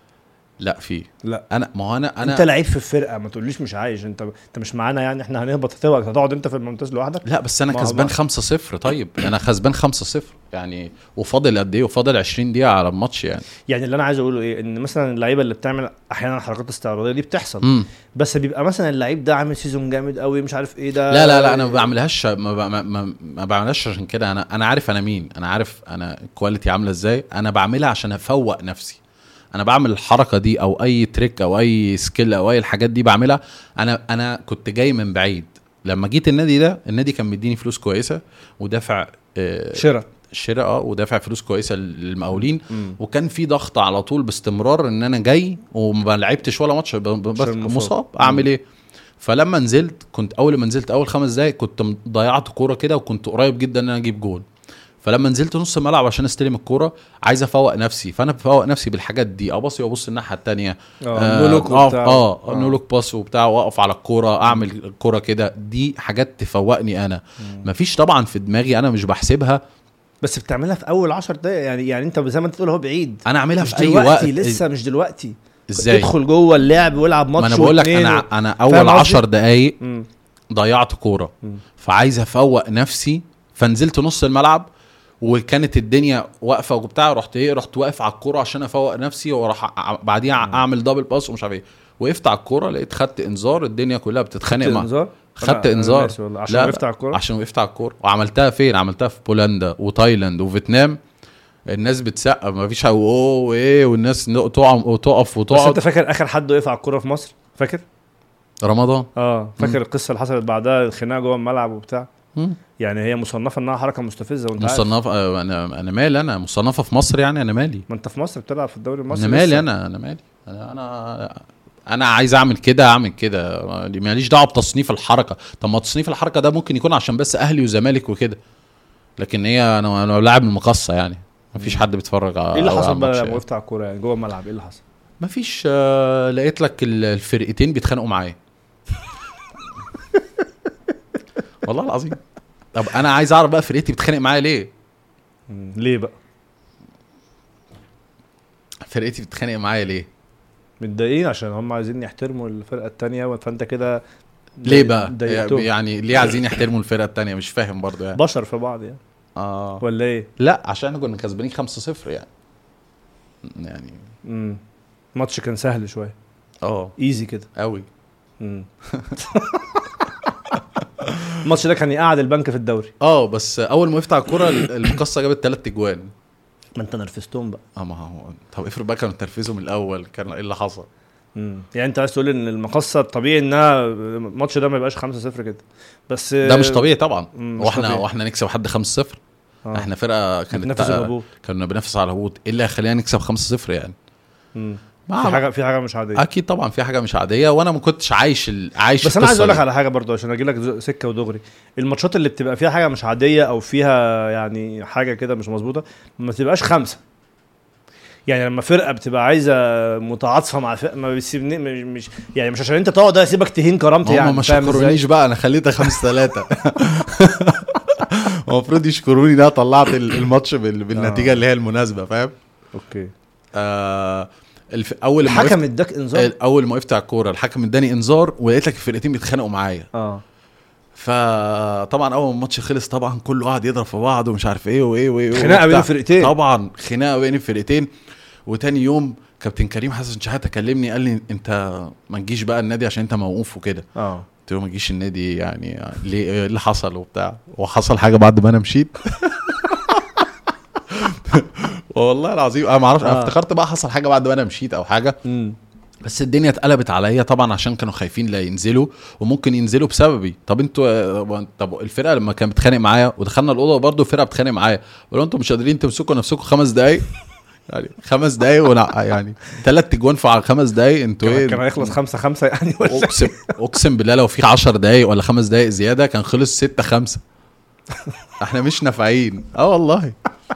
[SPEAKER 2] لا في
[SPEAKER 1] لا
[SPEAKER 2] انا ما هو انا
[SPEAKER 1] انا انت
[SPEAKER 2] انا
[SPEAKER 1] لعيب في الفرقه ما تقوليش مش عايش انت انت مش معانا يعني احنا هنهبط هتوقف هتقعد انت في الممتاز لوحدك
[SPEAKER 2] لا بس انا
[SPEAKER 1] ما-
[SPEAKER 2] كسبان
[SPEAKER 1] ما-
[SPEAKER 2] 5-0 طيب انا كسبان 5-0 يعني وفاضل قد ايه وفاضل 20 دقيقه على الماتش يعني
[SPEAKER 1] يعني اللي انا عايز اقوله ايه ان مثلا اللعيبه اللي بتعمل احيانا حركات استعراضيه دي بتحصل
[SPEAKER 2] امم
[SPEAKER 1] بس بيبقى مثلا اللعيب ده عامل سيزون جامد قوي مش عارف ايه ده
[SPEAKER 2] لا لا لا انا ما بعملهاش ما, ب- ما, ما, ما بعملهاش عشان كده انا انا عارف انا مين انا عارف انا الكواليتي عامله ازاي انا بعملها عشان افوق نفسي انا بعمل الحركه دي او اي تريك او اي سكيل او اي الحاجات دي بعملها انا انا كنت جاي من بعيد لما جيت النادي ده النادي كان مديني فلوس كويسه ودافع آه،
[SPEAKER 1] شراء
[SPEAKER 2] شراء اه ودافع فلوس كويسه للمقاولين
[SPEAKER 1] مم.
[SPEAKER 2] وكان في ضغط على طول باستمرار ان انا جاي وما لعبتش ولا ماتش ب- ب- بس
[SPEAKER 1] عشان مصاب.
[SPEAKER 2] مصاب اعمل ايه فلما نزلت كنت اول ما نزلت اول خمس دقايق كنت م- ضيعت كوره كده وكنت قريب جدا ان انا اجيب جول فلما نزلت نص الملعب عشان استلم الكوره عايز افوق نفسي فانا بفوق نفسي بالحاجات دي ابصي وابص الناحيه التانية
[SPEAKER 1] اه نولوك
[SPEAKER 2] اه
[SPEAKER 1] وبتاع.
[SPEAKER 2] اه نولوك باس وبتاع واقف على الكوره اعمل الكوره كده دي حاجات تفوقني انا مفيش طبعا في دماغي انا مش بحسبها
[SPEAKER 1] بس بتعملها في اول 10 دقايق يعني يعني انت زي ما انت تقول هو بعيد
[SPEAKER 2] انا اعملها
[SPEAKER 1] مش
[SPEAKER 2] في اي
[SPEAKER 1] دلوقتي
[SPEAKER 2] وقت
[SPEAKER 1] لسه مش دلوقتي
[SPEAKER 2] ازاي
[SPEAKER 1] ادخل جوه اللعب والعب ماتش
[SPEAKER 2] ما انا بقول لك
[SPEAKER 1] واتنين
[SPEAKER 2] انا
[SPEAKER 1] و-
[SPEAKER 2] انا
[SPEAKER 1] فاهم
[SPEAKER 2] اول
[SPEAKER 1] قصدي؟
[SPEAKER 2] 10 دقايق
[SPEAKER 1] مم.
[SPEAKER 2] ضيعت كوره
[SPEAKER 1] مم.
[SPEAKER 2] فعايز افوق نفسي فنزلت نص الملعب وكانت الدنيا واقفه وبتاع رحت ايه رحت واقف على الكوره عشان افوق نفسي واروح ع- بعديها اعمل دبل باس ومش عارف ايه وقفت على الكوره لقيت خدت انذار الدنيا كلها بتتخانق
[SPEAKER 1] خدت
[SPEAKER 2] مع
[SPEAKER 1] انذار
[SPEAKER 2] خدت
[SPEAKER 1] أنا- أنا
[SPEAKER 2] انذار.
[SPEAKER 1] ناسي والله. عشان
[SPEAKER 2] لا،
[SPEAKER 1] وقفت على الكوره
[SPEAKER 2] عشان وقفت على الكوره وعملتها فين عملتها في بولندا وتايلاند وفيتنام الناس بتسقف مفيش اوه وايه والناس ن- تقع وتقف
[SPEAKER 1] بس انت
[SPEAKER 2] وتقعد
[SPEAKER 1] فاكر اخر حد وقف على الكوره في مصر فاكر
[SPEAKER 2] رمضان
[SPEAKER 1] اه فاكر القصه اللي حصلت بعدها الخناقه جوه الملعب وبتاع
[SPEAKER 2] مم.
[SPEAKER 1] يعني هي مصنفه انها حركه مستفزه وانت عارف
[SPEAKER 2] مصنفه آه، انا انا مالي انا مصنفه في مصر يعني انا مالي
[SPEAKER 1] ما انت في مصر بتلعب في الدوري المصري
[SPEAKER 2] انا مالي
[SPEAKER 1] لسه.
[SPEAKER 2] انا انا مالي انا انا انا عايز اعمل كده اعمل كده ماليش دعوه بتصنيف الحركه طب ما تصنيف الحركه ده ممكن يكون عشان بس اهلي وزمالك وكده لكن هي انا انا لاعب المقصه يعني مفيش حد بيتفرج على
[SPEAKER 1] ايه اللي
[SPEAKER 2] على
[SPEAKER 1] حصل بقى
[SPEAKER 2] الماتش
[SPEAKER 1] لما
[SPEAKER 2] يعني.
[SPEAKER 1] وقفت على الكوره يعني جوه الملعب ايه اللي حصل؟
[SPEAKER 2] مفيش آه لقيت لك ال- الفرقتين بيتخانقوا معايا والله العظيم طب انا عايز اعرف بقى فرقتي بتتخانق معايا ليه
[SPEAKER 1] مم. ليه بقى؟
[SPEAKER 2] فرقتي بتتخانق معايا ليه
[SPEAKER 1] متضايقين عشان هم عايزين يحترموا الفرقه الثانيه فانت كده
[SPEAKER 2] ليه بقى
[SPEAKER 1] ضايقتهم
[SPEAKER 2] يعني ليه عايزين يحترموا الفرقه التانية مش فاهم برضو يعني
[SPEAKER 1] بشر في بعض يعني
[SPEAKER 2] اه
[SPEAKER 1] ولا ايه؟
[SPEAKER 2] لا عشان احنا كنا كسبانين 5-0 يعني يعني
[SPEAKER 1] امم الماتش كان سهل شويه
[SPEAKER 2] اه
[SPEAKER 1] ايزي كده
[SPEAKER 2] قوي
[SPEAKER 1] مم. الماتش ده كان يقعد البنك في الدوري
[SPEAKER 2] اه بس اول ما وقفت على الكوره ال- المقصه جابت ثلاث اجوان
[SPEAKER 1] ما انت نرفزتهم بقى
[SPEAKER 2] اه ما هو طب افرض بقى كانوا تنرفزوا من الاول كان ايه اللي حصل
[SPEAKER 1] مم. يعني انت عايز تقول ان المقصه الطبيعي انها الماتش ده ما يبقاش 5-0 كده بس
[SPEAKER 2] ده مش طبيعي طبعا
[SPEAKER 1] مم، مش
[SPEAKER 2] واحنا
[SPEAKER 1] طبيعي.
[SPEAKER 2] واحنا نكسب حد 5-0
[SPEAKER 1] آه.
[SPEAKER 2] احنا فرقه كانت
[SPEAKER 1] بتنافس الهبوط
[SPEAKER 2] كنا بننافس على الهبوط ايه اللي هيخلينا نكسب 5-0 يعني
[SPEAKER 1] مم.
[SPEAKER 2] ما
[SPEAKER 1] في حاجه في حاجه مش عاديه
[SPEAKER 2] اكيد طبعا في حاجه مش عاديه وانا ما كنتش عايش ال... عايش
[SPEAKER 1] بس انا عايز
[SPEAKER 2] القصة
[SPEAKER 1] اقول لك
[SPEAKER 2] دي.
[SPEAKER 1] على حاجه برضو عشان اجي لك ز- سكه ودغري الماتشات اللي بتبقى فيها حاجه مش عاديه او فيها يعني حاجه كده مش مظبوطه ما تبقاش خمسه يعني لما فرقه بتبقى عايزه متعاطفه مع فرقه ما بيسيبني مش, مش يعني مش عشان انت تقعد اسيبك تهين كرامتي
[SPEAKER 2] هم
[SPEAKER 1] يعني
[SPEAKER 2] ما
[SPEAKER 1] فاهم إزاي؟
[SPEAKER 2] شكرونيش بقى انا خليتها 5 3 المفروض يشكروني ده طلعت ال- الماتش بال... بالنتيجه
[SPEAKER 1] آه.
[SPEAKER 2] اللي هي المناسبه فاهم
[SPEAKER 1] اوكي
[SPEAKER 2] آه الف... اول ما
[SPEAKER 1] الحكم
[SPEAKER 2] وقفت...
[SPEAKER 1] اداك انذار
[SPEAKER 2] اول ما وقفت على الكوره الحكم اداني انذار ولقيت لك الفرقتين بيتخانقوا معايا
[SPEAKER 1] اه
[SPEAKER 2] فطبعا اول ما الماتش خلص طبعا كله قاعد يضرب في بعض ومش عارف ايه وايه وايه
[SPEAKER 1] خناقه
[SPEAKER 2] وبتاع.
[SPEAKER 1] بين الفرقتين
[SPEAKER 2] طبعا خناقه بين الفرقتين وتاني يوم كابتن كريم حسن شحاته كلمني قال لي انت ما تجيش بقى النادي عشان انت موقوف وكده
[SPEAKER 1] اه
[SPEAKER 2] قلت له ما تجيش النادي يعني ليه ايه اللي حصل وبتاع وحصل حاجه بعد ما انا مشيت والله العظيم انا ما اعرفش انا
[SPEAKER 1] آه.
[SPEAKER 2] افتكرت بقى حصل حاجه بعد ما انا مشيت او حاجه
[SPEAKER 1] امم
[SPEAKER 2] بس الدنيا اتقلبت عليا طبعا عشان كانوا خايفين لا ينزلوا وممكن ينزلوا بسببي طب انتوا آه، طب الفرقه لما كانت بتتخانق معايا ودخلنا الاوضه برضه الفرقه بتتخانق معايا ولو انتوا مش قادرين تمسكوا نفسكم خمس دقايق يعني خمس دقايق ولا يعني ثلاث تجوان في خمس دقايق انتوا
[SPEAKER 1] كان
[SPEAKER 2] ايه
[SPEAKER 1] كان هيخلص خمسة خمسة يعني ولا
[SPEAKER 2] اقسم اقسم بالله لو في 10 دقايق ولا خمس دقايق زياده كان خلص 6 5 احنا مش نافعين اه والله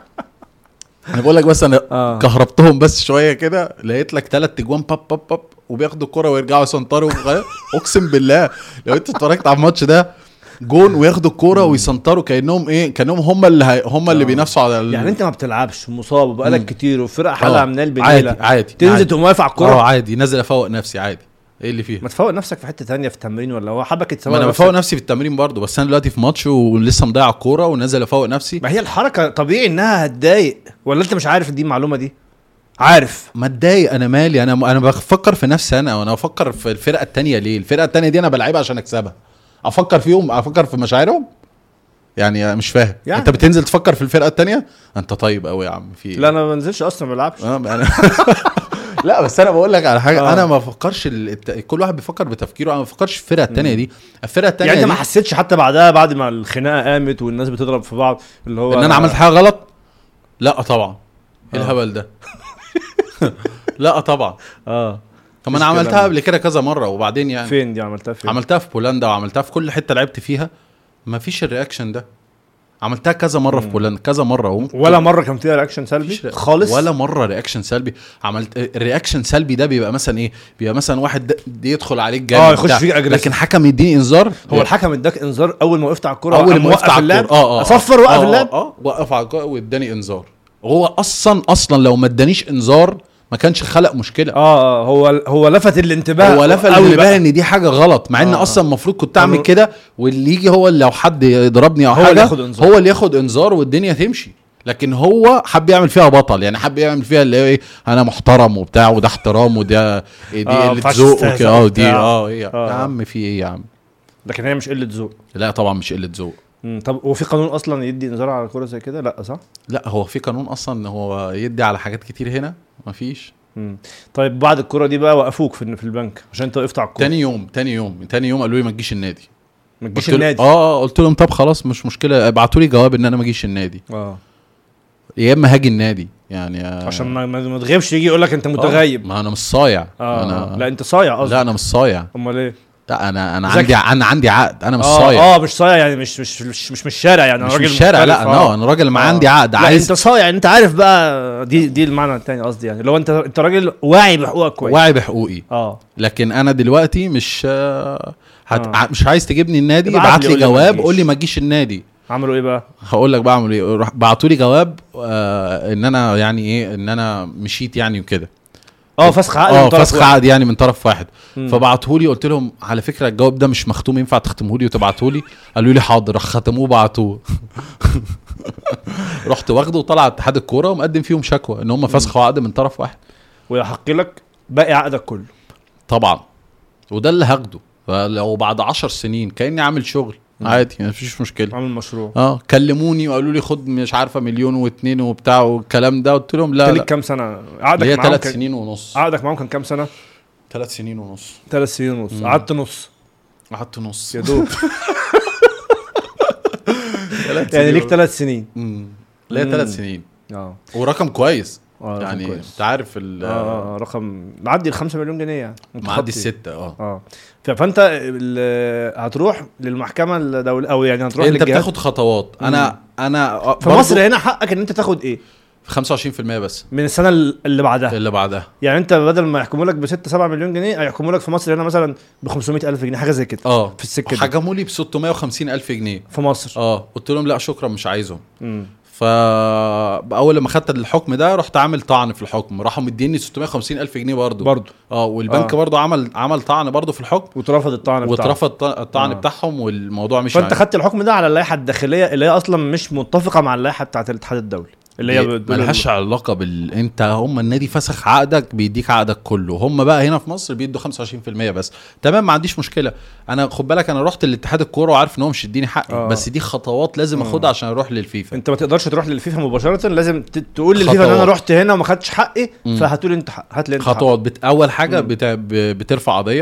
[SPEAKER 2] انا بقول لك بس انا
[SPEAKER 1] آه.
[SPEAKER 2] كهربتهم بس شويه كده لقيت لك ثلاث تجوان باب باب باب وبياخدوا الكرة ويرجعوا يسنطروا وغ- اقسم بالله لو انت اتفرجت على الماتش ده جون وياخدوا الكوره ويسنطروا كانهم ايه كانهم هم اللي هي... هم اللي
[SPEAKER 1] آه.
[SPEAKER 2] بينافسوا على ال...
[SPEAKER 1] يعني انت ما بتلعبش مصاب وبقالك
[SPEAKER 2] مم.
[SPEAKER 1] كتير وفرقة حلقة
[SPEAKER 2] آه.
[SPEAKER 1] من
[SPEAKER 2] عادي
[SPEAKER 1] البنيلة
[SPEAKER 2] عادي
[SPEAKER 1] تنزل
[SPEAKER 2] عادي.
[SPEAKER 1] تقوم واقف على
[SPEAKER 2] اه
[SPEAKER 1] الكورة
[SPEAKER 2] عادي نازل افوق نفسي عادي ايه اللي فيها
[SPEAKER 1] ما تفوق نفسك في حتة تانية في التمرين ولا هو حبك تسوق
[SPEAKER 2] ما انا
[SPEAKER 1] نفسك؟
[SPEAKER 2] بفوق نفسي في التمرين برضه بس انا دلوقتي في ماتش ولسه مضيع الكوره ونازل افوق نفسي
[SPEAKER 1] ما هي الحركة طبيعي انها هتضايق ولا انت مش عارف دي المعلومة دي عارف
[SPEAKER 2] ما اتضايق انا مالي انا انا بفكر في نفسي انا وانا بفكر في الفرقه التانية ليه الفرقه التانية دي انا بلعبها عشان اكسبها افكر فيهم افكر في مشاعرهم يعني مش فاهم
[SPEAKER 1] يعني.
[SPEAKER 2] يعني. انت بتنزل تفكر في الفرقه التانية انت طيب قوي يا عم في إيه؟
[SPEAKER 1] لا انا ما بنزلش اصلا ما بلعبش
[SPEAKER 2] آه، أنا لا بس انا بقول لك على حاجه
[SPEAKER 1] آه.
[SPEAKER 2] انا ما بفكرش ال... الت... كل واحد بيفكر بتفكيره انا ما بفكرش في الفرقه التانية دي الفرقه التانية
[SPEAKER 1] يعني انت
[SPEAKER 2] دي
[SPEAKER 1] ما حسيتش حتى بعدها بعد ما الخناقه قامت والناس بتضرب في بعض اللي هو
[SPEAKER 2] ان انا عملت حاجه غلط لا طبعا ايه
[SPEAKER 1] آه.
[SPEAKER 2] الهبل ده لا طبعا
[SPEAKER 1] اه
[SPEAKER 2] طب ما
[SPEAKER 1] مفيش
[SPEAKER 2] انا
[SPEAKER 1] كلام
[SPEAKER 2] عملتها
[SPEAKER 1] ده.
[SPEAKER 2] قبل كده كذا مره وبعدين يعني
[SPEAKER 1] فين دي عملتها فين
[SPEAKER 2] عملتها في بولندا وعملتها في كل حته لعبت فيها ما فيش الرياكشن ده عملتها كذا مره في
[SPEAKER 1] مم.
[SPEAKER 2] بولندا كذا مره و...
[SPEAKER 1] ولا مره كان فيها رياكشن سلبي
[SPEAKER 2] مفيش ري-
[SPEAKER 1] خالص
[SPEAKER 2] ولا مره رياكشن سلبي عملت الرياكشن سلبي ده بيبقى مثلا ايه بيبقى مثلا واحد د- دي يدخل عليك جامد
[SPEAKER 1] اه يخش
[SPEAKER 2] بتاع.
[SPEAKER 1] فيك aggressive.
[SPEAKER 2] لكن حكم يديني انذار
[SPEAKER 1] هو الحكم اداك انذار اول ما وقفت على الكوره
[SPEAKER 2] اول
[SPEAKER 1] قام
[SPEAKER 2] ما وقفت
[SPEAKER 1] موقف
[SPEAKER 2] على
[SPEAKER 1] اللعب
[SPEAKER 2] الكورة. اه اه
[SPEAKER 1] صفر وقف
[SPEAKER 2] آه،
[SPEAKER 1] اللعب
[SPEAKER 2] اه وقف على الكورة واداني انذار هو اصلا اصلا لو ما ادانيش انذار ما كانش خلق مشكله
[SPEAKER 1] اه اه هو هو لفت الانتباه
[SPEAKER 2] هو لفت
[SPEAKER 1] قوي
[SPEAKER 2] الانتباه
[SPEAKER 1] بقى.
[SPEAKER 2] ان دي حاجه غلط مع ان
[SPEAKER 1] آه،
[SPEAKER 2] اصلا المفروض كنت اعمل
[SPEAKER 1] قانون-
[SPEAKER 2] كده واللي يجي هو اللي لو حد يضربني او
[SPEAKER 1] هو
[SPEAKER 2] حاجه
[SPEAKER 1] اللي ياخد إنذار.
[SPEAKER 2] هو اللي ياخد انذار والدنيا تمشي لكن هو حب يعمل فيها بطل يعني حب يعمل فيها اللي هو ايه انا محترم وبتاع وده احترام وده دي
[SPEAKER 1] آه، ما
[SPEAKER 2] قله
[SPEAKER 1] ينفعش
[SPEAKER 2] ذوق
[SPEAKER 1] تستهزأ
[SPEAKER 2] وكده اه ودي
[SPEAKER 1] وبتاع.
[SPEAKER 2] اه ايه
[SPEAKER 1] آه.
[SPEAKER 2] يا عم في ايه يا عم
[SPEAKER 1] لكن هي مش قله ذوق
[SPEAKER 2] لا طبعا مش قله ذوق
[SPEAKER 1] مم، طب هو في قانون اصلا يدي انذار على كوره زي كده لا صح
[SPEAKER 2] لا هو في قانون اصلا ان هو يدي على حاجات كتير هنا مفيش
[SPEAKER 1] مم. طيب بعد الكوره دي بقى وقفوك في في البنك عشان انت وقفت على الكوره
[SPEAKER 2] تاني يوم تاني يوم تاني يوم قالوا لي ما تجيش النادي
[SPEAKER 1] ما تجيش
[SPEAKER 2] قلت له-
[SPEAKER 1] النادي
[SPEAKER 2] اه اه قلت لهم طب خلاص مش مشكله ابعتوا لي جواب ان انا ما اجيش النادي
[SPEAKER 1] اه
[SPEAKER 2] يا اما هاجي النادي يعني آه،
[SPEAKER 1] عشان ما ما ما تغيبش يجي يقول لك انت
[SPEAKER 2] آه،
[SPEAKER 1] متغيب
[SPEAKER 2] ما انا مش صايع
[SPEAKER 1] اه
[SPEAKER 2] انا
[SPEAKER 1] لا انت صايع قصدي
[SPEAKER 2] لا انا مش صايع
[SPEAKER 1] امال ايه
[SPEAKER 2] لا انا انا
[SPEAKER 1] ذكي.
[SPEAKER 2] عندي انا عندي عقد انا مش
[SPEAKER 1] اه
[SPEAKER 2] صايع
[SPEAKER 1] اه مش صايع يعني مش مش مش مش من الشارع يعني
[SPEAKER 2] مش
[SPEAKER 1] راجل
[SPEAKER 2] من الشارع لا
[SPEAKER 1] مختلف،
[SPEAKER 2] انا
[SPEAKER 1] آه.
[SPEAKER 2] انا راجل ما
[SPEAKER 1] آه.
[SPEAKER 2] عندي عقد
[SPEAKER 1] لا
[SPEAKER 2] عايز
[SPEAKER 1] انت صايع انت عارف بقى دي دي المعنى التاني قصدي يعني لو انت انت راجل واعي بحقوقك كويس
[SPEAKER 2] واعي بحقوقي
[SPEAKER 1] اه
[SPEAKER 2] لكن انا دلوقتي مش آه، هت...
[SPEAKER 1] آه.
[SPEAKER 2] مش عايز تجيبني النادي
[SPEAKER 1] ابعت
[SPEAKER 2] ابعت
[SPEAKER 1] لي
[SPEAKER 2] لي
[SPEAKER 1] قول لي ما
[SPEAKER 2] جواب
[SPEAKER 1] تجيش.
[SPEAKER 2] قول لي ما تجيش النادي
[SPEAKER 1] عملوا ايه بقى
[SPEAKER 2] هقول لك بعمل ايه بعتوا لي جواب آه ان انا يعني ايه ان انا مشيت يعني وكده
[SPEAKER 1] اه فسخ عقد
[SPEAKER 2] اه
[SPEAKER 1] من طرف
[SPEAKER 2] فسخ
[SPEAKER 1] واحد.
[SPEAKER 2] عقد يعني من طرف واحد
[SPEAKER 1] مم.
[SPEAKER 2] فبعته لي قلت لهم على فكره الجواب ده مش مختوم ينفع تختمه لي وتبعته لي قالوا لي حاضر ختموه بعتوه رحت واخده وطلع اتحاد الكوره ومقدم فيهم شكوى ان هم فسخوا عقد من طرف واحد
[SPEAKER 1] ويحق لك باقي عقدك كله
[SPEAKER 2] طبعا وده اللي هاخده فلو بعد عشر سنين كاني عامل شغل
[SPEAKER 1] مم.
[SPEAKER 2] عادي مفيش مشكله
[SPEAKER 1] عامل مشروع
[SPEAKER 2] اه كلموني وقالوا لي خد مش عارفه مليون واتنين وبتاع والكلام ده قلت لهم لا
[SPEAKER 1] انت ليك
[SPEAKER 2] لا
[SPEAKER 1] كام سنه عقدك
[SPEAKER 2] هي
[SPEAKER 1] معاهم
[SPEAKER 2] ثلاث
[SPEAKER 1] كان-
[SPEAKER 2] سنين ونص
[SPEAKER 1] عقدك معاهم كان كام سنه
[SPEAKER 2] ثلاث سنين ونص
[SPEAKER 1] ثلاث سنين ونص
[SPEAKER 2] مم.
[SPEAKER 1] قعدت نص
[SPEAKER 2] قعدت نص
[SPEAKER 1] يا دوب
[SPEAKER 2] ثلاث
[SPEAKER 1] يعني
[SPEAKER 2] سنين
[SPEAKER 1] ليك
[SPEAKER 2] ونص.
[SPEAKER 1] ثلاث سنين
[SPEAKER 2] امم ليا
[SPEAKER 1] مم.
[SPEAKER 2] ثلاث سنين
[SPEAKER 1] اه
[SPEAKER 2] ورقم كويس
[SPEAKER 1] اه رقم
[SPEAKER 2] يعني
[SPEAKER 1] كويس.
[SPEAKER 2] انت عارف ال
[SPEAKER 1] اه اه آه، رقم معدي ال 5 مليون جنيه يعني
[SPEAKER 2] معدي
[SPEAKER 1] متخطي.
[SPEAKER 2] الستة اه
[SPEAKER 1] اه ف- فانت ال- هتروح للمحكمه الدوليه او يعني هتروح
[SPEAKER 2] انت
[SPEAKER 1] للجهات
[SPEAKER 2] بتاخد خطوات انا انا
[SPEAKER 1] في مصر هنا حقك ان انت تاخد ايه
[SPEAKER 2] 25% بس
[SPEAKER 1] من السنه اللي بعدها
[SPEAKER 2] اللي بعدها
[SPEAKER 1] يعني انت بدل ما يحكموا لك ب 6 7 مليون جنيه هيحكموا لك في مصر هنا مثلا ب 500 الف جنيه حاجه زي كده
[SPEAKER 2] اه
[SPEAKER 1] في السكه دي
[SPEAKER 2] حجموا لي ب 650 الف جنيه
[SPEAKER 1] في مصر
[SPEAKER 2] اه قلت لهم لا شكرا مش عايزهم
[SPEAKER 1] امم
[SPEAKER 2] فاول لما خدت الحكم ده رحت عامل طعن في الحكم راحوا مديني 650 الف جنيه برضو
[SPEAKER 1] برضه
[SPEAKER 2] اه والبنك
[SPEAKER 1] آه.
[SPEAKER 2] آه. برضو عمل عمل طعن برضو في الحكم
[SPEAKER 1] واترفض الطعن بتاعه
[SPEAKER 2] واترفض الط- الطعن
[SPEAKER 1] آه.
[SPEAKER 2] آه. بتاعهم والموضوع مش
[SPEAKER 1] فانت خدت الحكم ده على اللائحه الداخليه اللي هي اصلا مش متفقه مع اللائحه بتاعت الاتحاد الدولي اللي هي بتقول
[SPEAKER 2] ملهاش علاقه بال انت هم النادي فسخ عقدك بيديك عقدك كله هم بقى هنا في مصر بيدوا 25% بس تمام ما عنديش مشكله انا خد بالك انا رحت لاتحاد الكوره وعارف ان هو مش يديني حقي
[SPEAKER 1] آه.
[SPEAKER 2] آه. بس دي خطوات لازم
[SPEAKER 1] آه.
[SPEAKER 2] اخدها عشان اروح للفيفا
[SPEAKER 1] انت ما تقدرش تروح للفيفا مباشره لازم ت- تقول للفيفا ان انا
[SPEAKER 2] خطوات.
[SPEAKER 1] رحت هنا وما خدتش حقي
[SPEAKER 2] مم.
[SPEAKER 1] فهاتوا لي انت حق هات لي انت حق.
[SPEAKER 2] خطوات بت... اول حاجه
[SPEAKER 1] مم.
[SPEAKER 2] بت... ب- بترفع قضيه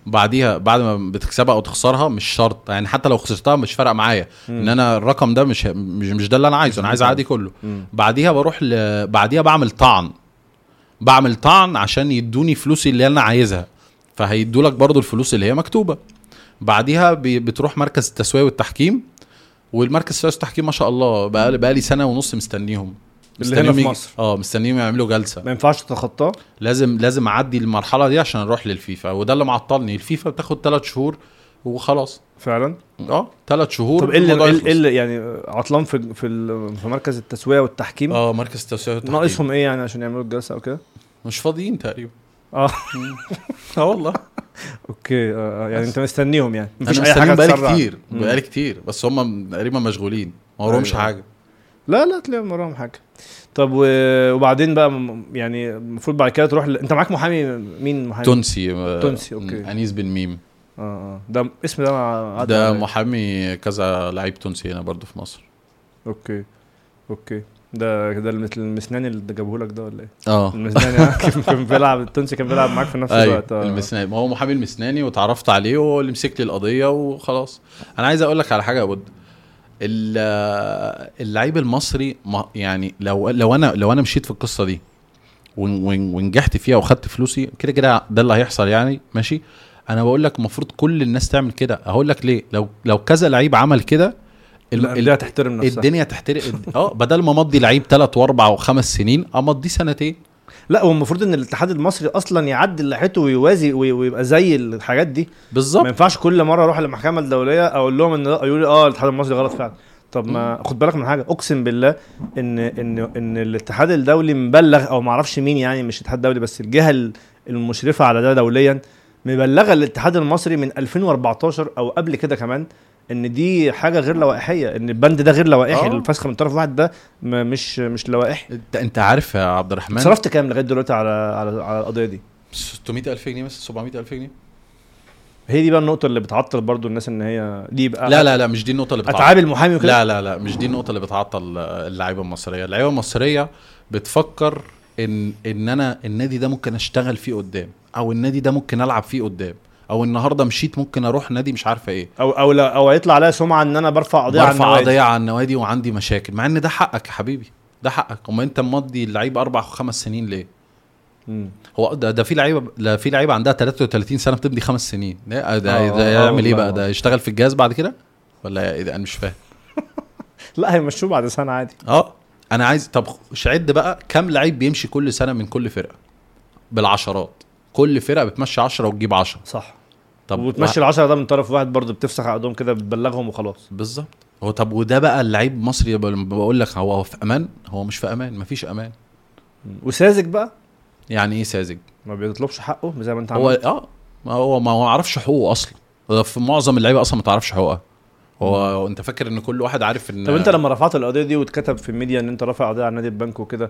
[SPEAKER 2] بعديها بعد ما بتكسبها او تخسرها مش شرط يعني حتى لو خسرتها مش فارقه معايا ان انا الرقم ده مش مش, مش ده اللي انا عايزه انا عايز عادي كله
[SPEAKER 1] مم.
[SPEAKER 2] بعديها بروح ل... بعديها بعمل طعن بعمل طعن عشان يدوني فلوسي اللي انا عايزها فهيدوا لك برضو الفلوس اللي هي مكتوبه بعديها ب... بتروح مركز التسويه والتحكيم والمركز التسويه والتحكيم ما شاء الله بقى بقى لي سنه ونص مستنيهم
[SPEAKER 1] اللي هنا
[SPEAKER 2] مستنيهم
[SPEAKER 1] في
[SPEAKER 2] يجي-
[SPEAKER 1] مصر.
[SPEAKER 2] اه مستنيهم يعملوا جلسه
[SPEAKER 1] ما ينفعش تتخطاه
[SPEAKER 2] لازم لازم اعدي المرحله دي عشان اروح للفيفا وده اللي معطلني الفيفا بتاخد ثلاث شهور وخلاص
[SPEAKER 1] فعلا
[SPEAKER 2] اه ثلاث شهور
[SPEAKER 1] طب ايه اللي
[SPEAKER 2] الموضوع
[SPEAKER 1] إيه
[SPEAKER 2] يخلص.
[SPEAKER 1] اللي يعني عطلان في في ال- في مركز التسويه والتحكيم
[SPEAKER 2] اه مركز التسويه والتحكيم
[SPEAKER 1] ناقصهم ايه يعني عشان يعملوا الجلسه او كده
[SPEAKER 2] مش فاضيين تقريبا
[SPEAKER 1] اه
[SPEAKER 2] اه والله
[SPEAKER 1] اوكي آه آه، يعني انت مستنيهم يعني مفيش
[SPEAKER 2] انا
[SPEAKER 1] اي حاجه
[SPEAKER 2] مستنيهم بقالي
[SPEAKER 1] تسرع.
[SPEAKER 2] كتير
[SPEAKER 1] مم.
[SPEAKER 2] بقالي كتير بس هم تقريبا مشغولين ما وراهمش
[SPEAKER 1] أيوة.
[SPEAKER 2] حاجه
[SPEAKER 1] لا لا تلاقيهم وراهم حاجه طب و... وبعدين بقى م- يعني المفروض بعد كده تروح ل... انت معاك محامي مين محامي
[SPEAKER 2] تونسي آه،
[SPEAKER 1] تونسي، أوكي.
[SPEAKER 2] مم، انيس بن ميم
[SPEAKER 1] اه اه ده اسم ده مع- عدى
[SPEAKER 2] ده
[SPEAKER 1] عليا.
[SPEAKER 2] محامي كذا لعيب تونسي هنا برضو في مصر
[SPEAKER 1] اوكي اوكي ده ده المس- المسناني اللي جابه لك ده ولا ايه؟
[SPEAKER 2] اه
[SPEAKER 1] المسناني آه، كان كان بيلعب التونسي كان بيلعب معاك في نفس
[SPEAKER 2] ايوه
[SPEAKER 1] الوقت آه.
[SPEAKER 2] المسناني ما هو محامي المسناني وتعرفت عليه وهو اللي مسك لي القضيه وخلاص انا عايز اقول لك على حاجه يا بود ال- اللعيب المصري ما يعني لو لو انا لو انا مشيت في القصه دي ون- ون- ونجحت فيها وخدت فلوسي كده كده ده اللي هيحصل يعني ماشي انا بقول لك المفروض كل الناس تعمل كده هقول لك ليه لو لو كذا لعيب عمل كده ال-
[SPEAKER 1] الانديه هتحترم نفسها
[SPEAKER 2] الدنيا تحترق اه بدل ما امضي لعيب ثلاث واربع وخمس سنين امضيه سنتين
[SPEAKER 1] لا هو المفروض ان الاتحاد المصري اصلا يعدل لائحته ويوازي وي- ويبقى زي الحاجات دي ما
[SPEAKER 2] بالظبط
[SPEAKER 1] ينفعش كل مره اروح للمحكمه الدوليه اقول لهم ان لا يقولوا لي اه الاتحاد المصري غلط فعلا طب ما خد بالك من حاجه اقسم بالله ان ان ان الاتحاد الدولي مبلغ او ما اعرفش مين يعني مش الاتحاد الدولي بس الجهه ال- المشرفه على ده دوليا مبلغه الاتحاد المصري من 2014 او قبل كده كمان ان دي حاجه غير لوائحيه ان البند ده غير لوائحي
[SPEAKER 2] آه.
[SPEAKER 1] الفسخ من طرف واحد ده م- مش مش لوائحي
[SPEAKER 2] انت انت عارف يا عبد الرحمن
[SPEAKER 1] صرفت كام لغايه دلوقتي على على على القضيه دي
[SPEAKER 2] 600000 جنيه مثلا 700000 جنيه
[SPEAKER 1] هي دي بقى النقطه اللي بتعطل برضو الناس ان هي دي بقى
[SPEAKER 2] لا لا لا مش دي النقطه اللي بتعطل
[SPEAKER 1] اتعاب المحامي وكده
[SPEAKER 2] لا لا لا مش دي النقطه اللي بتعطل اللعيبه المصريه اللعيبه المصريه بتفكر ان ان انا النادي ده ممكن اشتغل فيه قدام او النادي ده ممكن العب فيه قدام او النهارده مشيت ممكن اروح نادي مش عارفه ايه
[SPEAKER 1] او او لا او هيطلع عليها سمعه ان انا برفع قضيه على
[SPEAKER 2] برفع
[SPEAKER 1] النوادي
[SPEAKER 2] قضيه على النوادي وعندي مشاكل مع ان ده حقك يا حبيبي ده حقك اما انت مضي اللعيب اربع وخمس سنين ليه
[SPEAKER 1] مم.
[SPEAKER 2] هو ده, ده في لعيبه لا في لعيبه عندها 33 سنه بتمضي خمس سنين ده, ده,
[SPEAKER 1] آه،
[SPEAKER 2] ده
[SPEAKER 1] آه،
[SPEAKER 2] يعمل ايه
[SPEAKER 1] والله.
[SPEAKER 2] بقى ده يشتغل في الجهاز بعد كده ولا ايه ده انا مش فاهم
[SPEAKER 1] لا هيمشوه بعد سنه عادي
[SPEAKER 2] اه انا عايز طب شعد بقى كام لعيب بيمشي كل سنه من كل فرقه بالعشرات كل فرقه بتمشي 10 وتجيب 10
[SPEAKER 1] صح
[SPEAKER 2] طب
[SPEAKER 1] وتمشي العشرة ده من طرف واحد برضه بتفسخ عقدهم كده بتبلغهم وخلاص
[SPEAKER 2] بالظبط هو طب وده بقى اللعيب المصري لما بقول لك هو في امان هو مش في امان مفيش امان
[SPEAKER 1] وساذج بقى
[SPEAKER 2] يعني ايه ساذج
[SPEAKER 1] ما بيطلبش حقه زي ما انت
[SPEAKER 2] هو
[SPEAKER 1] عملت
[SPEAKER 2] اه ما هو ما هو عرفش حقوقه اصلا هو في معظم اللعيبه اصلا ما تعرفش حقوقها هو انت فاكر ان كل واحد عارف ان
[SPEAKER 1] طب انت لما رفعت القضيه دي واتكتب في الميديا ان انت رافع قضيه على نادي البنك وكده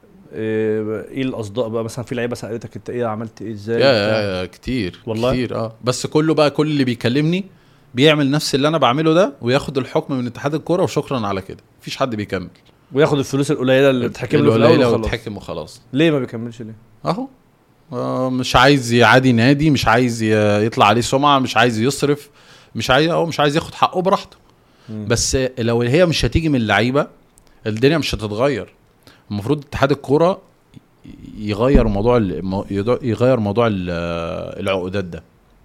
[SPEAKER 1] ايه ايه الاصداء بقى مثلا في لعيبه سالتك انت ايه عملت ايه ازاي
[SPEAKER 2] يا,
[SPEAKER 1] بتاع؟
[SPEAKER 2] يا, يا كتير
[SPEAKER 1] والله؟
[SPEAKER 2] كتير اه بس كله بقى كل اللي بيكلمني بيعمل نفس اللي انا بعمله ده وياخد الحكم من اتحاد الكوره وشكرا على كده مفيش حد بيكمل
[SPEAKER 1] وياخد الفلوس القليله اللي بتحكم له في الاول
[SPEAKER 2] القليلة
[SPEAKER 1] وخلاص
[SPEAKER 2] وتحكم وخلاص
[SPEAKER 1] ليه ما بيكملش ليه
[SPEAKER 2] اهو آه مش عايز يعادي نادي مش عايز ي- يطلع عليه سمعه مش عايز يصرف مش عايز او مش عايز ياخد حقه براحته
[SPEAKER 1] مم.
[SPEAKER 2] بس لو هي مش هتيجي من اللعيبه الدنيا مش هتتغير المفروض اتحاد الكوره يغير موضوع ال- مو- يغير موضوع ال- العقودات ده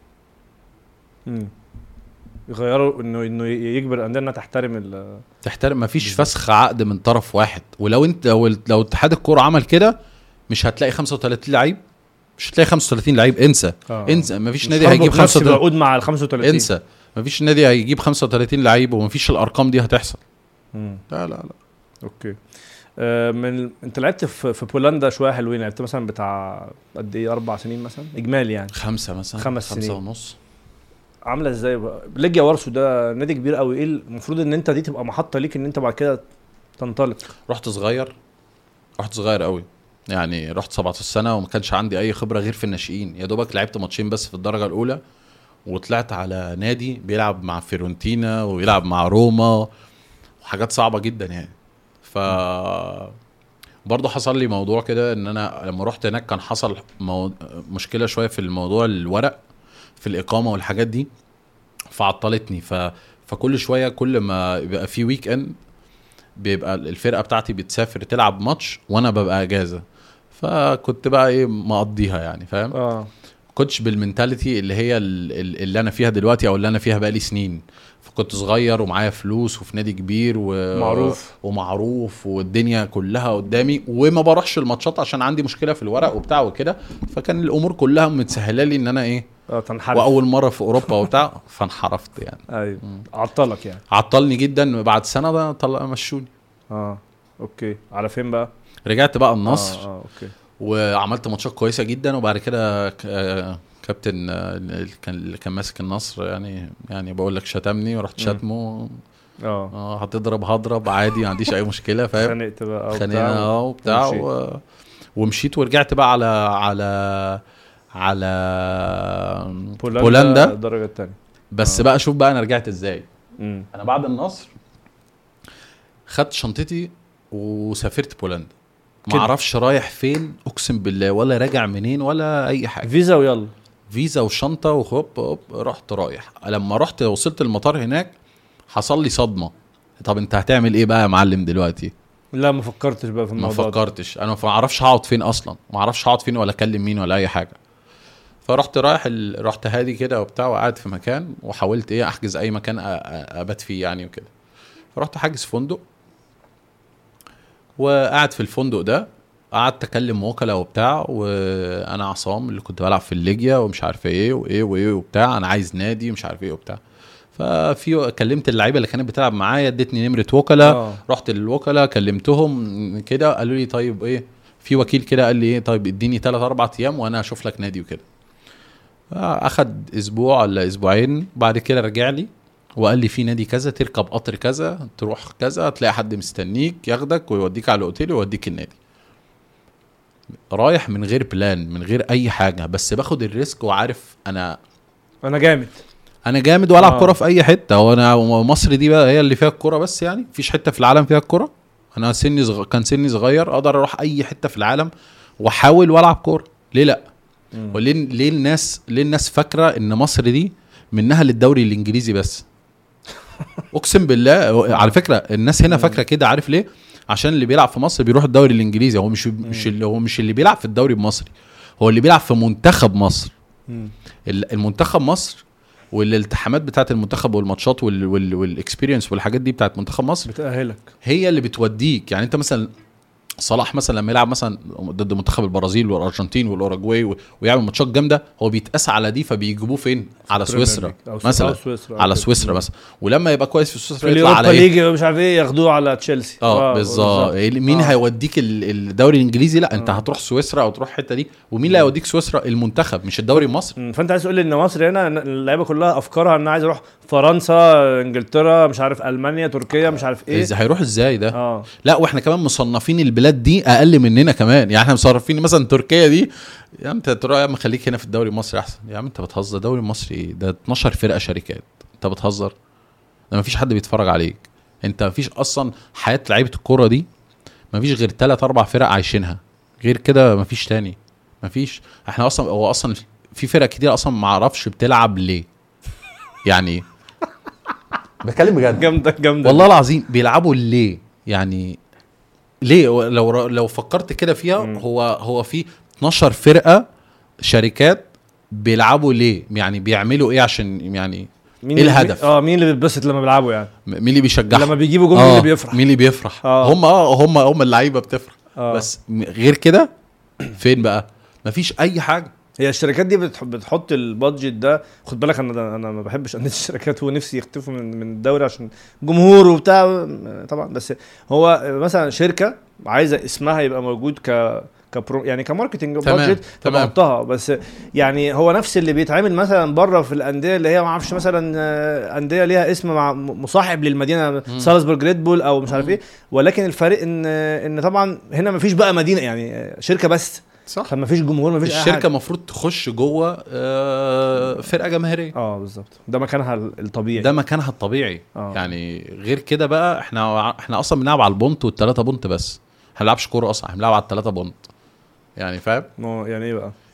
[SPEAKER 1] مم. يغيروا انه انه يجبر الانديه انها تحترم ال
[SPEAKER 2] تحترم مفيش فسخ عقد من طرف واحد ولو انت لو لو اتحاد الكوره عمل كده مش هتلاقي 35 لعيب مش هتلاقي 35 لعيب انسى
[SPEAKER 1] آه.
[SPEAKER 2] انسى مفيش
[SPEAKER 1] مش
[SPEAKER 2] نادي
[SPEAKER 1] هربط
[SPEAKER 2] هيجيب
[SPEAKER 1] نفسي
[SPEAKER 2] 35
[SPEAKER 1] بعقود مع ال 35
[SPEAKER 2] انسى مفيش نادي هيجيب 35 لعيب ومفيش الارقام دي هتحصل
[SPEAKER 1] مم.
[SPEAKER 2] لا لا لا
[SPEAKER 1] اوكي آه من انت لعبت في في بولندا شويه حلوين لعبت مثلا بتاع قد ايه اربع سنين مثلا اجمالي يعني
[SPEAKER 2] خمسة مثلا
[SPEAKER 1] خمس
[SPEAKER 2] خمسة
[SPEAKER 1] سنين.
[SPEAKER 2] ونص
[SPEAKER 1] عامله ازاي بقى ليجيا وارسو ده نادي كبير قوي ايه المفروض ان انت دي تبقى محطه ليك ان انت بعد كده تنطلق
[SPEAKER 2] رحت صغير رحت صغير قوي يعني رحت 17 سنه وما كانش عندي اي خبره غير في الناشئين يا دوبك لعبت ماتشين بس في الدرجه الاولى وطلعت على نادي بيلعب مع فيرونتينا ويلعب مع روما وحاجات صعبه جدا يعني ف برضه حصل لي موضوع كده ان انا لما رحت هناك كان حصل مو... مشكله شويه في الموضوع الورق في الاقامه والحاجات دي فعطلتني ف فكل شويه كل ما يبقى في ويك اند بيبقى الفرقه بتاعتي بتسافر تلعب ماتش وانا ببقى اجازه فكنت بقى ايه مقضيها يعني فاهم
[SPEAKER 1] اه
[SPEAKER 2] كنتش بالمنتاليتي اللي هي ال- ال- اللي انا فيها دلوقتي او اللي انا فيها بقالي سنين فكنت صغير ومعايا فلوس وفي نادي كبير و...
[SPEAKER 1] معروف.
[SPEAKER 2] ومعروف والدنيا كلها قدامي وما بروحش الماتشات عشان عندي مشكله في الورق وبتاع وكده فكان الامور كلها متسهله لي ان انا ايه
[SPEAKER 1] اه تنحرف
[SPEAKER 2] واول مره في اوروبا وبتاع فانحرفت يعني
[SPEAKER 1] ايوه عطلك يعني
[SPEAKER 2] عطلني جدا بعد سنه ده طلع مشوني
[SPEAKER 1] اه اوكي على فين بقى
[SPEAKER 2] رجعت بقى النصر
[SPEAKER 1] اه, آه اوكي
[SPEAKER 2] وعملت ماتشات كويسه جدا وبعد كده ك- آه، كابتن آه، اللي كان اللي كان ماسك النصر يعني يعني بقول لك شتمني ورحت
[SPEAKER 1] مم.
[SPEAKER 2] شتمه
[SPEAKER 1] اه
[SPEAKER 2] اه هتضرب هضرب عادي ما عنديش اي مشكله فاهم
[SPEAKER 1] خانقت بقى وبتاع
[SPEAKER 2] خلينا اه وبتاع
[SPEAKER 1] ومشيت.
[SPEAKER 2] و... ومشيت ورجعت بقى على على على
[SPEAKER 1] بولندا,
[SPEAKER 2] بولندا
[SPEAKER 1] الدرجه الثانيه
[SPEAKER 2] بس
[SPEAKER 1] آه.
[SPEAKER 2] بقى شوف بقى انا رجعت ازاي
[SPEAKER 1] امم
[SPEAKER 2] انا بعد النصر خدت شنطتي وسافرت بولندا ما
[SPEAKER 1] كده.
[SPEAKER 2] اعرفش رايح فين اقسم بالله ولا راجع منين ولا اي حاجه
[SPEAKER 1] فيزا ويلا
[SPEAKER 2] فيزا وشنطه وهوب هوب رحت رايح لما رحت وصلت المطار هناك حصل لي صدمه طب انت هتعمل ايه بقى يا معلم دلوقتي
[SPEAKER 1] لا ما فكرتش بقى في
[SPEAKER 2] ما
[SPEAKER 1] الموضوع ده.
[SPEAKER 2] فكرتش انا ما اعرفش هقعد فين اصلا ما اعرفش هقعد فين ولا اكلم مين ولا اي حاجه فرحت رايح ال... رحت هادي كده وبتاع وقعد في مكان وحاولت ايه احجز اي مكان أ... أ- ابات فيه يعني وكده فرحت حاجز فندق وقعد في الفندق ده قعدت اكلم وكلاء وبتاع وانا عصام اللي كنت بلعب في الليجيا ومش عارف ايه وايه وايه وبتاع انا عايز نادي ومش عارف ايه وبتاع ففي كلمت اللعيبه اللي كانت بتلعب معايا ادتني نمره وكلاء
[SPEAKER 1] اه
[SPEAKER 2] رحت للوكلاء كلمتهم كده قالوا لي طيب ايه في وكيل كده قال لي ايه طيب اديني 3 4 ايام وانا اشوف لك نادي وكده اخد اسبوع ولا اسبوعين بعد كده رجع لي وقال لي في نادي كذا تركب قطر كذا تروح كذا تلاقي حد مستنيك ياخدك ويوديك على الاوتيل ويوديك النادي رايح من غير بلان من غير اي حاجه بس باخد الريسك وعارف انا
[SPEAKER 1] انا جامد
[SPEAKER 2] انا جامد والعب
[SPEAKER 1] آه.
[SPEAKER 2] كرة في اي حته وانا مصر دي بقى هي اللي فيها الكرة بس يعني مفيش حته في العالم فيها الكرة انا سني صغ... كان سني صغير اقدر اروح اي حته في العالم واحاول والعب كوره ليه لا
[SPEAKER 1] مم.
[SPEAKER 2] وليه ليه الناس ليه الناس فاكره ان مصر دي منها للدوري الانجليزي بس اقسم بالله على فكره الناس هنا فاكره كده عارف ليه عشان اللي بيلعب في مصر بيروح الدوري الانجليزي هو مش مش اللي هو مش اللي بيلعب في الدوري المصري هو اللي بيلعب في منتخب مصر
[SPEAKER 1] مم.
[SPEAKER 2] ال- المنتخب مصر والالتحامات بتاعت المنتخب والماتشات وال- وال- والاكسبيرينس والحاجات دي بتاعت منتخب مصر
[SPEAKER 1] بتأهلك
[SPEAKER 2] هي اللي بتوديك يعني انت مثلا صلاح مثلا لما يلعب مثلا ضد منتخب البرازيل والارجنتين والاوروجواي و- ويعمل ماتشات جامده هو بيتقاس على دي فبيجيبوه فين على
[SPEAKER 1] بريمير
[SPEAKER 2] سويسرا
[SPEAKER 1] ليج. أو
[SPEAKER 2] مثلا
[SPEAKER 1] أو سويسرا
[SPEAKER 2] على
[SPEAKER 1] أو
[SPEAKER 2] سويسرا
[SPEAKER 1] كده.
[SPEAKER 2] مثلا ولما يبقى كويس في
[SPEAKER 1] في
[SPEAKER 2] سويسرا يطلع
[SPEAKER 1] اليوروبا
[SPEAKER 2] على ايه
[SPEAKER 1] ليج مش عارف ايه ياخدوه على تشيلسي
[SPEAKER 2] اه بالظبط مين
[SPEAKER 1] آه.
[SPEAKER 2] هيوديك ال- الدوري الانجليزي لا انت
[SPEAKER 1] آه.
[SPEAKER 2] هتروح سويسرا او تروح الحته دي ومين اللي هيوديك سويسرا المنتخب مش الدوري المصري
[SPEAKER 1] مم. فانت عايز تقول لي ان مصر هنا إن اللعيبه كلها افكارها ان عايز اروح فرنسا انجلترا مش عارف المانيا تركيا مش عارف ايه
[SPEAKER 2] إيه؟ هيروح ازاي ده
[SPEAKER 1] اه
[SPEAKER 2] لا واحنا كمان مصنفين البلاد دي اقل مننا كمان يعني احنا مصنفين مثلا تركيا دي يا عم انت تروح يا عم خليك هنا في الدوري المصري احسن يا عم انت بتهزر الدوري المصري إيه؟ ده 12 فرقه شركات انت بتهزر ده مفيش حد بيتفرج عليك انت مفيش اصلا حياه لعيبه الكوره دي مفيش غير ثلاث اربع فرق عايشينها غير كده مفيش تاني مفيش احنا اصلا هو اصلا في فرق كتير اصلا ما اعرفش بتلعب ليه يعني ايه بتكلم بجد
[SPEAKER 1] جامده جامده
[SPEAKER 2] والله العظيم بيلعبوا ليه يعني ليه لو لو فكرت كده فيها
[SPEAKER 1] مم.
[SPEAKER 2] هو هو في 12 فرقه شركات بيلعبوا ليه يعني بيعملوا ايه عشان يعني
[SPEAKER 1] مين
[SPEAKER 2] إيه
[SPEAKER 1] اللي-
[SPEAKER 2] الهدف؟
[SPEAKER 1] اه مين اللي بيتبسط لما بيلعبوا يعني
[SPEAKER 2] مين اللي بيشجعهم
[SPEAKER 1] لما بيجيبوا جول مين اللي بيفرح
[SPEAKER 2] مين اللي بيفرح
[SPEAKER 1] آه.
[SPEAKER 2] هم اه هم هم اللعيبه بتفرح
[SPEAKER 1] آه.
[SPEAKER 2] بس م- غير كده فين بقى مفيش اي حاجه
[SPEAKER 1] هي الشركات دي بتح- بتحط البادجت ده خد بالك انا انا ما بحبش انديه الشركات ونفسي يختفوا من من الدوري عشان جمهور وبتاع طبعا بس هو مثلا شركه عايزه اسمها يبقى موجود ك كبرو يعني كماركتنج
[SPEAKER 2] تمام،
[SPEAKER 1] بادجت
[SPEAKER 2] تمام.
[SPEAKER 1] تحطها بس يعني هو نفس اللي بيتعمل مثلا بره في الانديه اللي هي ما اعرفش مثلا آه، انديه ليها اسم مع مصاحب للمدينه سالزبورج ريد بول او مش عارف ايه ولكن الفرق ان ان طبعا هنا ما فيش بقى مدينه يعني شركه بس
[SPEAKER 2] صح
[SPEAKER 1] فما فيش جمهور ما فيش اي
[SPEAKER 2] الشركه
[SPEAKER 1] حاجه
[SPEAKER 2] المفروض تخش جوه آه، فرقه جماهيريه
[SPEAKER 1] اه بالظبط ده مكانها الطبيعي
[SPEAKER 2] ده مكانها الطبيعي
[SPEAKER 1] آه.
[SPEAKER 2] يعني غير كده بقى احنا احنا اصلا بنلعب على البونت والثلاثه بونت بس احنا ما بنلعبش كوره اصلا احنا بنلعب على الثلاثه بونت يعني فاهم
[SPEAKER 1] ما هو يعني ايه بقى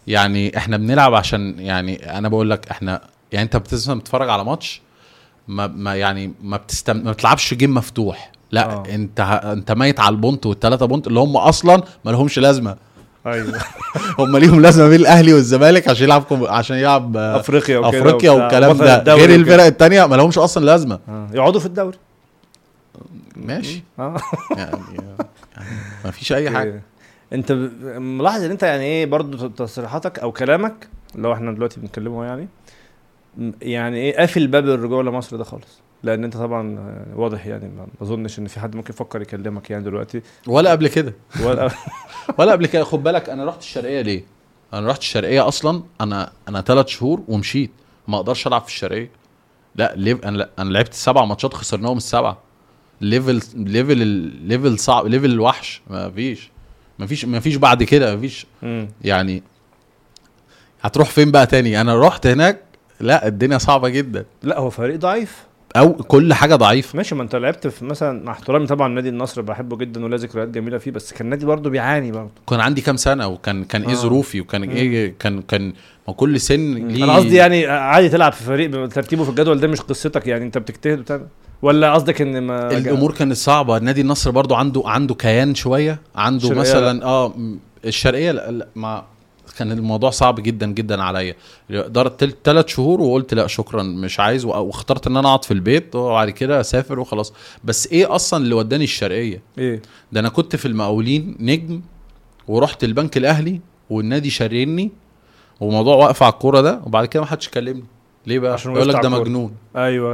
[SPEAKER 2] يعني احنا بنلعب عشان يعني انا بقول لك احنا يعني انت بتسمع بتتفرج على ماتش ما, ما يعني ما بتستم... ما بتلعبش جيم مفتوح لا
[SPEAKER 1] آه.
[SPEAKER 2] أوه. انت ه- انت ميت على البونت والثلاثه بونت اللي هم اصلا ما لهمش لازمه
[SPEAKER 1] ايوه
[SPEAKER 2] هم ليهم لازمه بين الاهلي والزمالك عشان يلعب كوم- عشان يلعب آه،
[SPEAKER 1] افريقيا وكده
[SPEAKER 2] افريقيا
[SPEAKER 1] وبتاع،
[SPEAKER 2] والكلام
[SPEAKER 1] بطل
[SPEAKER 2] ده
[SPEAKER 1] الدوري
[SPEAKER 2] غير
[SPEAKER 1] وكده.
[SPEAKER 2] الفرق التانية ما لهمش اصلا لازمه
[SPEAKER 1] آه. يقعدوا في الدوري
[SPEAKER 2] ماشي
[SPEAKER 1] اه
[SPEAKER 2] يعني, يعني ما فيش اي حاجه
[SPEAKER 1] انت ب- ملاحظ ان انت يعني ايه برضو تصريحاتك او كلامك لو احنا دلوقتي بنتكلمه يعني م- يعني ايه قافل باب الرجوع لمصر ده خالص لان انت طبعا آه، واضح يعني ما ما اظنش ان في حد ممكن يفكر يكلمك يعني دلوقتي
[SPEAKER 2] ولا قبل كده
[SPEAKER 1] ولا
[SPEAKER 2] ولا قبل كده خد بالك انا رحت الشرقيه ليه انا رحت الشرقيه اصلا انا انا ثلاث شهور ومشيت ما اقدرش العب في الشرقيه لا ليف انا انا لعبت سبع ماتشات خسرناهم السبعه ليفل ليفل ليفل صعب ليفل الوحش ما فيش ما فيش ما فيش بعد كده ما فيش
[SPEAKER 1] مم.
[SPEAKER 2] يعني هتروح فين بقى تاني انا رحت هناك لا الدنيا صعبه جدا
[SPEAKER 1] لا هو فريق ضعيف
[SPEAKER 2] او كل حاجه ضعيفه
[SPEAKER 1] ماشي ما انت لعبت في مثلا مع احترامي طبعا نادي النصر بحبه جدا ولا ذكريات جميله فيه بس كان نادي برضه بيعاني برضه
[SPEAKER 2] كان عندي كام سنه وكان كان ايه
[SPEAKER 1] آه.
[SPEAKER 2] ظروفي وكان ايه كان كان ما كل سن ليه
[SPEAKER 1] انا قصدي يعني عادي تلعب في فريق ترتيبه في الجدول ده مش قصتك يعني انت بتجتهد وبتعمل ولا قصدك ان ما
[SPEAKER 2] الامور كانت صعبه نادي النصر برضو عنده عنده كيان شويه عنده
[SPEAKER 1] الشرقية
[SPEAKER 2] مثلا اه م- الشرقيه لا لا ما كان الموضوع صعب جدا جدا عليا دارت ثلاث شهور وقلت لا شكرا مش عايز وأ- واخترت ان انا اقعد في البيت وبعد كده اسافر وخلاص بس ايه اصلا اللي وداني الشرقيه
[SPEAKER 1] ايه
[SPEAKER 2] ده انا كنت في المقاولين نجم ورحت البنك الاهلي والنادي شاريني وموضوع واقف على الكوره ده وبعد كده ما حدش كلمني ليه بقى
[SPEAKER 1] عشان
[SPEAKER 2] يقول لك
[SPEAKER 1] وقفت
[SPEAKER 2] ده
[SPEAKER 1] على الكورة.
[SPEAKER 2] مجنون
[SPEAKER 1] ايوه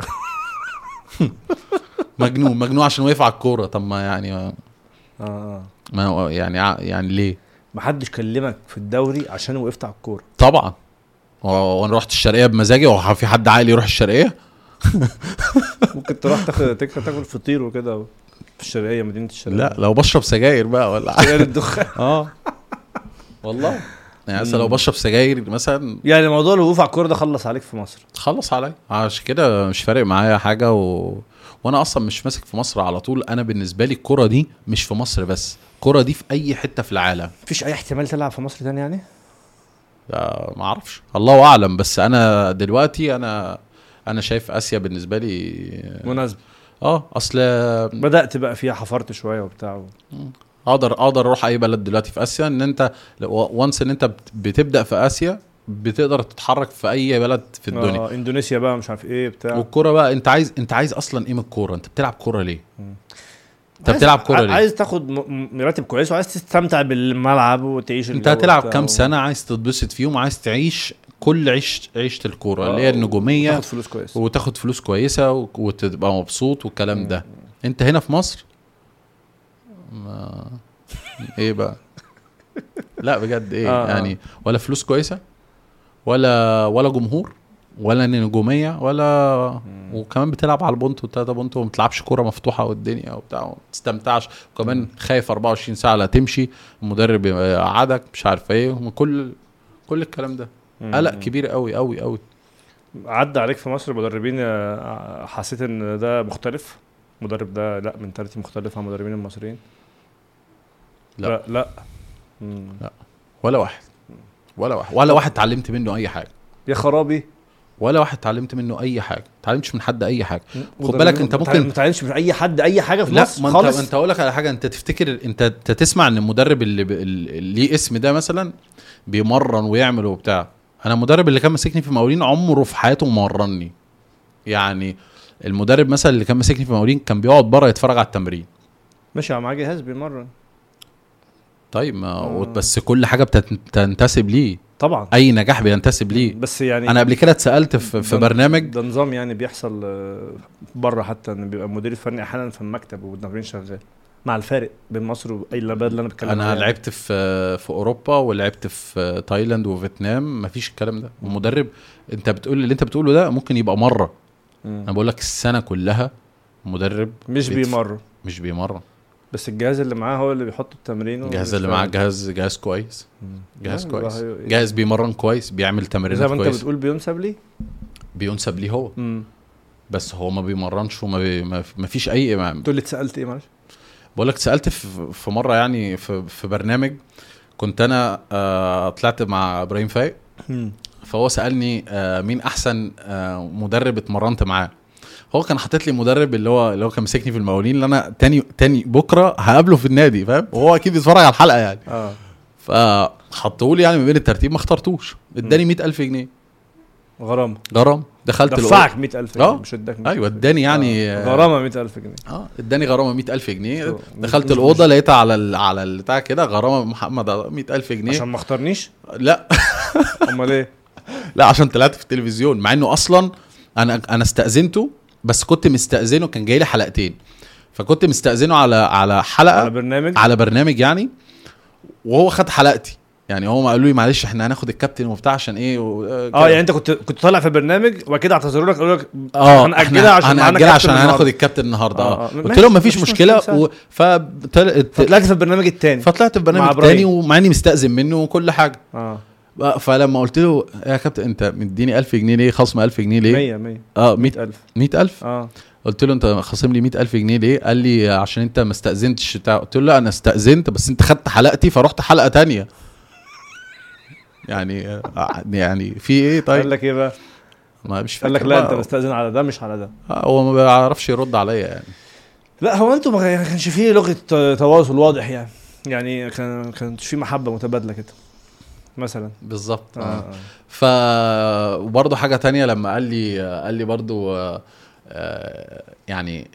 [SPEAKER 2] مجنون مجنون عشان وقف على الكوره طب ما يعني
[SPEAKER 1] اه اه
[SPEAKER 2] ما هو يعني ع- يعني ليه
[SPEAKER 1] ما حدش كلمك في الدوري عشان وقفت على الكوره
[SPEAKER 2] طبعا هو- وانا رحت الشرقيه بمزاجي هو في حد عاقل يروح الشرقيه
[SPEAKER 1] ممكن تروح تاخد تاكل تاكل فطير وكده في الشرقيه مدينه الشرقيه
[SPEAKER 2] لا لو بشرب سجاير بقى ولا حاجه
[SPEAKER 1] سجاير الدخان
[SPEAKER 2] اه والله يعني مثلا لو بشرب سجاير مثلا
[SPEAKER 1] يعني موضوع الوقوف على الكوره ده خلص عليك في مصر
[SPEAKER 2] تخلص عليا عشان كده مش فارق معايا حاجه و... وانا اصلا مش ماسك في مصر على طول انا بالنسبه لي الكره دي مش في مصر بس الكره دي في اي حته في العالم
[SPEAKER 1] مفيش اي احتمال تلعب في مصر تاني يعني
[SPEAKER 2] ده ما اعرفش الله اعلم بس انا دلوقتي انا انا شايف اسيا بالنسبه لي
[SPEAKER 1] مناسبه
[SPEAKER 2] اه اصل
[SPEAKER 1] بدات بقى فيها حفرت شويه وبتاع
[SPEAKER 2] اقدر اقدر اروح اي بلد دلوقتي في اسيا ان انت وانس ان انت بت- بتبدا في اسيا بتقدر تتحرك في اي بلد في الدنيا
[SPEAKER 1] آه اندونيسيا بقى مش عارف ايه بتاع
[SPEAKER 2] والكوره بقى انت عايز انت عايز اصلا ايه من الكوره انت بتلعب كوره ليه انت
[SPEAKER 1] عايز-
[SPEAKER 2] بتلعب كوره
[SPEAKER 1] ع-
[SPEAKER 2] ليه
[SPEAKER 1] عايز تاخد م- م- مراتب كويس وعايز تستمتع بالملعب وتعيش
[SPEAKER 2] انت
[SPEAKER 1] الجو
[SPEAKER 2] هتلعب
[SPEAKER 1] بتاع
[SPEAKER 2] كام
[SPEAKER 1] و-
[SPEAKER 2] سنه عايز تتبسط فيهم عايز تعيش كل عيش عيشه الكوره اللي هي
[SPEAKER 1] آه،
[SPEAKER 2] النجوميه
[SPEAKER 1] تاخد فلوس كويس
[SPEAKER 2] وتاخد فلوس كويسه و- وتبقى مبسوط والكلام ده انت هنا في مصر ما ايه بقى لا بجد ايه
[SPEAKER 1] آه، آه.
[SPEAKER 2] يعني ولا فلوس كويسه ولا ولا جمهور ولا نجوميه ولا وكمان بتلعب على البونت والتلاته بونت وما بتلعبش كوره مفتوحه والدنيا وبتاع وما تستمتعش وكمان خايف 24 ساعه لا تمشي المدرب يقعدك مش عارف ايه وكل كل الكلام ده
[SPEAKER 1] مم.
[SPEAKER 2] قلق كبير قوي قوي قوي
[SPEAKER 1] عدى عليك في مصر مدربين آه، حسيت ان ده مختلف المدرب ده لا منتاليتي مختلفه عن المدربين المصريين
[SPEAKER 2] لا.
[SPEAKER 1] لا, لا. مم.
[SPEAKER 2] ولا واحد ولا واحد ولا واحد اتعلمت منه اي حاجه
[SPEAKER 1] يا خرابي
[SPEAKER 2] ولا واحد اتعلمت منه اي حاجه اتعلمتش من حد اي حاجه خد
[SPEAKER 1] مدربين
[SPEAKER 2] بالك انت
[SPEAKER 1] ما
[SPEAKER 2] ممكن
[SPEAKER 1] تعلمش من اي حد اي حاجه في
[SPEAKER 2] لا
[SPEAKER 1] مصر
[SPEAKER 2] ما انت
[SPEAKER 1] خالص
[SPEAKER 2] انت اقول لك على حاجه انت تفتكر انت انت تسمع ان المدرب اللي, ب... اللي ليه اسم ده مثلا بيمرن ويعمل وبتاع انا المدرب اللي كان ماسكني في مقاولين عمره في حياته ما مرني يعني المدرب مثلا اللي كان ماسكني في مقاولين كان بيقعد بره يتفرج على التمرين
[SPEAKER 1] ماشي معاه جهاز بيمرن
[SPEAKER 2] طيب ما
[SPEAKER 1] آه.
[SPEAKER 2] بس كل حاجه بتت- بتنتسب ليه
[SPEAKER 1] طبعا
[SPEAKER 2] اي نجاح بينتسب ليه
[SPEAKER 1] بس يعني
[SPEAKER 2] انا قبل كده اتسالت في, في
[SPEAKER 1] ده-
[SPEAKER 2] برنامج
[SPEAKER 1] ده نظام يعني بيحصل آه، بره حتى ان بيبقى المدير الفني احيانا في المكتب والتمرين شغال مع الفارق بين مصر واي البلد اللي انا بتكلم
[SPEAKER 2] انا
[SPEAKER 1] عليها.
[SPEAKER 2] لعبت في في اوروبا ولعبت في تايلاند وفيتنام مفيش الكلام ده المدرب انت بتقول اللي انت بتقوله ده ممكن يبقى مره
[SPEAKER 1] مم.
[SPEAKER 2] انا بقول لك السنه كلها مدرب
[SPEAKER 1] مش
[SPEAKER 2] بيتف-
[SPEAKER 1] بيمرن
[SPEAKER 2] مش بيمرن
[SPEAKER 1] بس الجهاز اللي معاه هو اللي بيحط التمرين
[SPEAKER 2] الجهاز اللي
[SPEAKER 1] وبيشتغل.
[SPEAKER 2] معاه جهاز جهاز كويس
[SPEAKER 1] مم.
[SPEAKER 2] جهاز
[SPEAKER 1] لا،
[SPEAKER 2] كويس
[SPEAKER 1] يبقى هي-
[SPEAKER 2] جهاز بيمرن كويس بيعمل
[SPEAKER 1] زي
[SPEAKER 2] تمرينات
[SPEAKER 1] ما انت
[SPEAKER 2] كويس
[SPEAKER 1] بتقول بينسب ليه
[SPEAKER 2] بينسب ليه هو
[SPEAKER 1] امم
[SPEAKER 2] بس هو ما بيمرنش وما بي ما ما فيش اي ما
[SPEAKER 1] تقول لي اتسالت ايه معلش
[SPEAKER 2] بقول لك سالت في, في مره يعني في, في برنامج كنت انا آه طلعت مع ابراهيم فايق فهو سالني آه مين احسن آه مدرب اتمرنت معاه هو كان حاطط لي مدرب اللي هو اللي هو كان مسكني في المقاولين اللي انا تاني تاني بكره هقابله في النادي فاهم وهو اكيد بيتفرج على الحلقه يعني
[SPEAKER 1] اه
[SPEAKER 2] فحطوه لي يعني ما بين الترتيب ما اخترتوش اداني 100000 جنيه
[SPEAKER 1] غرامه
[SPEAKER 2] غرام دخلت الأوضة.
[SPEAKER 1] دفعك 100000 جنيه
[SPEAKER 2] آه.
[SPEAKER 1] مش اداك 100,000.
[SPEAKER 2] ايوه اداني يعني
[SPEAKER 1] آه.
[SPEAKER 2] آه،
[SPEAKER 1] غرامه 100000 جنيه
[SPEAKER 2] اه اداني غرامه 100000 جنيه
[SPEAKER 1] أوه.
[SPEAKER 2] دخلت
[SPEAKER 1] مش-
[SPEAKER 2] الاوضه لقيتها على ال... على البتاع كده غرامه محمد 100000 جنيه
[SPEAKER 1] عشان ما اختارنيش
[SPEAKER 2] لا
[SPEAKER 1] امال ايه
[SPEAKER 2] لا عشان طلعت في التلفزيون مع انه اصلا انا انا استاذنته بس كنت مستاذنه كان جاي لي حلقتين فكنت مستاذنه على على حلقه
[SPEAKER 1] على
[SPEAKER 2] على,
[SPEAKER 1] برنامج
[SPEAKER 2] على برنامج يعني وهو خد حلقتي يعني هم قالوا لي معلش احنا هناخد الكابتن وبتاع عشان ايه و...
[SPEAKER 1] اه يعني انت كنت كنت طالع في برنامج وبعد كده اعتذروا لك قالوا لك
[SPEAKER 2] اه
[SPEAKER 1] هنأجلها عشان معانا
[SPEAKER 2] هنأجلها
[SPEAKER 1] كابتن
[SPEAKER 2] عشان هناخد
[SPEAKER 1] النهاردة.
[SPEAKER 2] الكابتن النهارده
[SPEAKER 1] آه،
[SPEAKER 2] اه
[SPEAKER 1] آه.
[SPEAKER 2] قلت
[SPEAKER 1] ماشي،
[SPEAKER 2] لهم مفيش
[SPEAKER 1] مفيش
[SPEAKER 2] مشكله
[SPEAKER 1] مشكلة،
[SPEAKER 2] و... فطلعت
[SPEAKER 1] فطلعت في البرنامج التاني
[SPEAKER 2] فطلعت في
[SPEAKER 1] مع
[SPEAKER 2] برنامج
[SPEAKER 1] إبراهيم.
[SPEAKER 2] تاني ومع اني مستأذن منه وكل حاجه
[SPEAKER 1] اه
[SPEAKER 2] فلما قلت له يا كابتن انت مديني 1000 جنيه ليه خصم 1000 جنيه ليه
[SPEAKER 1] 100 100
[SPEAKER 2] اه 100
[SPEAKER 1] 100000
[SPEAKER 2] 100000
[SPEAKER 1] اه
[SPEAKER 2] قلت له انت خاصم لي 100000 جنيه ليه قال لي عشان انت ما استأذنتش بتاع قلت له لا انا استأذنت بس انت خدت حلقتي فرحت حلقه تانية يعني آه، يعني في ايه
[SPEAKER 1] قال
[SPEAKER 2] طيب
[SPEAKER 1] لك ايه بقى
[SPEAKER 2] ما مش
[SPEAKER 1] قال لك
[SPEAKER 2] فاكر
[SPEAKER 1] لا
[SPEAKER 2] بقى.
[SPEAKER 1] انت مستأذن على ده مش على ده
[SPEAKER 2] آه، هو ما بيعرفش يرد عليا يعني
[SPEAKER 1] لا هو انتوا ما كانش فيه لغه تواصل واضح يعني يعني كان كانش فيه محبه متبادله كده مثلا
[SPEAKER 2] بالظبط
[SPEAKER 1] اه,
[SPEAKER 2] آه.
[SPEAKER 1] آه.
[SPEAKER 2] ف وبرضه حاجه تانية لما قال لي قال لي برضه آه، آه، يعني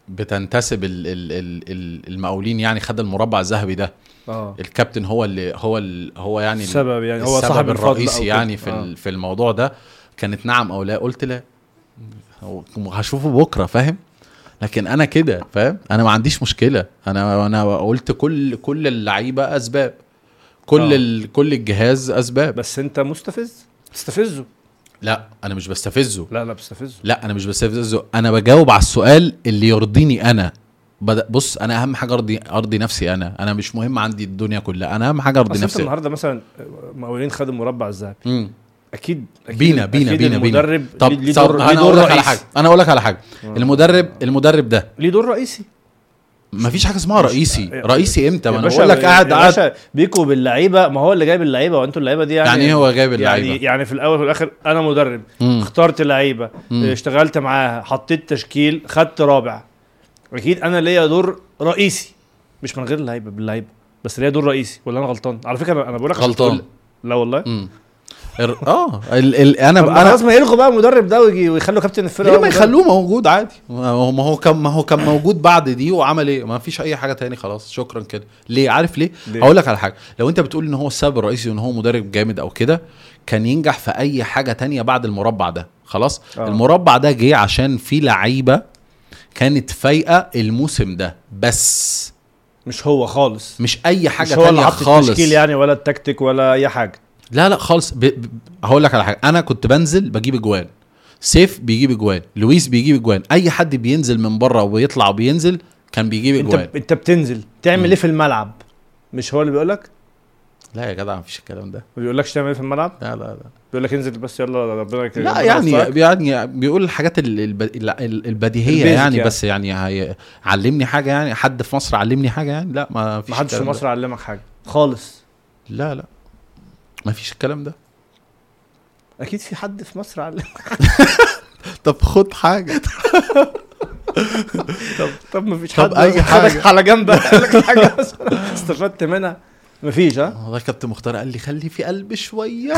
[SPEAKER 2] بتنتسب ال- ال- ال- ال- المقاولين يعني خد المربع الذهبي ده
[SPEAKER 1] اه
[SPEAKER 2] الكابتن هو اللي هو ال هو يعني
[SPEAKER 1] السبب يعني هو
[SPEAKER 2] السبب
[SPEAKER 1] صاحب الفضل أو
[SPEAKER 2] الرئيسي
[SPEAKER 1] كده.
[SPEAKER 2] يعني في
[SPEAKER 1] آه.
[SPEAKER 2] ال- في الموضوع ده كانت نعم او لا قلت لا هو- هشوفه بكره فاهم لكن انا كده فاهم انا ما عنديش مشكله انا انا قلت كل كل اللعيبه اسباب كل
[SPEAKER 1] آه.
[SPEAKER 2] ال كل الجهاز اسباب
[SPEAKER 1] بس انت مستفز تستفزه
[SPEAKER 2] لا انا مش بستفزه
[SPEAKER 1] لا لا بتستفزه
[SPEAKER 2] لا انا مش بستفزه انا بجاوب على السؤال اللي يرضيني انا بدأ بص انا اهم حاجه ارضي ارضي نفسي انا انا مش مهم عندي الدنيا كلها انا اهم حاجه ارضي
[SPEAKER 1] اصل انت
[SPEAKER 2] نفسي
[SPEAKER 1] النهارده مثلا مقاولين خدوا المربع الذهبي
[SPEAKER 2] مم.
[SPEAKER 1] اكيد اكيد
[SPEAKER 2] بينا بينا
[SPEAKER 1] أكيد
[SPEAKER 2] بينا بينا
[SPEAKER 1] المدرب
[SPEAKER 2] طب
[SPEAKER 1] ليه
[SPEAKER 2] طب
[SPEAKER 1] دور ليه
[SPEAKER 2] انا
[SPEAKER 1] دور
[SPEAKER 2] اقول لك على
[SPEAKER 1] رئيسي
[SPEAKER 2] حاجه انا اقول لك على حاجه
[SPEAKER 1] آه.
[SPEAKER 2] المدرب المدرب ده
[SPEAKER 1] ليه دور رئيسي
[SPEAKER 2] ما فيش حاجه اسمها رئيسي
[SPEAKER 1] يا-
[SPEAKER 2] رئيسي امتى ما
[SPEAKER 1] يا
[SPEAKER 2] انا
[SPEAKER 1] باشا-
[SPEAKER 2] بقول لك قاعد
[SPEAKER 1] يا
[SPEAKER 2] قاعد
[SPEAKER 1] باشا بيكوا باللعيبه ما هو اللي جايب اللعيبه وانتوا اللعيبه دي يعني
[SPEAKER 2] يعني ايه هو جايب
[SPEAKER 1] يعني
[SPEAKER 2] اللعيبه
[SPEAKER 1] يعني في الاول وفي الاخر انا مدرب
[SPEAKER 2] مم.
[SPEAKER 1] اخترت لعيبه
[SPEAKER 2] مم.
[SPEAKER 1] اشتغلت معاها حطيت تشكيل خدت رابع اكيد انا ليا دور رئيسي مش من غير اللعيبه باللعيبه بس ليا دور رئيسي ولا انا غلطان على فكره انا- انا بقول لك عشان
[SPEAKER 2] غلطان.
[SPEAKER 1] تقول- لا والله
[SPEAKER 2] مم. ال- اه ال ال انا
[SPEAKER 1] طب
[SPEAKER 2] انا
[SPEAKER 1] خلاص ما يلغوا بقى المدرب ده ويجي ويخلوا كابتن الفرقه
[SPEAKER 2] ليه
[SPEAKER 1] هو
[SPEAKER 2] ما
[SPEAKER 1] مدرب.
[SPEAKER 2] يخلوه موجود عادي ما هو ما هو كان ما هو كان موجود بعد دي وعمل ايه ما فيش اي حاجه تاني خلاص شكرا كده ليه عارف ليه,
[SPEAKER 1] ليه؟
[SPEAKER 2] هقول لك على حاجه لو انت بتقول ان هو السبب الرئيسي وان هو مدرب جامد او كده كان ينجح في اي حاجه تانية بعد المربع ده خلاص
[SPEAKER 1] آه.
[SPEAKER 2] آه. المربع ده جه عشان في لعيبه كانت فايقه الموسم ده بس
[SPEAKER 1] مش هو خالص
[SPEAKER 2] مش اي حاجه
[SPEAKER 1] مش هو اللي
[SPEAKER 2] تانية
[SPEAKER 1] حط
[SPEAKER 2] خالص
[SPEAKER 1] التشكيل يعني ولا التكتيك ولا اي حاجه
[SPEAKER 2] لا لا خالص ب... ب... هقول لك على حاجه انا كنت بنزل بجيب اجوان سيف بيجيب اجوان لويس بيجيب اجوان اي حد بينزل من بره ويطلع وبينزل كان بيجيب
[SPEAKER 1] انت
[SPEAKER 2] اجوان
[SPEAKER 1] انت بتنزل تعمل ايه في الملعب مش هو اللي بيقول لك
[SPEAKER 2] لا يا جدع مفيش الكلام ده
[SPEAKER 1] ما بيقولكش تعمل ايه في الملعب
[SPEAKER 2] لا لا لا
[SPEAKER 1] بيقول لك انزل بس يلا ربنا يك-
[SPEAKER 2] لا
[SPEAKER 1] ربنا
[SPEAKER 2] يعني
[SPEAKER 1] يوفقك.
[SPEAKER 2] يعني بيقول الحاجات ال- الب... ال- ال- البديهيه
[SPEAKER 1] البيزك
[SPEAKER 2] يعني,
[SPEAKER 1] يعني.
[SPEAKER 2] بس يعني هي... علمني حاجه يعني حد في مصر علمني حاجه يعني لا ما فيش
[SPEAKER 1] ما حدش في
[SPEAKER 2] الكلام ده.
[SPEAKER 1] مصر علمك حاجه خالص
[SPEAKER 2] لا لا ما فيش الكلام ده
[SPEAKER 1] اكيد في حد في مصر علمك
[SPEAKER 2] طب خد حاجه
[SPEAKER 1] طب طب ما فيش
[SPEAKER 2] طب
[SPEAKER 1] حد
[SPEAKER 2] أي
[SPEAKER 1] خدك
[SPEAKER 2] حاجة.
[SPEAKER 1] على جنب قال لك حاجه استفدت منها مفيش ها
[SPEAKER 2] والله كابتن مختار قال لي خلي في قلب شويه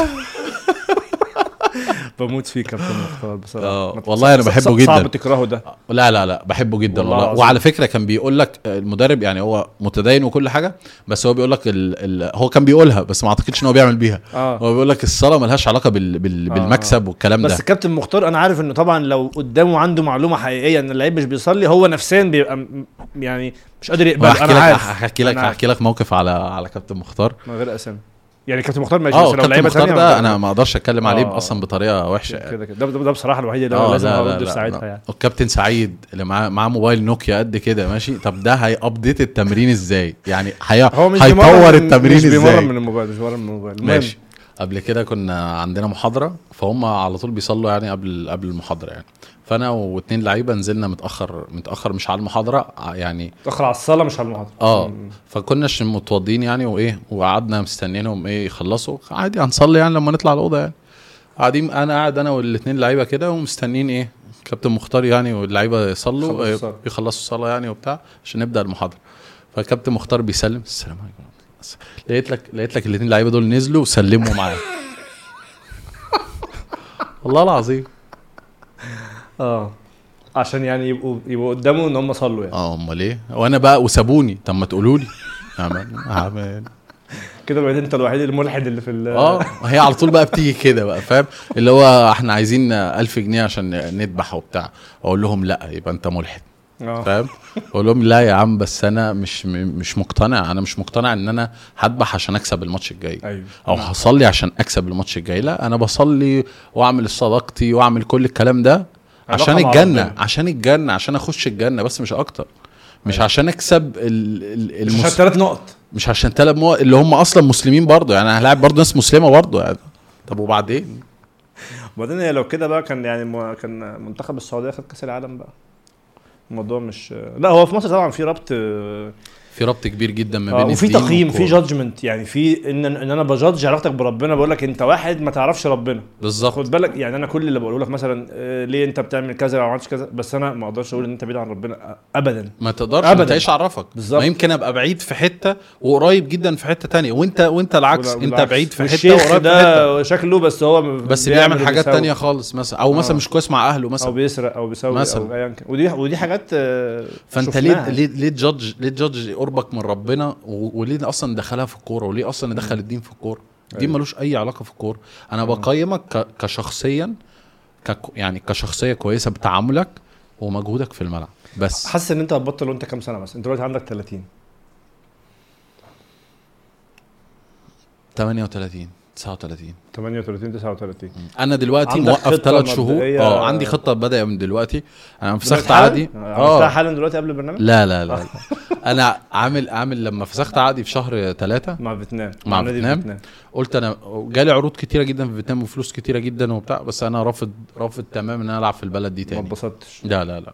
[SPEAKER 1] بموت فيه كابتن مختار بصراحه
[SPEAKER 2] آه،
[SPEAKER 1] ما ت-
[SPEAKER 2] والله أنا
[SPEAKER 1] ص-
[SPEAKER 2] بحبه
[SPEAKER 1] ص-
[SPEAKER 2] جدا.
[SPEAKER 1] صعب تكرهه ده
[SPEAKER 2] لا لا لا بحبه جدا
[SPEAKER 1] والله
[SPEAKER 2] والله,
[SPEAKER 1] العظيم.
[SPEAKER 2] وعلى فكره كان بيقول لك المدرب يعني هو متدين وكل حاجه بس هو بيقول لك ال... ال... هو كان بيقولها بس ما اعتقدش ان هو بيعمل بيها
[SPEAKER 1] اه
[SPEAKER 2] هو بيقول لك الصلاه ملهاش علاقه بال... بال...
[SPEAKER 1] آه.
[SPEAKER 2] بالمكسب والكلام
[SPEAKER 1] بس
[SPEAKER 2] ده
[SPEAKER 1] الكابتن مختار انا عارف انه طبعا لو قدامه عنده معلومه حقيقيه ان اللعيب مش بيصلي هو نفسيا بيبقى م- يعني مش قادر يقبل
[SPEAKER 2] احكي
[SPEAKER 1] انا
[SPEAKER 2] لك
[SPEAKER 1] عارف
[SPEAKER 2] احكي لك
[SPEAKER 1] أنا عارف.
[SPEAKER 2] احكي لك موقف على على كابتن مختار
[SPEAKER 1] من غير اسامي يعني كابتن مختار ماشي
[SPEAKER 2] اه
[SPEAKER 1] بس لو
[SPEAKER 2] كابتن
[SPEAKER 1] لعيبه
[SPEAKER 2] مختار
[SPEAKER 1] ثانيه
[SPEAKER 2] ده انا ما اقدرش اتكلم عليه
[SPEAKER 1] آه.
[SPEAKER 2] اصلا بطريقه وحشه يعني.
[SPEAKER 1] كده كده ده, ده, ده بصراحه الوحيد اللي
[SPEAKER 2] اه
[SPEAKER 1] انا لازم
[SPEAKER 2] لا لا
[SPEAKER 1] ارد في
[SPEAKER 2] لا
[SPEAKER 1] ساعتها
[SPEAKER 2] لا.
[SPEAKER 1] يعني
[SPEAKER 2] والكابتن سعيد اللي معاه معاه موبايل نوكيا قد كده ماشي طب ده هيابديت التمرين ازاي يعني هي...
[SPEAKER 1] هو مش
[SPEAKER 2] هيطور
[SPEAKER 1] بيمرن من-
[SPEAKER 2] التمرين
[SPEAKER 1] مش بيمرن
[SPEAKER 2] ازاي
[SPEAKER 1] من الموبايل مش بيمرن من الموبايل المهم،
[SPEAKER 2] ماشي قبل كده كنا عندنا محاضره فهم على طول بيصلوا يعني قبل قبل المحاضره يعني فانا واتنين لعيبه نزلنا متاخر متاخر مش على المحاضره ع- يعني
[SPEAKER 1] تاخر على الصلاه مش على المحاضره
[SPEAKER 2] اه
[SPEAKER 1] مم.
[SPEAKER 2] فكناش متوضين يعني وايه وقعدنا مستنيينهم ايه يخلصوا عادي هنصلي يعني لما نطلع الاوضه يعني قاعدين انا قاعد انا والاثنين لعيبه كده ومستنيين ايه كابتن مختار يعني واللعيبه يصلوا
[SPEAKER 1] يخلصوا
[SPEAKER 2] آه،
[SPEAKER 1] الصلاة.
[SPEAKER 2] يخلصوا الصلاه يعني وبتاع عشان نبدا المحاضره فالكابتن مختار بيسلم السلام عليكم ورحمة الله. بس لقيت لك لقيت لك الاثنين لعيبه دول نزلوا وسلموا معاه والله العظيم
[SPEAKER 1] اه عشان يعني يبقوا يبقوا قدامه ان هم صلوا يعني
[SPEAKER 2] اه امال ايه وانا بقى وسابوني طب ما تقولوا لي أعمل- أعمل.
[SPEAKER 1] كده بقيت انت الوحيد الملحد اللي في ال
[SPEAKER 2] اه هي على طول بقى بتيجي كده بقى فاهم اللي هو احنا عايزين ألف جنيه عشان نذبح وبتاع اقول لهم لا يبقى انت ملحد
[SPEAKER 1] اه
[SPEAKER 2] فاهم اقول لهم لا يا عم بس انا مش م- مش مقتنع انا مش مقتنع ان انا هذبح عشان اكسب الماتش الجاي
[SPEAKER 1] ايوه
[SPEAKER 2] او هصلي عشان اكسب الماتش الجاي لا انا بصلي واعمل صداقتي واعمل كل الكلام ده عشان
[SPEAKER 1] علاقة مع
[SPEAKER 2] الجنه
[SPEAKER 1] ربنا.
[SPEAKER 2] عشان الجنه عشان اخش الجنه بس مش اكتر مش عشان اكسب ال ال
[SPEAKER 1] مش عشان
[SPEAKER 2] المس...
[SPEAKER 1] ثلاث نقط
[SPEAKER 2] مش عشان ثلاث مو... اللي هم اصلا مسلمين برضه يعني انا هلاعب برضه ناس مسلمه برضه يعني طب وبعدين
[SPEAKER 1] وبعدين هي لو كده بقى كان يعني م- كان منتخب السعوديه خد كاس العالم بقى الموضوع مش لا هو في مصر طبعا في ربط آه،
[SPEAKER 2] في ربط كبير جدا ما
[SPEAKER 1] آه،
[SPEAKER 2] بين
[SPEAKER 1] وفي
[SPEAKER 2] الدين
[SPEAKER 1] تقييم في
[SPEAKER 2] والكورة.
[SPEAKER 1] جادجمنت يعني في ان ان انا بجادج علاقتك بربنا بقول لك انت واحد ما تعرفش ربنا
[SPEAKER 2] بالظبط
[SPEAKER 1] خد بالك يعني انا كل اللي بقوله لك مثلا آه، ليه انت بتعمل كذا او ما عملتش كذا بس انا ما اقدرش اقول ان انت بعيد عن ربنا ابدا
[SPEAKER 2] ما تقدرش
[SPEAKER 1] أبداً.
[SPEAKER 2] انت ايش عرفك
[SPEAKER 1] بالظبط.
[SPEAKER 2] ما يمكن ابقى بعيد في حته وقريب جدا في حته تانية وانت وانت العكس
[SPEAKER 1] ولا-
[SPEAKER 2] انت
[SPEAKER 1] بالعكس.
[SPEAKER 2] بعيد في حته
[SPEAKER 1] والشيخ
[SPEAKER 2] وقريب في حته
[SPEAKER 1] ده شكله بس هو
[SPEAKER 2] بس بيعمل حاجات تانية خالص مثلا او مثلا
[SPEAKER 1] آه.
[SPEAKER 2] مش كويس مع اهله
[SPEAKER 1] او
[SPEAKER 2] مثلا
[SPEAKER 1] بيسرق او بيسوي
[SPEAKER 2] مثلا.
[SPEAKER 1] او ايا كان ودي ودي حاجات آه،
[SPEAKER 2] فانت ليه
[SPEAKER 1] شفناها.
[SPEAKER 2] ليه ليه تجادج ليه تجادج قربك من ربنا و- وليه اصلا دخلها في الكوره وليه اصلا دخل الدين في الكوره الدين
[SPEAKER 1] أيوة.
[SPEAKER 2] ملوش اي علاقه في الكوره انا بقيمك ك- كشخصيا ك يعني كشخصيه كويسه بتعاملك ومجهودك في الملعب بس
[SPEAKER 1] حاسس ان انت هتبطل وانت كام سنه مثلا انت دلوقتي عندك 30
[SPEAKER 2] 38 39
[SPEAKER 1] 38 39
[SPEAKER 2] انا دلوقتي
[SPEAKER 1] عندك
[SPEAKER 2] موقف
[SPEAKER 1] خطة
[SPEAKER 2] ثلاث شهور
[SPEAKER 1] مبدئية؟
[SPEAKER 2] اه عندي خطه بدأ من دلوقتي انا فسخت
[SPEAKER 1] حالا؟
[SPEAKER 2] عادي
[SPEAKER 1] عملتها
[SPEAKER 2] اه
[SPEAKER 1] حالا دلوقتي قبل البرنامج
[SPEAKER 2] لا لا لا, لا. انا عامل عامل لما فسخت عادي في شهر ثلاثة
[SPEAKER 1] مع فيتنام
[SPEAKER 2] مع
[SPEAKER 1] نادي
[SPEAKER 2] فيتنام؟ قلت انا جالي عروض كتيره جدا في فيتنام وفلوس كتيره جدا وبتاع بس انا رافض رافض تماما ان انا العب في البلد دي
[SPEAKER 1] ما
[SPEAKER 2] تاني
[SPEAKER 1] اتبسطتش
[SPEAKER 2] لا لا لا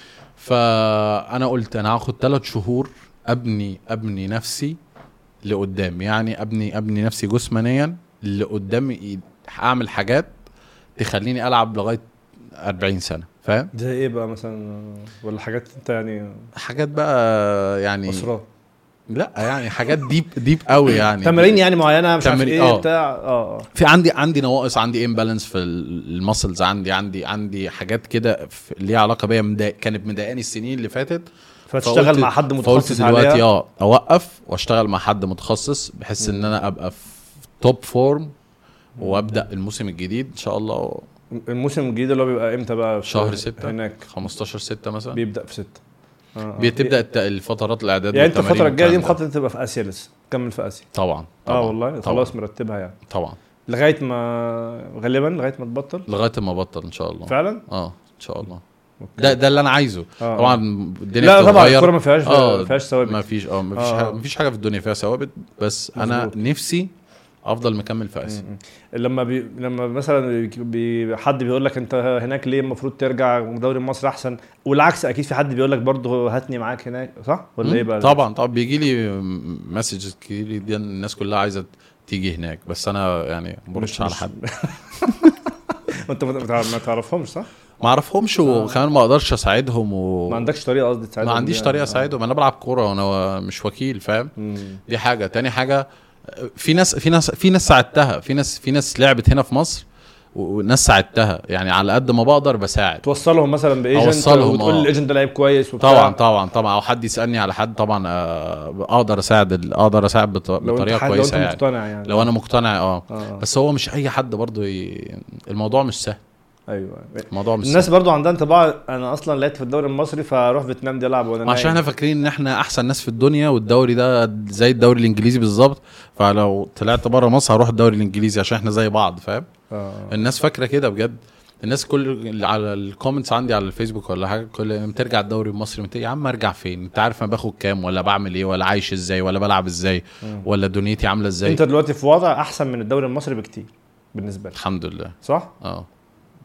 [SPEAKER 2] فانا قلت انا هاخد ثلاث شهور ابني ابني نفسي لقدام يعني ابني ابني نفسي جسمانيا لقدام ي- اعمل حاجات تخليني العب لغايه 40 سنه فاهم
[SPEAKER 1] زي ايه بقى مثلا ولا حاجات انت يعني
[SPEAKER 2] حاجات بقى يعني
[SPEAKER 1] اسرار
[SPEAKER 2] لا يعني حاجات ديب ديب قوي يعني
[SPEAKER 1] تمارين يعني معينه مش عارف
[SPEAKER 2] تمارين-
[SPEAKER 1] ايه
[SPEAKER 2] آه.
[SPEAKER 1] بتاع اه اه
[SPEAKER 2] في عندي عندي نواقص عندي امبالانس في المسلز عندي عندي عندي حاجات كده في- ليها علاقه بيا مضايق كانت مضايقاني السنين اللي فاتت
[SPEAKER 1] فتشتغل
[SPEAKER 2] فقلت-
[SPEAKER 1] مع حد
[SPEAKER 2] فقلت
[SPEAKER 1] متخصص
[SPEAKER 2] دلوقتي
[SPEAKER 1] عليها
[SPEAKER 2] اه اوقف واشتغل مع حد متخصص بحيث ان انا ابقى في توب فورم وابدا الموسم الجديد ان شاء الله
[SPEAKER 1] الموسم الجديد اللي هو بيبقى امتى بقى في
[SPEAKER 2] شهر ستة.
[SPEAKER 1] هناك
[SPEAKER 2] 15 6 مثلا
[SPEAKER 1] بيبدا في 6 آه آه.
[SPEAKER 2] بتبدا الت- الفترات الاعداد
[SPEAKER 1] يعني انت
[SPEAKER 2] والتمارين
[SPEAKER 1] الفتره الجايه دي
[SPEAKER 2] والكلام ده.
[SPEAKER 1] مخطط تبقى في اسيا لسه تكمل في اسيا
[SPEAKER 2] طبعا طبعا
[SPEAKER 1] اه والله
[SPEAKER 2] طبعا
[SPEAKER 1] خلاص مرتبها يعني
[SPEAKER 2] طبعا
[SPEAKER 1] لغايه ما غالبا لغايه ما تبطل
[SPEAKER 2] لغايه ما ابطل ان شاء الله
[SPEAKER 1] فعلا
[SPEAKER 2] اه ان شاء الله
[SPEAKER 1] أوكي.
[SPEAKER 2] ده ده اللي انا عايزه
[SPEAKER 1] آه.
[SPEAKER 2] طبعا الدنيا
[SPEAKER 1] لا طبعا
[SPEAKER 2] بتتغير.
[SPEAKER 1] الكوره ما فيهاش
[SPEAKER 2] آه،
[SPEAKER 1] ما فيهاش ثوابت
[SPEAKER 2] ما فيش اه ما فيش
[SPEAKER 1] آه.
[SPEAKER 2] حاجه ما فيش حاجه في الدنيا فيها ثوابت بس انا
[SPEAKER 1] مظبوط.
[SPEAKER 2] نفسي افضل مكمل في اسيا
[SPEAKER 1] م- م. لما بي... لما مثلا بي... حد بيقول لك انت هناك ليه المفروض ترجع ودوري مصر احسن والعكس اكيد في حد بيقول لك برضه هاتني معاك هناك صح ولا ايه بقى
[SPEAKER 2] طبعا طبعا بيجي لي مسجز كتير جدا الناس كلها عايزه تيجي هناك بس انا يعني ما بردش على حد
[SPEAKER 1] انت ما ما- ما تعرفهمش صح
[SPEAKER 2] ما اعرفهمش وكمان ما اقدرش اساعدهم و...
[SPEAKER 1] ما عندكش طريقه قصدي تساعدهم
[SPEAKER 2] ما عنديش
[SPEAKER 1] بيها.
[SPEAKER 2] طريقه
[SPEAKER 1] آه.
[SPEAKER 2] اساعدهم انا بلعب كوره وانا مش وكيل فاهم
[SPEAKER 1] مم.
[SPEAKER 2] دي حاجه تاني حاجه في ناس في ناس في ناس ساعدتها في ناس في ناس لعبت هنا في مصر و- وناس ساعدتها يعني على قد ما بقدر بساعد
[SPEAKER 1] توصلهم مثلا بايجنت
[SPEAKER 2] أوصلهم،
[SPEAKER 1] وتقول
[SPEAKER 2] آه.
[SPEAKER 1] الايجنت ده لعيب كويس وبتاع
[SPEAKER 2] طبعا طبعا طبعا او حد يسالني على حد طبعا آه، اقدر اساعد ال- اقدر اساعد بط-
[SPEAKER 1] لو انت
[SPEAKER 2] بطريقه
[SPEAKER 1] حد- لو
[SPEAKER 2] كويسه
[SPEAKER 1] انت
[SPEAKER 2] يعني
[SPEAKER 1] مقتنع يعني
[SPEAKER 2] لو انا مقتنع اه
[SPEAKER 1] آه.
[SPEAKER 2] بس هو مش اي حد برضو ي... الموضوع مش سهل
[SPEAKER 1] ايوه
[SPEAKER 2] الموضوع مش
[SPEAKER 1] الناس
[SPEAKER 2] سهل
[SPEAKER 1] برضو عندها انطباع انا اصلا لعبت في الدوري المصري فاروح فيتنام دي العب وانا
[SPEAKER 2] عشان
[SPEAKER 1] نايم.
[SPEAKER 2] احنا فاكرين ان احنا احسن ناس في الدنيا والدوري ده زي الدوري الانجليزي بالظبط فلو طلعت بره مصر هروح الدوري الانجليزي عشان احنا زي بعض فاهم
[SPEAKER 1] آه.
[SPEAKER 2] الناس فاكره كده بجد الناس كل اللي على الكومنتس عندي على الفيسبوك ولا حاجه كل ما ترجع الدوري المصري مت... يا عم ارجع فين انت عارف انا باخد كام ولا بعمل ايه ولا عايش ازاي ولا بلعب ازاي ولا دنيتي عامله ازاي
[SPEAKER 1] انت دلوقتي في وضع احسن من الدوري المصري بكتير بالنسبه لك
[SPEAKER 2] الحمد لله
[SPEAKER 1] صح؟
[SPEAKER 2] اه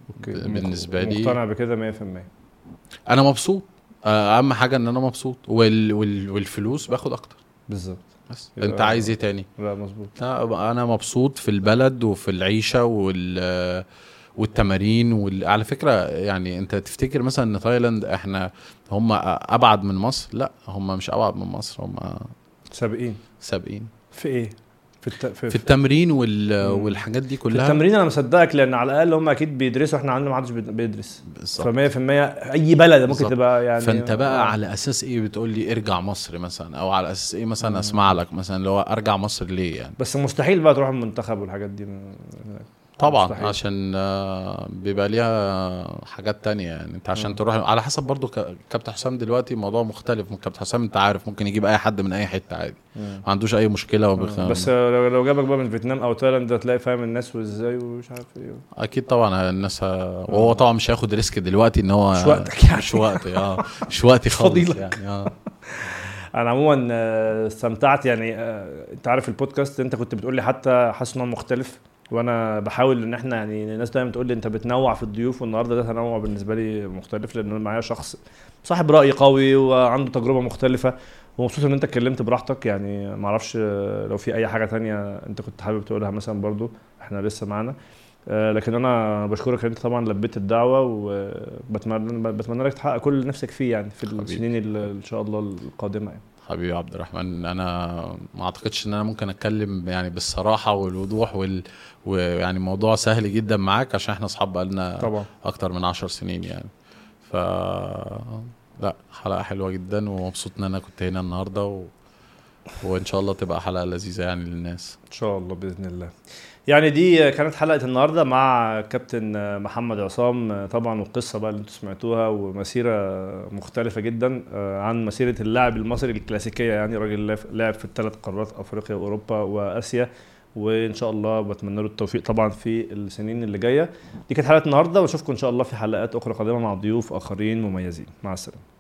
[SPEAKER 1] اوكي
[SPEAKER 2] بالنسبة لي-
[SPEAKER 1] مقتنع بكده 100%
[SPEAKER 2] انا مبسوط آه، اهم حاجه ان انا مبسوط وال... وال... والفلوس باخد اكتر
[SPEAKER 1] بالظبط
[SPEAKER 2] بس
[SPEAKER 1] يبقى-
[SPEAKER 2] انت عايز ايه تاني
[SPEAKER 1] لا مظبوط
[SPEAKER 2] لا انا مبسوط في البلد وفي العيشه وال والتمارين وال... على فكره يعني انت تفتكر مثلا ان تايلاند احنا هم ابعد من مصر لا هم مش ابعد من مصر هم
[SPEAKER 1] سابقين
[SPEAKER 2] سابقين
[SPEAKER 1] في ايه في الت... في,
[SPEAKER 2] في التمرين وال...
[SPEAKER 1] مم.
[SPEAKER 2] والحاجات دي
[SPEAKER 1] في
[SPEAKER 2] كلها
[SPEAKER 1] التمرين انا مصدقك لان على الاقل هم اكيد بيدرسوا احنا عندنا ما حدش بيد- بيدرس
[SPEAKER 2] بالظبط
[SPEAKER 1] ف 100% اي بلد ممكن
[SPEAKER 2] بالظبط.
[SPEAKER 1] تبقى يعني
[SPEAKER 2] فانت بقى
[SPEAKER 1] آه.
[SPEAKER 2] على اساس ايه بتقول لي ارجع مصر مثلا او على اساس ايه مثلا اسمع لك مثلا اللي هو ارجع مصر ليه يعني
[SPEAKER 1] بس مستحيل بقى تروح المنتخب والحاجات دي من...
[SPEAKER 2] طبعا
[SPEAKER 1] مستحيل.
[SPEAKER 2] عشان آه، بيبقى ليها حاجات تانية يعني انت عشان
[SPEAKER 1] مم.
[SPEAKER 2] تروح على حسب برضو ك- كابتن حسام دلوقتي الموضوع مختلف كابتن حسام انت عارف ممكن يجيب اي حد من اي حته عادي
[SPEAKER 1] مم.
[SPEAKER 2] ما عندوش اي مشكله وبخ...
[SPEAKER 1] بس لو لو جابك بقى من فيتنام او تايلاند هتلاقي فاهم الناس وازاي ومش عارف ايه
[SPEAKER 2] اكيد طبعا الناس ه- وهو طبعا مش هياخد ريسك دلوقتي ان هو
[SPEAKER 1] مش وقتك يعني.
[SPEAKER 2] مش وقتي اه مش وقتي خالص
[SPEAKER 1] فضيلك.
[SPEAKER 2] يعني اه
[SPEAKER 1] انا عموما آه، استمتعت يعني آه، انت عارف البودكاست انت كنت بتقول لي حتى حاسس ان هو مختلف وانا بحاول ان احنا يعني الناس دايما تقول لي انت بتنوع في الضيوف والنهارده ده تنوع بالنسبه لي مختلف لان أنا معايا شخص صاحب راي قوي وعنده تجربه مختلفه ومبسوط ان انت اتكلمت براحتك يعني ما اعرفش آه، لو في اي حاجه تانية انت كنت حابب تقولها مثلا برضو احنا لسه معانا آه، لكن انا بشكرك ان انت طبعا لبيت الدعوه وبتمنى بتمنى لك تحقق كل اللي نفسك فيه يعني في
[SPEAKER 2] حبيبي.
[SPEAKER 1] السنين اللي ان شاء الله القادمه يعني
[SPEAKER 2] حبيبي عبد الرحمن انا ما اعتقدش ان انا ممكن اتكلم يعني بالصراحه والوضوح وال... ويعني موضوع سهل جدا معاك عشان احنا اصحاب بقالنا
[SPEAKER 1] طبعا
[SPEAKER 2] اكتر من عشر سنين يعني ف لا حلقه حلوه جدا ومبسوط ان انا كنت هنا النهارده و... وان شاء الله تبقى حلقه لذيذه يعني للناس
[SPEAKER 1] ان شاء الله باذن الله يعني دي كانت حلقه النهارده مع كابتن محمد عصام طبعا والقصه بقى اللي انتم سمعتوها ومسيره مختلفه جدا عن مسيره اللاعب المصري الكلاسيكيه يعني راجل لعب- لعب في الثلاث قارات افريقيا واوروبا واسيا وان شاء الله بتمنى له التوفيق طبعا في السنين اللي جايه دي كانت حلقه النهارده واشوفكم ان شاء الله في حلقات اخرى قادمه مع ضيوف اخرين مميزين مع السلامه